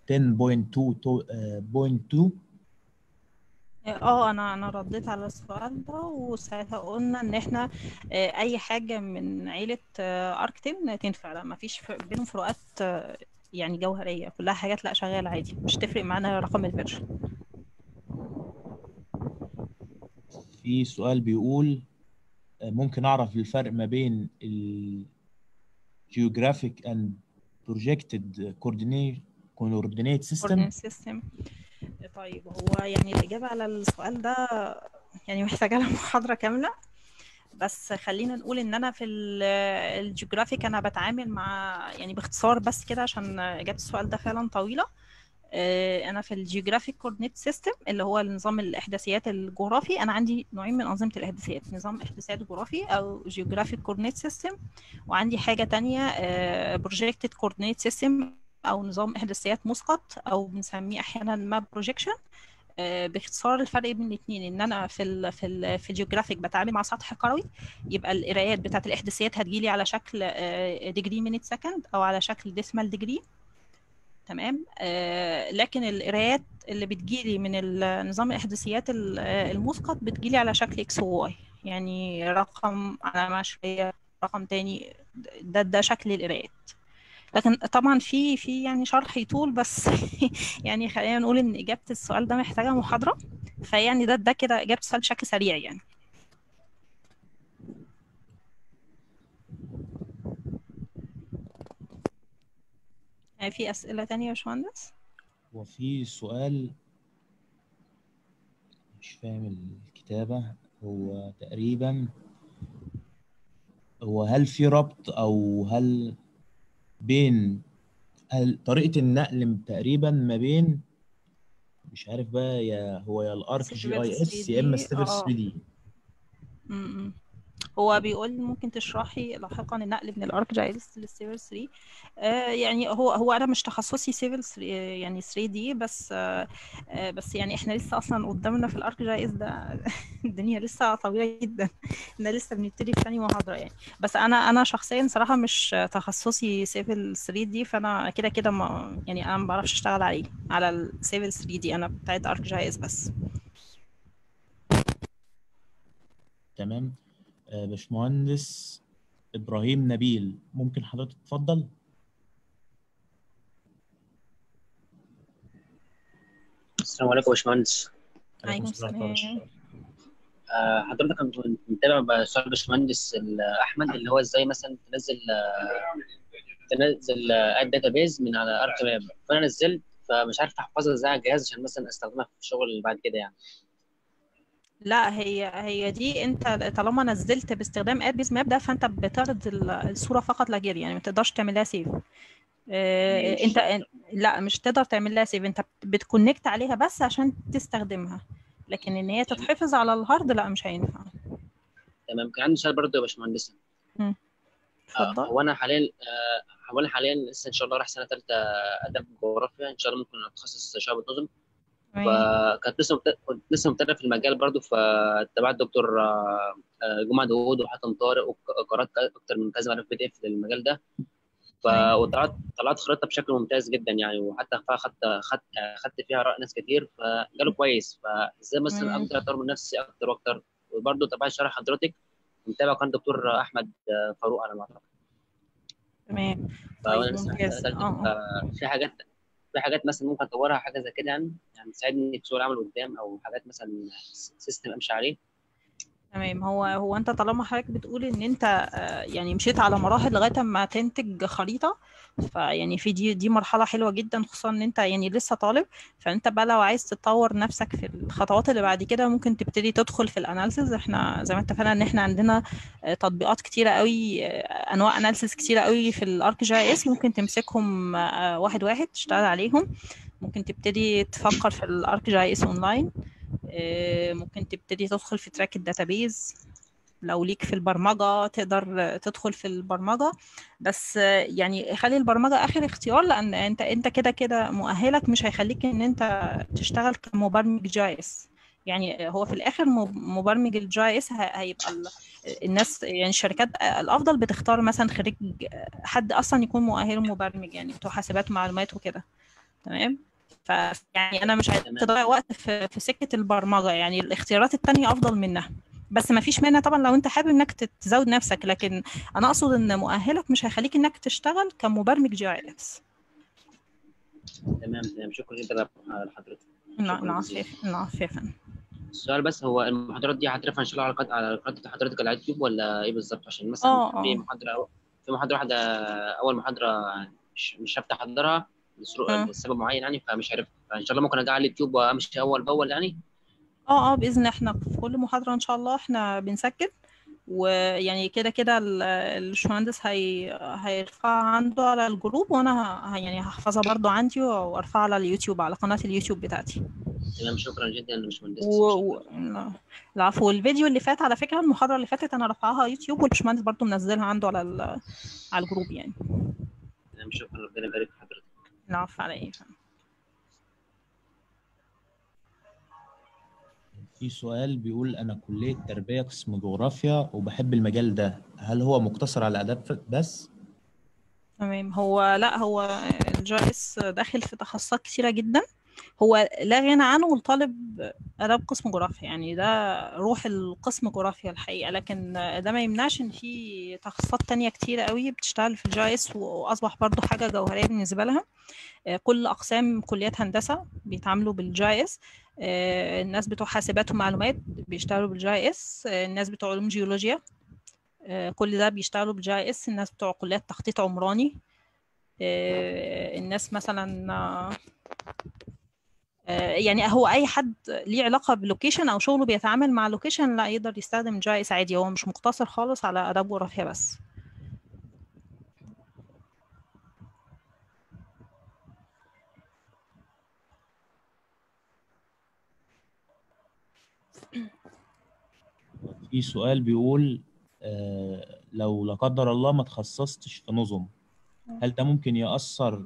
[SPEAKER 3] 10.2.2
[SPEAKER 2] اه انا انا رديت على السؤال ده وساعتها قلنا ان احنا آه، اي حاجه من عيله اركتيم تنفع لا ما فيش بينهم فروقات آه، يعني جوهريه كلها حاجات لا شغاله عادي مش تفرق معانا رقم الفيرجن
[SPEAKER 3] في سؤال بيقول آه، ممكن أعرف الفرق ما بين ال Geographic and Projected Coordinate Coordinate System
[SPEAKER 2] coordinate system طيب هو يعني الإجابة على السؤال ده يعني محتاجة لها محاضرة كاملة بس خلينا نقول ان انا في ال- الجيوغرافيك انا بتعامل مع يعني باختصار بس كده عشان اجابة السؤال ده فعلا طويلة آه، انا في الجيوغرافيك كوردينيت سيستم اللي هو نظام الاحداثيات الجغرافي انا عندي نوعين من انظمه الاحداثيات نظام احداثيات جغرافي او جيوغرافيك كوردينيت سيستم وعندي حاجه تانية بروجكتد كوردينيت سيستم او نظام احداثيات مسقط او بنسميه احيانا ماب بروجيكشن باختصار الفرق بين الاثنين ان انا في ال في ال في الجيوغرافيك بتعامل مع سطح كروي يبقى القرايات بتاعت الاحداثيات هتجيلي على شكل ديجري مينيت سكند او على شكل ديسمال ديجري تمام آه لكن القرايات اللي بتجيلي من ال- نظام الاحداثيات ال- آه، المسقط بتجيلي على شكل اكس وواي يعني رقم علامة شوية رقم تاني ده ده شكل القرايات لكن طبعا في في يعني شرح يطول بس يعني خلينا نقول ان اجابه السؤال ده محتاجه محاضره فيعني ده ده كده اجابه السؤال بشكل سريع يعني آه، في اسئله تانية يا باشمهندس
[SPEAKER 3] وفي سؤال مش فاهم الكتابة هو تقريبا هو هل في ربط أو هل بين هل طريقة النقل تقريبا ما بين مش عارف بقى يا هو يا الارك جي اي اس يا اما ستيفل 3 دي
[SPEAKER 2] م-م. هو بيقول ممكن تشرحي لاحقا النقل من الارك جي اس للسيفل 3 آه يعني هو هو انا مش تخصصي سيفل 3 يعني 3 دي بس آه آه بس يعني احنا لسه اصلا قدامنا في الارك جي اس ده الدنيا لسه طويله جدا احنا لسه بنبتدي في ثاني محاضره يعني بس انا انا شخصيا صراحه مش تخصصي سيفل 3 دي فانا كده كده ما يعني انا ما بعرفش اشتغل عليه على السيفل 3 دي انا بتاعت ارك جي اس بس
[SPEAKER 3] تمام آه، باشمهندس ابراهيم نبيل ممكن حضرتك تتفضل
[SPEAKER 5] السلام عليكم يا باشمهندس
[SPEAKER 2] عليكم
[SPEAKER 3] السلام ورحمة الله
[SPEAKER 2] السلام.
[SPEAKER 3] وبركاته.
[SPEAKER 5] آه، حضرتك كنت متابع سؤال باشمهندس ال- احمد اللي هو ازاي مثلا تنزل آه، تنزل الداتا بيز من على ارك ماب فانا نزلت فمش عارف احفظها ازاي على الجهاز عشان مثلا استخدمها في الشغل اللي بعد كده يعني
[SPEAKER 2] لا هي هي دي انت طالما نزلت باستخدام اد بيز ماب ده فانت بتعرض ال- الصوره فقط لا غير يعني ما تقدرش تعمل لها سيف
[SPEAKER 5] ماشي.
[SPEAKER 2] انت لا مش تقدر تعمل لها سيف انت بتكونكت عليها بس عشان تستخدمها لكن ان هي تتحفظ على الهارد لا مش هينفع
[SPEAKER 5] تمام كان عندي سؤال برضه يا باشمهندس آه،
[SPEAKER 2] اتفضل
[SPEAKER 5] هو انا حاليا آه، هو انا حاليا لسه ان شاء الله رايح سنه ثالثه اداب جغرافيا ان شاء الله ممكن اتخصص شعب نظم
[SPEAKER 2] تمام.
[SPEAKER 5] فكنت لسه مبت- كنت لسه مبتدئ في المجال برضو فتابعت دكتور آه، آه، جمعه داوود وحاتم طارق وقرات اكتر من كذا ملف بي دي اف للمجال ده ف
[SPEAKER 2] تمام.
[SPEAKER 5] وطلعت طلعت خريطه بشكل ممتاز جدا يعني وحتى فيها خدت خدت خدت فيها اراء ناس كتير فجاله كويس فازاي مثلا
[SPEAKER 2] تمام.
[SPEAKER 5] اقدر اطور من نفسي اكتر واكتر وبرضه تابعت شرح حضرتك ومتابع كان دكتور احمد آه، فاروق على ما اعتقد
[SPEAKER 2] تمام
[SPEAKER 5] فانا
[SPEAKER 2] طيب
[SPEAKER 5] لسه
[SPEAKER 2] ممتاز
[SPEAKER 5] ثالثه
[SPEAKER 2] اه آه.
[SPEAKER 5] في حاجات في حاجات مثلا ممكن اطورها حاجه زي كده يعني يعني تساعدني في سوق العمل قدام او حاجات مثلا سيستم امشي عليه
[SPEAKER 2] تمام هو هو انت طالما حضرتك بتقول ان انت آه، يعني مشيت على مراحل لغايه ما تنتج خريطه فيعني في دي دي مرحله حلوه جدا خصوصا ان انت يعني لسه طالب فانت بقى لو عايز تطور نفسك في الخطوات اللي بعد كده ممكن تبتدي تدخل في الاناليسز احنا زي ما اتفقنا ان احنا عندنا آه، تطبيقات كتيره قوي آه، انواع اناليسز كتيره قوي في الارك جي اس ممكن تمسكهم آه، واحد واحد تشتغل عليهم ممكن تبتدي تفكر في الارك جي اس اونلاين آه، ممكن تبتدي تدخل في تراك الداتابيز لو ليك في البرمجة تقدر تدخل في البرمجة بس آه، يعني خلي البرمجة آخر اختيار لأن أنت أنت كده كده مؤهلك مش هيخليك إن أنت تشتغل كمبرمج جي اس يعني هو في الآخر مب- مبرمج الجي اس هيبقى ال- الناس يعني الشركات الأفضل بتختار مثلا خريج حد أصلا يكون مؤهل مبرمج يعني بتوع حاسبات ومعلومات وكده تمام ف يعني انا مش عايزه
[SPEAKER 5] تمام.
[SPEAKER 2] تضيع وقت في في سكه البرمجه يعني الاختيارات التانية افضل منها بس ما فيش مانع طبعا لو انت حابب انك تت- تزود نفسك لكن انا اقصد ان مؤهلك مش هيخليك انك تشتغل كمبرمج جي اي اس
[SPEAKER 5] تمام تمام شكرا جدا لحضرتك
[SPEAKER 2] نعم نعم نعم فعلا
[SPEAKER 5] السؤال بس هو المحاضرات دي هترفع ان شاء الله على قناه على قناه حضرتك على اليوتيوب ولا ايه بالظبط عشان مثلا
[SPEAKER 2] اه
[SPEAKER 5] في
[SPEAKER 2] اه
[SPEAKER 5] محاضره في محاضره واحده اول محاضره مش مش هفتح احضرها لسرو-
[SPEAKER 2] اه.
[SPEAKER 5] لسبب معين يعني فمش عارف فان شاء الله ممكن ارجع على اليوتيوب وامشي اول باول يعني
[SPEAKER 2] اه اه باذن الله احنا في كل محاضره ان شاء الله احنا بنسجل ويعني كده كده ال- الباشمهندس هي هيرفعها عنده على الجروب وانا ه- يعني هحفظها برضو عندي وارفعها على اليوتيوب على قناه اليوتيوب بتاعتي
[SPEAKER 5] تمام شكرا جدا يا باشمهندس
[SPEAKER 2] و... و... لا. العفو والفيديو اللي فات على فكرة المحاضرة اللي فاتت أنا رافعاها يوتيوب والباشمهندس برضو منزلها عنده على ال... على الجروب يعني
[SPEAKER 5] تمام شكرا ربنا يبارك في حضرتك
[SPEAKER 2] العفو على إيه
[SPEAKER 3] في سؤال بيقول أنا كلية تربية قسم جغرافيا وبحب المجال ده هل هو مقتصر على آداب بس؟
[SPEAKER 2] تمام هو لا هو الجي اس داخل في تخصصات كتيرة جدا هو لا غنى عنه لطالب آداب قسم جغرافيا يعني ده روح القسم جغرافيا الحقيقة لكن ده ما يمنعش إن في تخصصات تانية كتيرة قوي بتشتغل في الجي اس وأصبح برضو حاجة جوهرية بالنسبة لها آه، كل أقسام كليات هندسة بيتعاملوا بالجي اس آه، الناس بتوع حاسبات ومعلومات بيشتغلوا بالجي اس آه، الناس بتوع علوم جيولوجيا آه، كل ده بيشتغلوا بالجي اس الناس بتوع كليات تخطيط عمراني آه، الناس مثلا آه، آه، يعني هو اي حد ليه علاقه بلوكيشن او شغله بيتعامل مع لوكيشن لا يقدر يستخدم جي اس عادي هو مش مقتصر خالص على اداب جغرافيا بس
[SPEAKER 3] في سؤال بيقول آه، لو لا قدر الله ما تخصصتش في نظم هل ده ممكن يأثر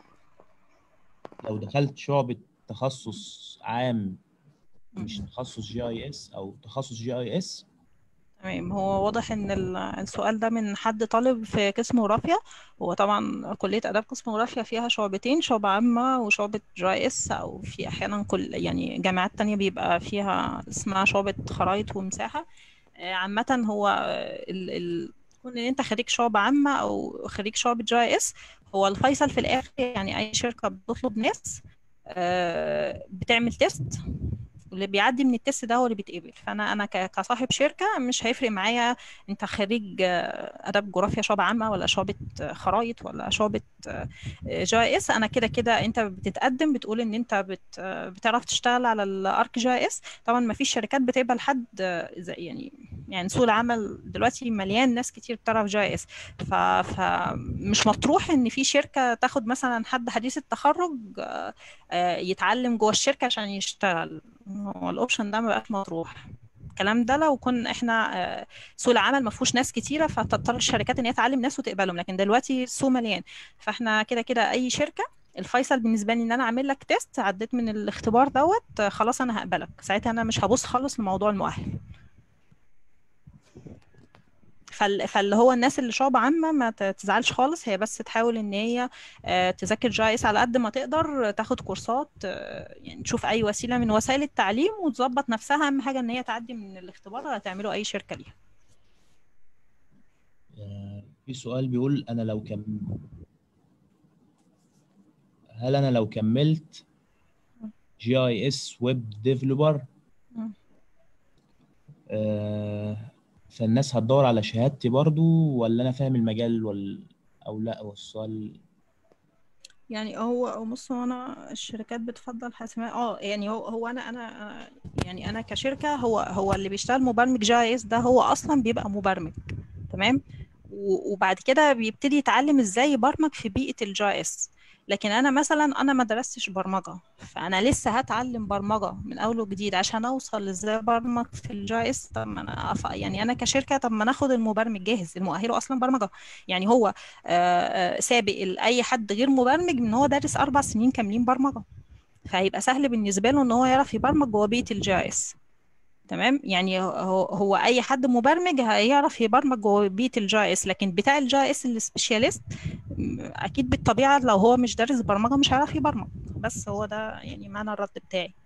[SPEAKER 3] لو دخلت شعبة تخصص عام مش تخصص جي اي اس او تخصص جي اي اس
[SPEAKER 2] تمام هو واضح ان ال- السؤال ده من حد طالب في قسم جغرافيا هو طبعا كلية آداب قسم جغرافيا فيها شعبتين شعبة عامة وشعبة جي اس او في احيانا كل يعني جامعات تانية بيبقى فيها اسمها شعبة خرايط ومساحة آه، عامة هو آه، ال ال كون ان انت خريج شعبة عامة او خريج شعبة جي اس هو الفيصل في الاخر يعني اي شركة بتطلب ناس آه، بتعمل تيست واللي بيعدي من التست ده هو اللي بيتقبل فانا انا ك- كصاحب شركه مش هيفرق معايا انت خريج آه، اداب جغرافيا شعبة عامه ولا شعبة آه، خرايط ولا شعبة آه، جي اس انا كده كده انت بتتقدم بتقول ان انت بت آه، بتعرف تشتغل على الارك جي اس طبعا ما فيش شركات بتقبل حد آه، زي يعني يعني سوق العمل دلوقتي مليان ناس كتير بتعرف جي اس ف... فمش مطروح ان في شركه تاخد مثلا حد حديث التخرج آه، آه، يتعلم جوه الشركه عشان يشتغل هو الاوبشن ده ما بقاش مطروح الكلام ده لو كنا احنا آه، سوق العمل ما فيهوش ناس كتيره فتضطر الشركات ان هي تعلم ناس وتقبلهم لكن دلوقتي السوق مليان فاحنا كده كده اي شركه الفيصل بالنسبه لي ان انا اعمل لك تيست عديت من الاختبار دوت آه، خلاص انا هقبلك ساعتها انا مش هبص خالص لموضوع المؤهل فال- فاللي هو الناس اللي شعب عامة ما ت- تزعلش خالص هي بس تحاول ان هي آه، تذاكر جي اس على قد ما تقدر تاخد كورسات آه، يعني تشوف اي وسيلة من وسائل التعليم وتظبط نفسها اهم حاجة ان هي تعدي من الاختبار اللي هتعمله اي شركة ليها
[SPEAKER 3] آه، في سؤال بيقول انا لو كم هل انا لو كملت جي اي اس ويب ديفلوبر
[SPEAKER 2] مم.
[SPEAKER 3] فالناس هتدور على شهادتي برضو ولا انا فاهم المجال ولا او لا هو السؤال
[SPEAKER 2] يعني هو هو بص هو انا الشركات بتفضل حاسماء اه يعني هو هو انا انا أنا- يعني انا كشركه هو هو اللي بيشتغل مبرمج جي اس ده هو اصلا بيبقى مبرمج تمام و- وبعد كده بيبتدي يتعلم ازاي يبرمج في بيئه الجي اس لكن انا مثلا انا ما درستش برمجه فانا لسه هتعلم برمجه من اول وجديد عشان اوصل ازاي ابرمج في الجي اس طب ما انا أف... يعني انا كشركه طب ما ناخد المبرمج جاهز المؤهله اصلا برمجه يعني هو آه، آه، سابق لاي حد غير مبرمج ان هو دارس اربع سنين كاملين برمجه فهيبقى سهل بالنسبه له ان هو يعرف يبرمج جوه بيئه الجي اس تمام يعني هو هو اي حد مبرمج هيعرف يبرمج جوه بيئه الجي اس لكن بتاع الجي اس السبيشاليست م، اكيد بالطبيعه لو هو مش دارس برمجه مش هيعرف يبرمج بس هو ده يعني معنى الرد بتاعي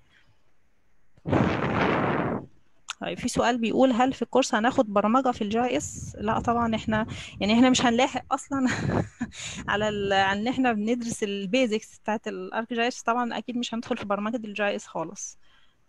[SPEAKER 2] طيب في سؤال بيقول هل في الكورس هناخد برمجة في الجي اس لا طبعا احنا يعني احنا مش هنلاحق اصلا على ال... على ان احنا بندرس البيزكس بتاعت الارك جي اس طبعا اكيد مش هندخل في برمجة الجي اس خالص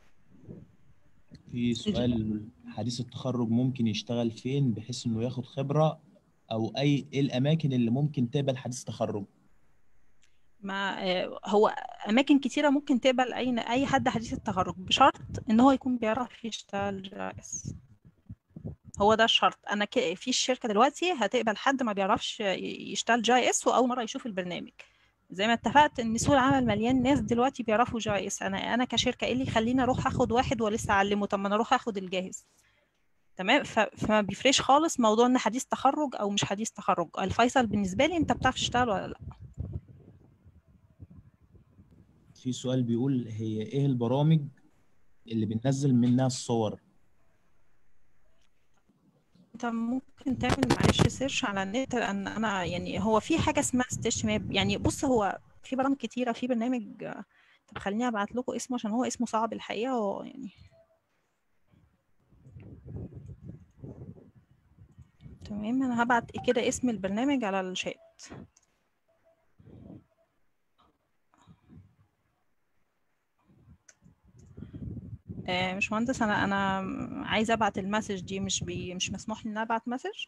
[SPEAKER 3] في سؤال حديث التخرج ممكن يشتغل فين بحيث انه ياخد خبرة او اي ايه الاماكن اللي ممكن تقبل حديث تخرج
[SPEAKER 2] ما آه، هو اماكن كتيرة ممكن تقبل اي اي حد حديث التخرج بشرط ان هو يكون بيعرف يشتغل جي اس هو ده الشرط انا ك... في الشركه دلوقتي هتقبل حد ما بيعرفش ي- يشتغل جي اس واول مره يشوف البرنامج زي ما اتفقت ان سوق العمل مليان ناس دلوقتي بيعرفوا جي اس انا انا كشركه ايه اللي يخليني اروح اخد واحد ولسه اعلمه طب ما انا اروح اخد الجاهز تمام ف... فما بيفرقش خالص موضوع ان حديث تخرج او مش حديث تخرج الفيصل بالنسبه لي انت بتعرف تشتغل ولا لا
[SPEAKER 3] في سؤال بيقول هي ايه البرامج اللي بننزل منها الصور
[SPEAKER 2] انت ممكن تعمل معلش سيرش على النت لان انا يعني هو في حاجه اسمها ستيش ماب يعني بص هو في برامج كتيره في برنامج آه، طب خليني ابعت لكم اسمه عشان هو اسمه صعب الحقيقه هو يعني تمام انا هبعت كده اسم البرنامج على الشات آه، مش مهندس انا انا عايزه ابعت المسج دي مش بي مش مسموح لي ان أنا ابعت مسج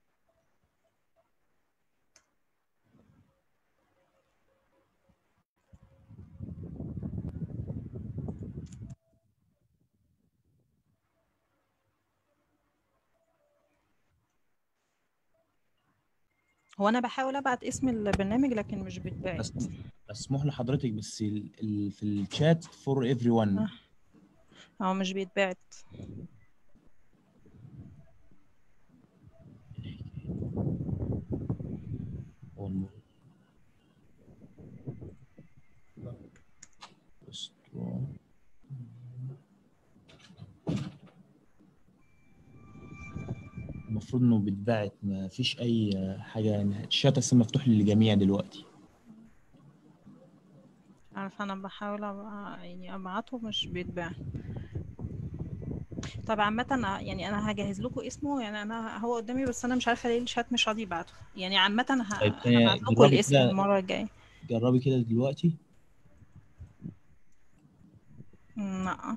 [SPEAKER 2] هو انا بحاول ابعت اسم البرنامج لكن مش بيتبعت
[SPEAKER 3] بس مسموح لحضرتك بس ال... ال... في الشات فور ايفري ون
[SPEAKER 2] آه. هو مش بيتبعت
[SPEAKER 3] والله. أسطورة. المفروض انه بيتبعت ما فيش اي حاجه يعني الشات اصلا مفتوح للجميع دلوقتي
[SPEAKER 2] عارفة أنا بحاول أبقى يعني أبعته مش بيتباع طب عامة أنا- يعني أنا هجهز لكم اسمه يعني أنا هو قدامي بس أنا مش عارفة ليه الشات مش راضي يبعته يعني عامة ه-
[SPEAKER 3] طيب، تاني
[SPEAKER 2] هبعت لكم
[SPEAKER 3] جربي
[SPEAKER 2] الاسم
[SPEAKER 3] كده.
[SPEAKER 2] المرة الجاية
[SPEAKER 3] جربي كده دلوقتي
[SPEAKER 2] مم، لا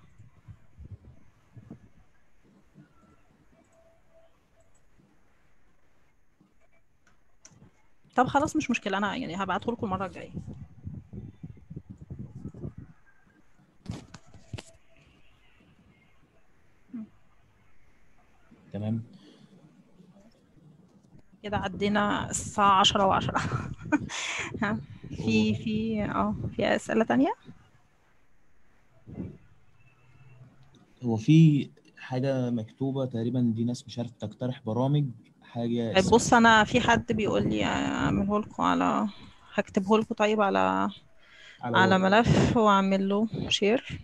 [SPEAKER 2] طب خلاص مش مشكلة أنا يعني هبعته لكم المرة الجاية
[SPEAKER 3] تمام
[SPEAKER 2] كده عدينا الساعة عشرة وعشرة ها في في اه في أسئلة تانية
[SPEAKER 3] هو في حاجه مكتوبه تقريبا دي ناس مش عارف تقترح برامج حاجه
[SPEAKER 2] طيب
[SPEAKER 3] اسمها-
[SPEAKER 2] بص أنا في حد بيقول لي أعمله لكم على هكتبه لكم طيب على على
[SPEAKER 3] وورد.
[SPEAKER 2] ملف وأعمل له شير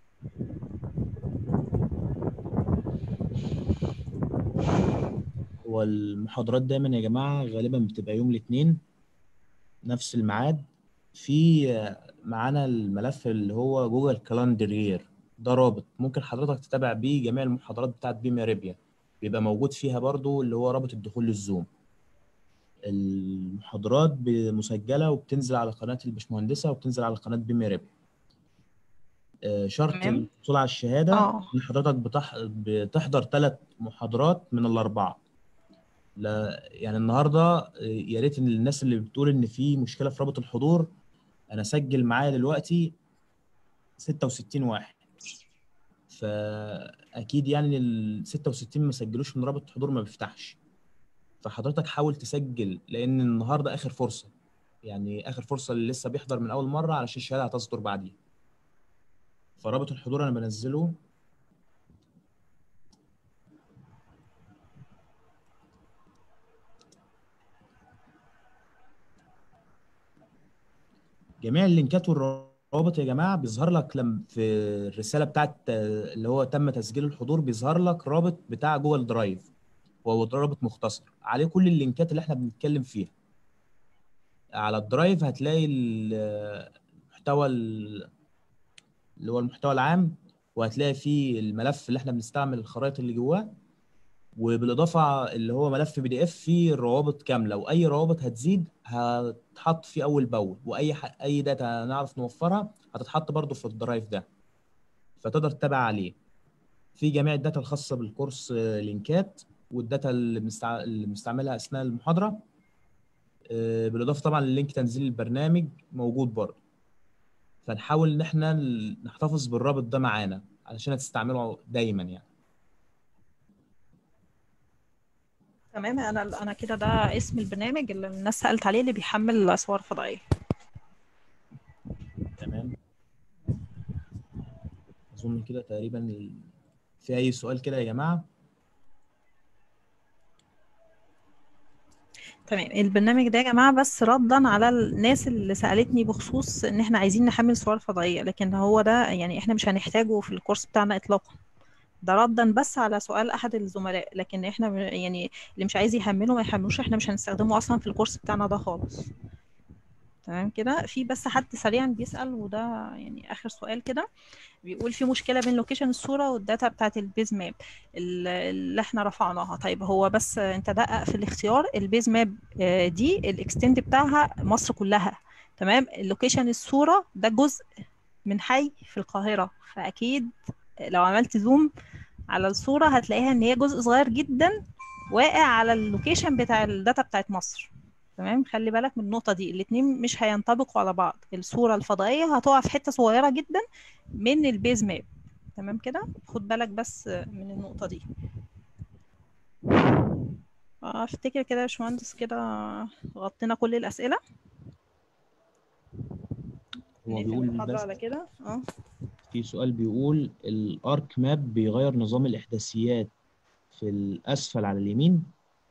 [SPEAKER 3] هو المحاضرات دايما يا جماعة غالبا بتبقى يوم الاثنين نفس الميعاد في معانا الملف اللي هو جوجل كالندر ده رابط ممكن حضرتك تتابع بيه جميع المحاضرات بتاعت بيم اريبيا بيبقى موجود فيها برضو اللي هو رابط الدخول للزوم المحاضرات ب- مسجلة وبتنزل على قناة البشمهندسة وبتنزل على قناة بيم اريبيا آه، شرط
[SPEAKER 2] تمام.
[SPEAKER 3] الحصول على الشهادة
[SPEAKER 2] اه
[SPEAKER 3] ان حضرتك بتح... بتحضر ثلاث محاضرات من الاربعه لا يعني النهارده آه، يا ريت ان الناس اللي بتقول ان في مشكله في رابط الحضور انا سجل معايا دلوقتي 66 واحد فاكيد يعني ال 66 ما سجلوش من رابط الحضور ما بيفتحش فحضرتك حاول تسجل لان النهارده اخر فرصه يعني اخر فرصه اللي لسه بيحضر من اول مره علشان الشهاده هتصدر بعديها فرابط الحضور انا بنزله جميع اللينكات والروابط يا جماعه بيظهر لك لما في الرساله بتاعت آه، اللي هو تم تسجيل الحضور بيظهر لك رابط بتاع جوجل درايف وهو رابط مختصر عليه كل اللينكات اللي احنا بنتكلم فيها على الدرايف هتلاقي ال- المحتوى ال- اللي هو المحتوى العام وهتلاقي فيه الملف اللي احنا بنستعمل الخرائط اللي جواه وبالاضافه اللي هو ملف بي دي اف فيه الروابط كامله واي روابط هتزيد هتتحط فيه اول باول واي ح... اي داتا نعرف نوفرها هتتحط برضو في الدرايف ده فتقدر تتابع عليه في جميع الداتا الخاصه بالكورس آه، لينكات والداتا اللي بنستع... اللي بنستعملها اثناء المحاضره آه، بالاضافه طبعا للينك تنزيل البرنامج موجود برضو فنحاول ان احنا ال- نحتفظ بالرابط ده معانا علشان تستعمله دايما يعني
[SPEAKER 2] تمام انا انا كده ده اسم البرنامج اللي الناس سألت عليه اللي بيحمل صور فضائية
[SPEAKER 3] تمام اظن كده تقريبا ال- في اي سؤال كده يا جماعه
[SPEAKER 2] تمام البرنامج ده يا جماعة بس ردا على الناس اللي سألتني بخصوص ان احنا عايزين نحمل صور فضائية لكن هو ده يعني احنا مش هنحتاجه في الكورس بتاعنا اطلاقا ده ردا بس على سؤال احد الزملاء لكن احنا ب- يعني اللي مش عايز يحمله ما يحملوش احنا مش هنستخدمه اصلا في الكورس بتاعنا ده خالص تمام كده في بس حد سريعا بيسأل وده يعني اخر سؤال كده بيقول في مشكلة بين لوكيشن الصورة والداتا بتاعت البيز ماب ال- اللي احنا رفعناها طيب هو بس انت دقق في الاختيار البيز ماب آه، دي الاكستند بتاعها مصر كلها تمام اللوكيشن الصورة ده جزء من حي في القاهرة فأكيد لو عملت زوم على الصورة هتلاقيها ان هي جزء صغير جدا واقع على اللوكيشن بتاع الداتا بتاعت مصر تمام خلي بالك من النقطة دي الاتنين مش هينطبقوا على بعض الصورة الفضائية هتقع في حتة صغيرة جدا من البيز ماب تمام كده خد بالك بس من النقطة دي افتكر كده يا باشمهندس كده غطينا كل الأسئلة
[SPEAKER 3] هو
[SPEAKER 2] نقفل
[SPEAKER 3] بيقول
[SPEAKER 2] المحاضرة
[SPEAKER 3] بس
[SPEAKER 2] على كده اه
[SPEAKER 3] في سؤال بيقول الارك ماب بيغير نظام الاحداثيات في الاسفل على اليمين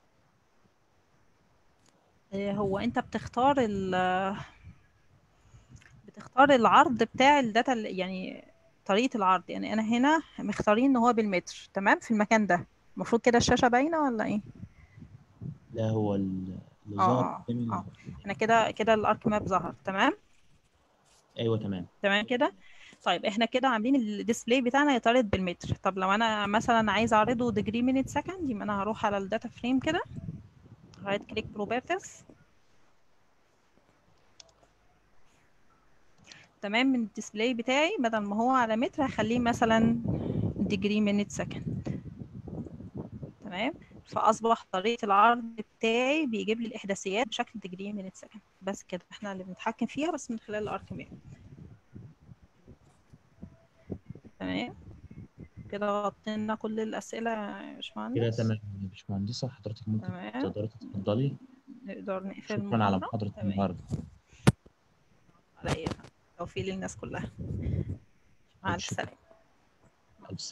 [SPEAKER 2] آه، هو انت بتختار ال بتختار العرض بتاع الداتا ال- يعني طريقة العرض يعني انا هنا مختارين ان هو بالمتر تمام في المكان ده المفروض كده الشاشة باينة ولا ايه
[SPEAKER 3] لا هو ال- اللي
[SPEAKER 2] اه
[SPEAKER 3] ظهر
[SPEAKER 2] اه
[SPEAKER 3] قدامي
[SPEAKER 2] اه انا كده كده الارك ماب ظهر تمام
[SPEAKER 3] ايوه تمام
[SPEAKER 2] تمام كده طيب احنا كده عاملين الديسبلاي بتاعنا يتعرض بالمتر طب لو انا مثلا عايزه اعرضه ديجري مينيت سكند يبقى انا هروح على الداتا فريم كده رايت كليك بروبرتيز تمام من الديسبلاي بتاعي بدل ما هو على متر هخليه مثلا ديجري مينيت سكند تمام فاصبح طريقه العرض بتاعي بيجيب لي الاحداثيات بشكل ديجري مينيت سكند بس كده احنا اللي بنتحكم فيها بس من خلال الارك ماب تمام كده غطينا كل الاسئله يا
[SPEAKER 3] كده
[SPEAKER 2] باشمهندس
[SPEAKER 3] تمام يا باشمهندسة حضرتك ممكن
[SPEAKER 2] تمام
[SPEAKER 3] تقدري تتفضلي
[SPEAKER 2] نقدر نقفل
[SPEAKER 3] شكرا على
[SPEAKER 2] المحاضره
[SPEAKER 3] محاضرة
[SPEAKER 2] تمام
[SPEAKER 3] النهاردة
[SPEAKER 2] على ايه توفيق للناس كلها مع الف
[SPEAKER 3] شكرا
[SPEAKER 2] سلامه
[SPEAKER 3] خالص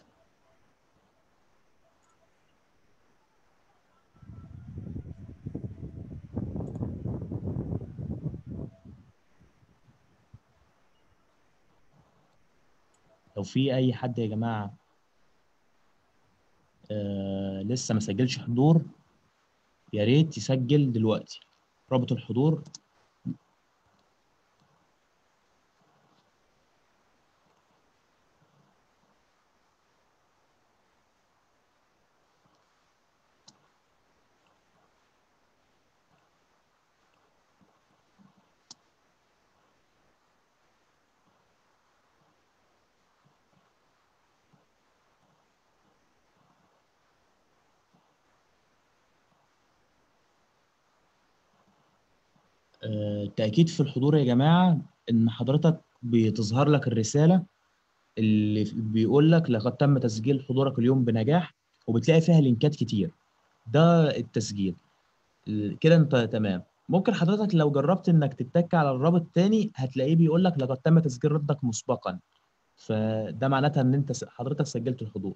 [SPEAKER 3] لو في أي حد يا جماعة آه لسه ما سجلش حضور يا ريت يسجل دلوقتي رابط الحضور آه، التأكيد في الحضور يا جماعة إن حضرتك بتظهر لك الرسالة اللي بيقول لك لقد تم تسجيل حضورك اليوم بنجاح وبتلاقي فيها لينكات كتير ده التسجيل ال- كده انت تمام ممكن حضرتك لو جربت انك تتك على الرابط تاني هتلاقيه بيقول لك لقد تم تسجيل ردك مسبقا فده معناتها ان انت س- حضرتك سجلت الحضور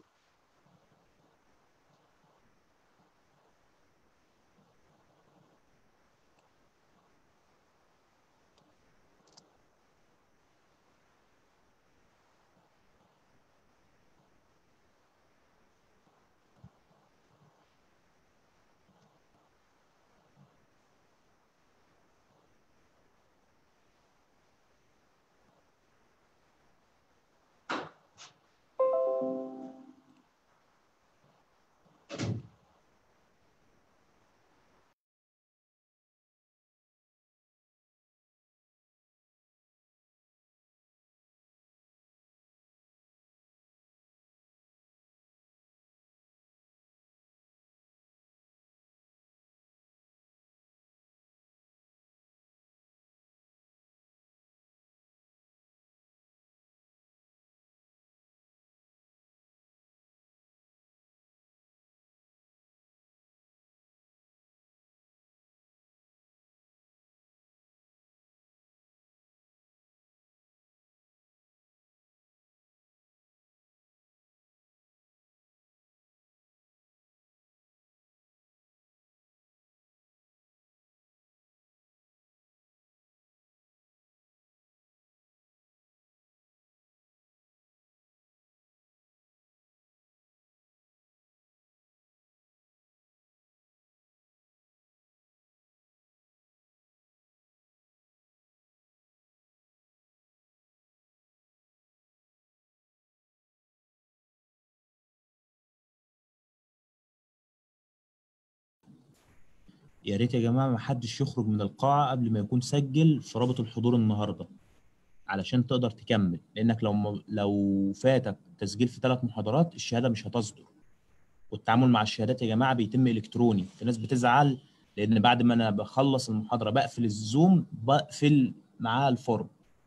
[SPEAKER 3] يا ريت يا جماعة ما حدش يخرج من القاعة قبل ما يكون سجل في رابط الحضور النهاردة علشان تقدر تكمل لأنك لو م- لو فاتك تسجيل في ثلاث محاضرات الشهادة مش هتصدر والتعامل مع الشهادات يا جماعة بيتم إلكتروني في ناس بتزعل لأن بعد ما أنا بخلص المحاضرة بقفل الزوم بقفل معاه الفورم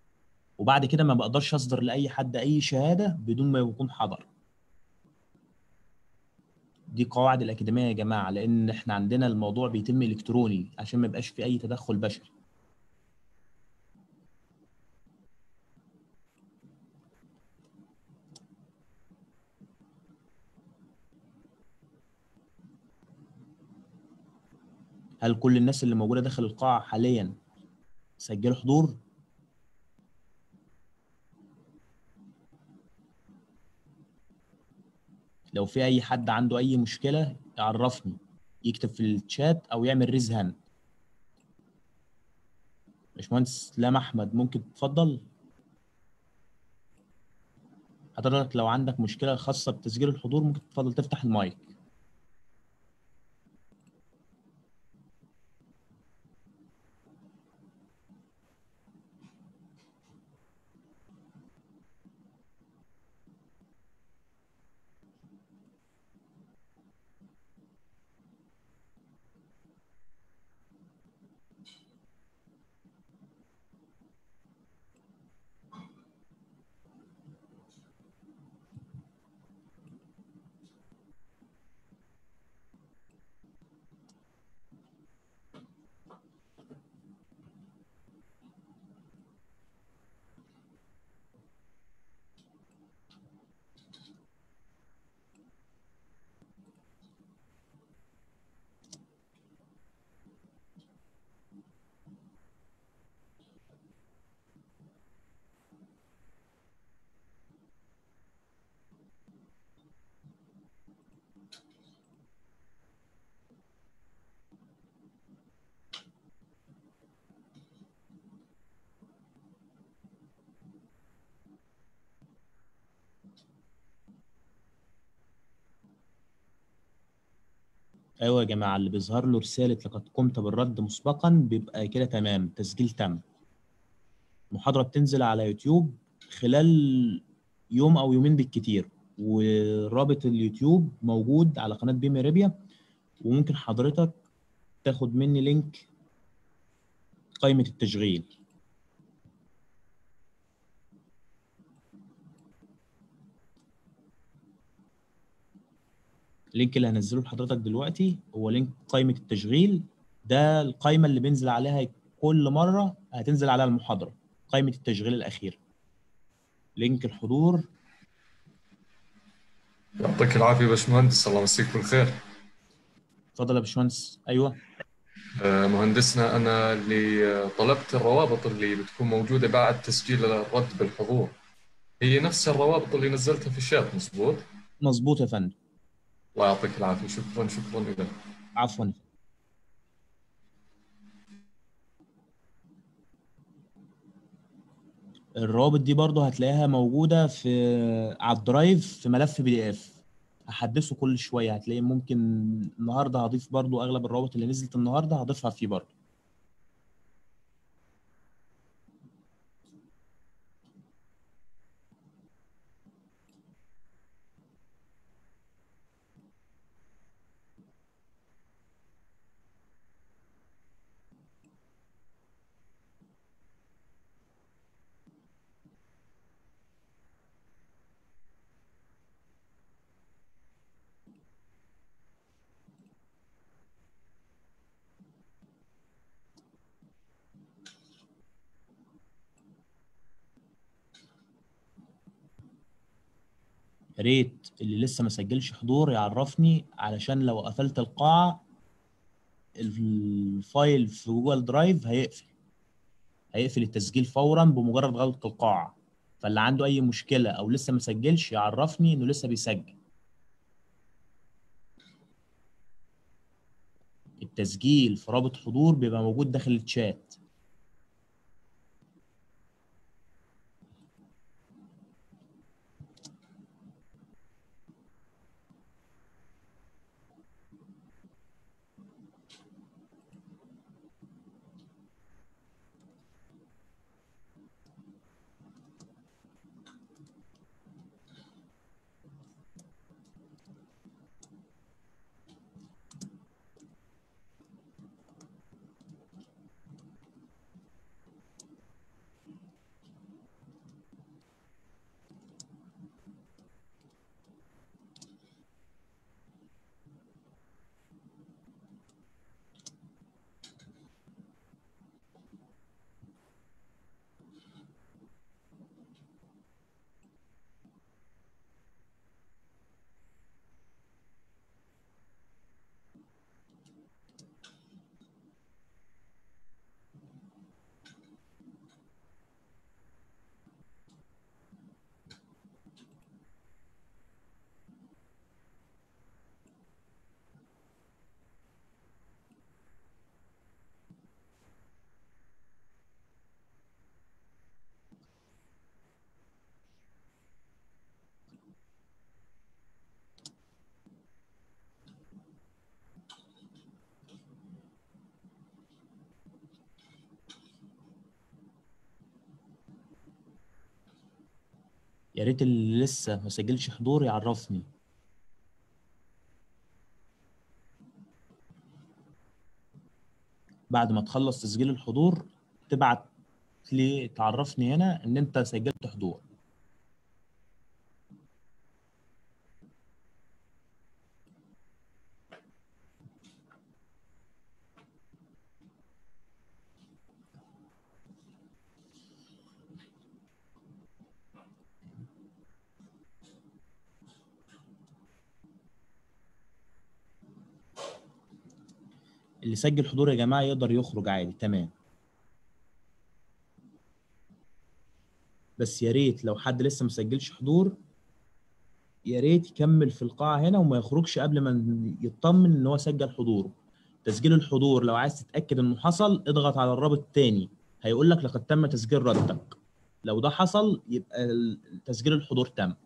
[SPEAKER 3] وبعد كده ما بقدرش أصدر لأي حد أي شهادة بدون ما يكون حضر دي قواعد الأكاديمية يا جماعة لأن إحنا عندنا الموضوع بيتم إلكتروني عشان ما يبقاش في أي تدخل بشري هل كل الناس اللي موجودة داخل القاعة حاليا سجلوا حضور؟ لو في أي حد عنده أي مشكلة يعرفني يكتب في الشات أو يعمل ريز هاند باشمهندس لام أحمد ممكن تتفضل؟ حضرتك لو عندك مشكلة خاصة بتسجيل الحضور ممكن تتفضل تفتح المايك ايوه يا جماعه اللي بيظهر له رساله لقد قمت بالرد مسبقا بيبقى كده تمام تسجيل تم المحاضره بتنزل على يوتيوب خلال يوم او يومين بالكتير ورابط اليوتيوب موجود على قناه بيم ريبيا وممكن حضرتك تاخد مني لينك قائمه التشغيل اللينك اللي هنزله لحضرتك دلوقتي هو لينك قائمة التشغيل ده القائمة اللي بينزل عليها كل مرة هتنزل عليها المحاضرة قائمة التشغيل الأخيرة لينك الحضور
[SPEAKER 6] يعطيك العافية باشمهندس الله يمسيك بالخير
[SPEAKER 3] اتفضل يا باشمهندس أيوه
[SPEAKER 6] آه، مهندسنا أنا اللي آه، طلبت الروابط اللي بتكون موجودة بعد تسجيل الرد بالحضور هي نفس الروابط اللي نزلتها في الشات مظبوط
[SPEAKER 3] مظبوط يا فندم
[SPEAKER 6] الله يعطيك العافية شكرا شكرا لك
[SPEAKER 3] عفوا الروابط دي برضه هتلاقيها موجودة في على الدرايف في ملف بي دي اف هحدثه كل شوية هتلاقي ممكن النهاردة هضيف برضه أغلب الروابط اللي نزلت النهاردة هضيفها فيه برضه يا ريت اللي لسه ما سجلش حضور يعرفني علشان لو قفلت القاعة الفايل في جوجل درايف هيقفل هيقفل التسجيل فورا بمجرد غلق القاعة فاللي عنده أي مشكلة أو لسه ما سجلش يعرفني إنه لسه بيسجل التسجيل في رابط حضور بيبقى موجود داخل الشات يا ريت اللي لسه ما سجلش حضور يعرفني بعد ما تخلص تسجيل الحضور تبعت لي تعرفني هنا ان انت سجلت حضور اللي سجل حضور يا جماعة يقدر يخرج عادي تمام بس يا ريت لو حد لسه مسجلش حضور يا ريت يكمل في القاعة هنا وما يخرجش قبل ما يطمن ان هو سجل حضوره تسجيل الحضور لو عايز تتأكد انه حصل اضغط على الرابط التاني هيقول لك لقد تم تسجيل ردك لو ده حصل يبقى ال- تسجيل الحضور تم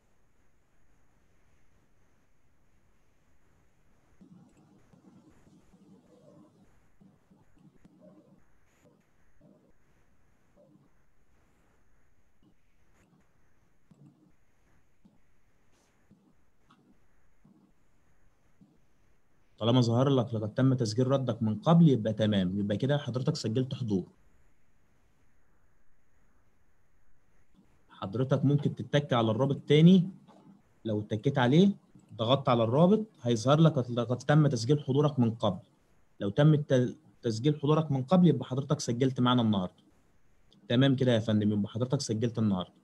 [SPEAKER 3] طالما ظهر لك لقد تم تسجيل ردك من قبل يبقى تمام يبقى كده حضرتك سجلت حضور حضرتك ممكن تتك على الرابط تاني لو اتكيت عليه ضغطت على الرابط هيظهر لك لقد تم تسجيل حضورك من قبل لو تم الت- تسجيل حضورك من قبل يبقى حضرتك سجلت معانا النهارده تمام كده يا فندم يبقى حضرتك سجلت النهارده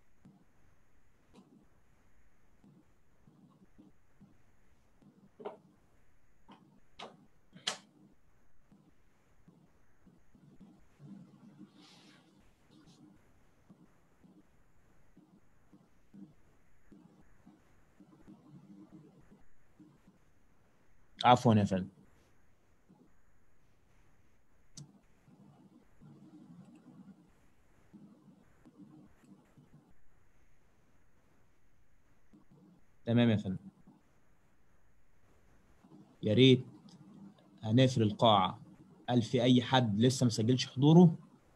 [SPEAKER 3] عفوا يا فندم تمام يا فندم يا ريت هنقفل القاعة هل في أي حد لسه مسجلش حضوره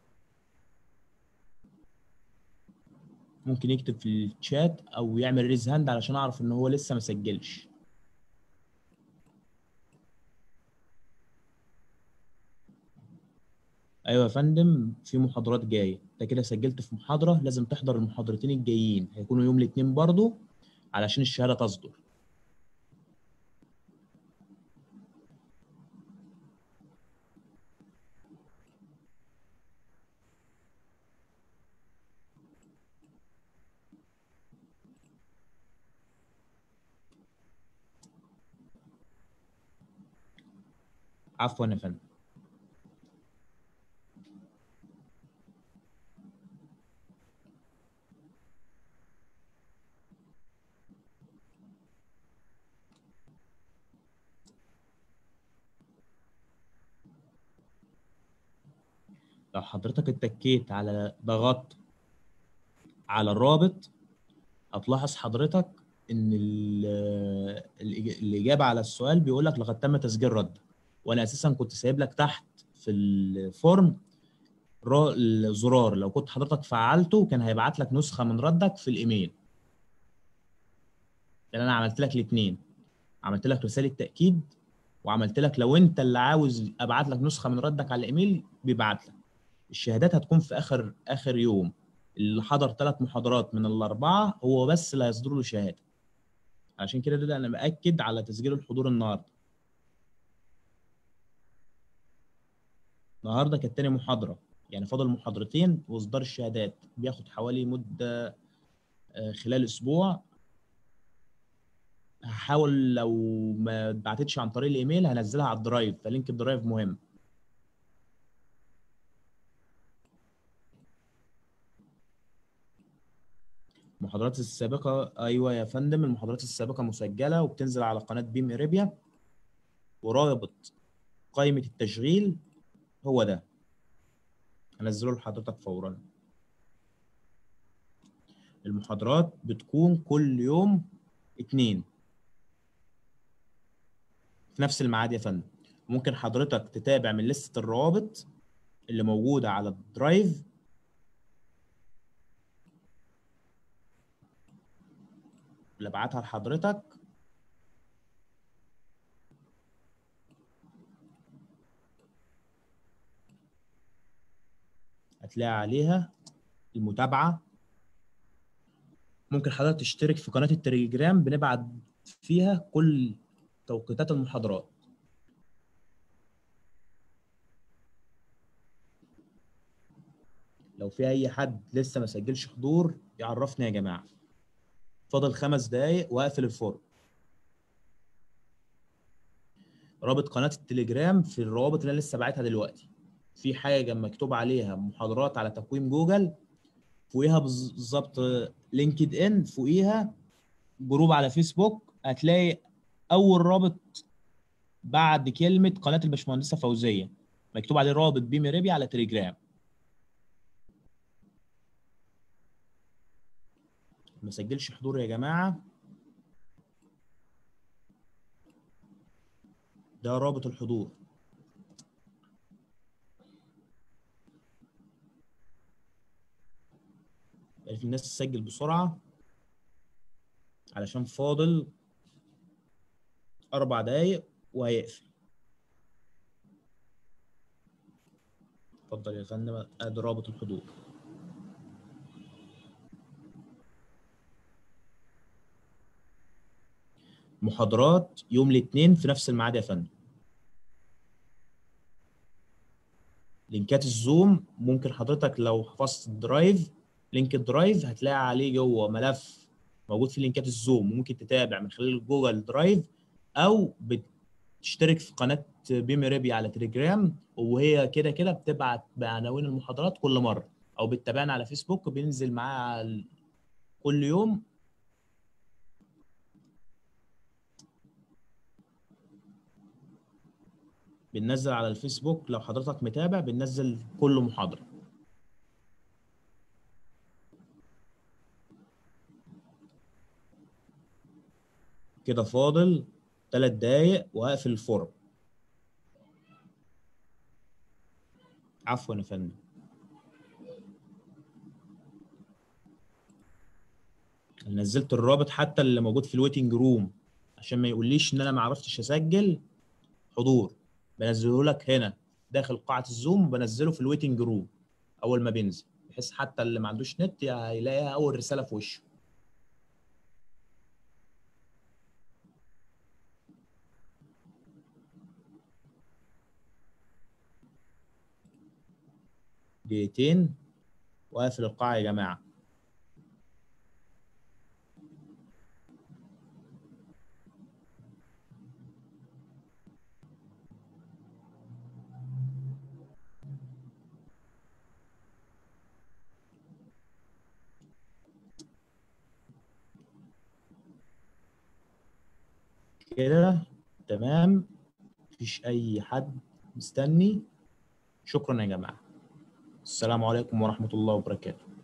[SPEAKER 3] ممكن يكتب في الشات أو يعمل ريز هاند علشان أعرف إن هو لسه مسجلش ايوه يا فندم في محاضرات جايه انت كده سجلت في محاضره لازم تحضر المحاضرتين الجايين هيكونوا يوم الاثنين برضو علشان الشهاده تصدر عفوا يا فندم لو حضرتك اتكيت على ضغطت على الرابط هتلاحظ حضرتك ان ال- الإج- الاجابه على السؤال بيقول لك لقد تم تسجيل رد وانا اساسا كنت سايب لك تحت في الفورم را- الزرار لو كنت حضرتك فعلته كان هيبعت لك نسخه من ردك في الايميل لان انا عملت لك الاثنين عملت لك رساله تاكيد وعملت لك لو انت اللي عاوز ابعت لك نسخه من ردك على الايميل بيبعت لك الشهادات هتكون في اخر اخر يوم اللي حضر ثلاث محاضرات من الاربعه هو بس اللي هيصدر له شهاده عشان كده ده انا باكد على تسجيل الحضور النهارده النهارده كانت تاني محاضره يعني فاضل محاضرتين واصدار الشهادات بياخد حوالي مده آه، خلال اسبوع هحاول لو ما اتبعتتش عن طريق الايميل هنزلها على الدرايف فلينك الدرايف مهم المحاضرات السابقة أيوة يا فندم المحاضرات السابقة مسجلة وبتنزل على قناة بيم إريبيا ورابط قائمة التشغيل هو ده هنزله لحضرتك فورا المحاضرات بتكون كل يوم اتنين في نفس الميعاد يا فندم ممكن حضرتك تتابع من لستة الروابط اللي موجودة على الدرايف اللي ابعتها لحضرتك هتلاقي عليها المتابعة ممكن حضرتك تشترك في قناة التليجرام بنبعت فيها كل توقيتات المحاضرات لو في اي حد لسه ما سجلش حضور يعرفني يا جماعه فاضل خمس دقايق واقفل الفورم رابط قناه التليجرام في الروابط اللي انا لسه باعتها دلوقتي في حاجه مكتوب عليها محاضرات على تقويم جوجل فوقيها بالظبط لينكد ان فوقيها جروب على فيسبوك هتلاقي اول رابط بعد كلمه قناه الباشمهندسه فوزيه مكتوب عليه رابط بيمي ريبي على تليجرام ما سجلش حضور يا جماعه ده رابط الحضور يعني الناس تسجل بسرعه علشان فاضل اربع دقايق وهيقفل اتفضل يا فندم ادي رابط الحضور محاضرات يوم الاثنين في نفس الميعاد يا فندم لينكات الزوم ممكن حضرتك لو حفظت الدرايف لينك الدرايف هتلاقي عليه جوه ملف موجود في لينكات الزوم ممكن تتابع من خلال جوجل درايف او بتشترك في قناه بيمي ريبي على تليجرام وهي كده كده بتبعت بعناوين المحاضرات كل مره او بتتابعنا على فيسبوك بينزل معاها كل يوم بننزل على الفيسبوك لو حضرتك متابع بننزل كل محاضرة كده فاضل ثلاث دقايق وهقفل الفورم عفوا يا فندم نزلت الرابط حتى اللي موجود في الويتنج روم عشان ما يقوليش ان انا ما عرفتش اسجل حضور بنزله لك هنا داخل قاعة الزوم وبنزله في الويتنج روم أول ما بينزل بحيث حتى اللي ما عندوش نت هيلاقيها أول رسالة في وشه دقيقتين وقافل القاعة يا جماعة كده تمام مفيش اي حد مستني شكرا يا جماعه السلام عليكم ورحمه الله وبركاته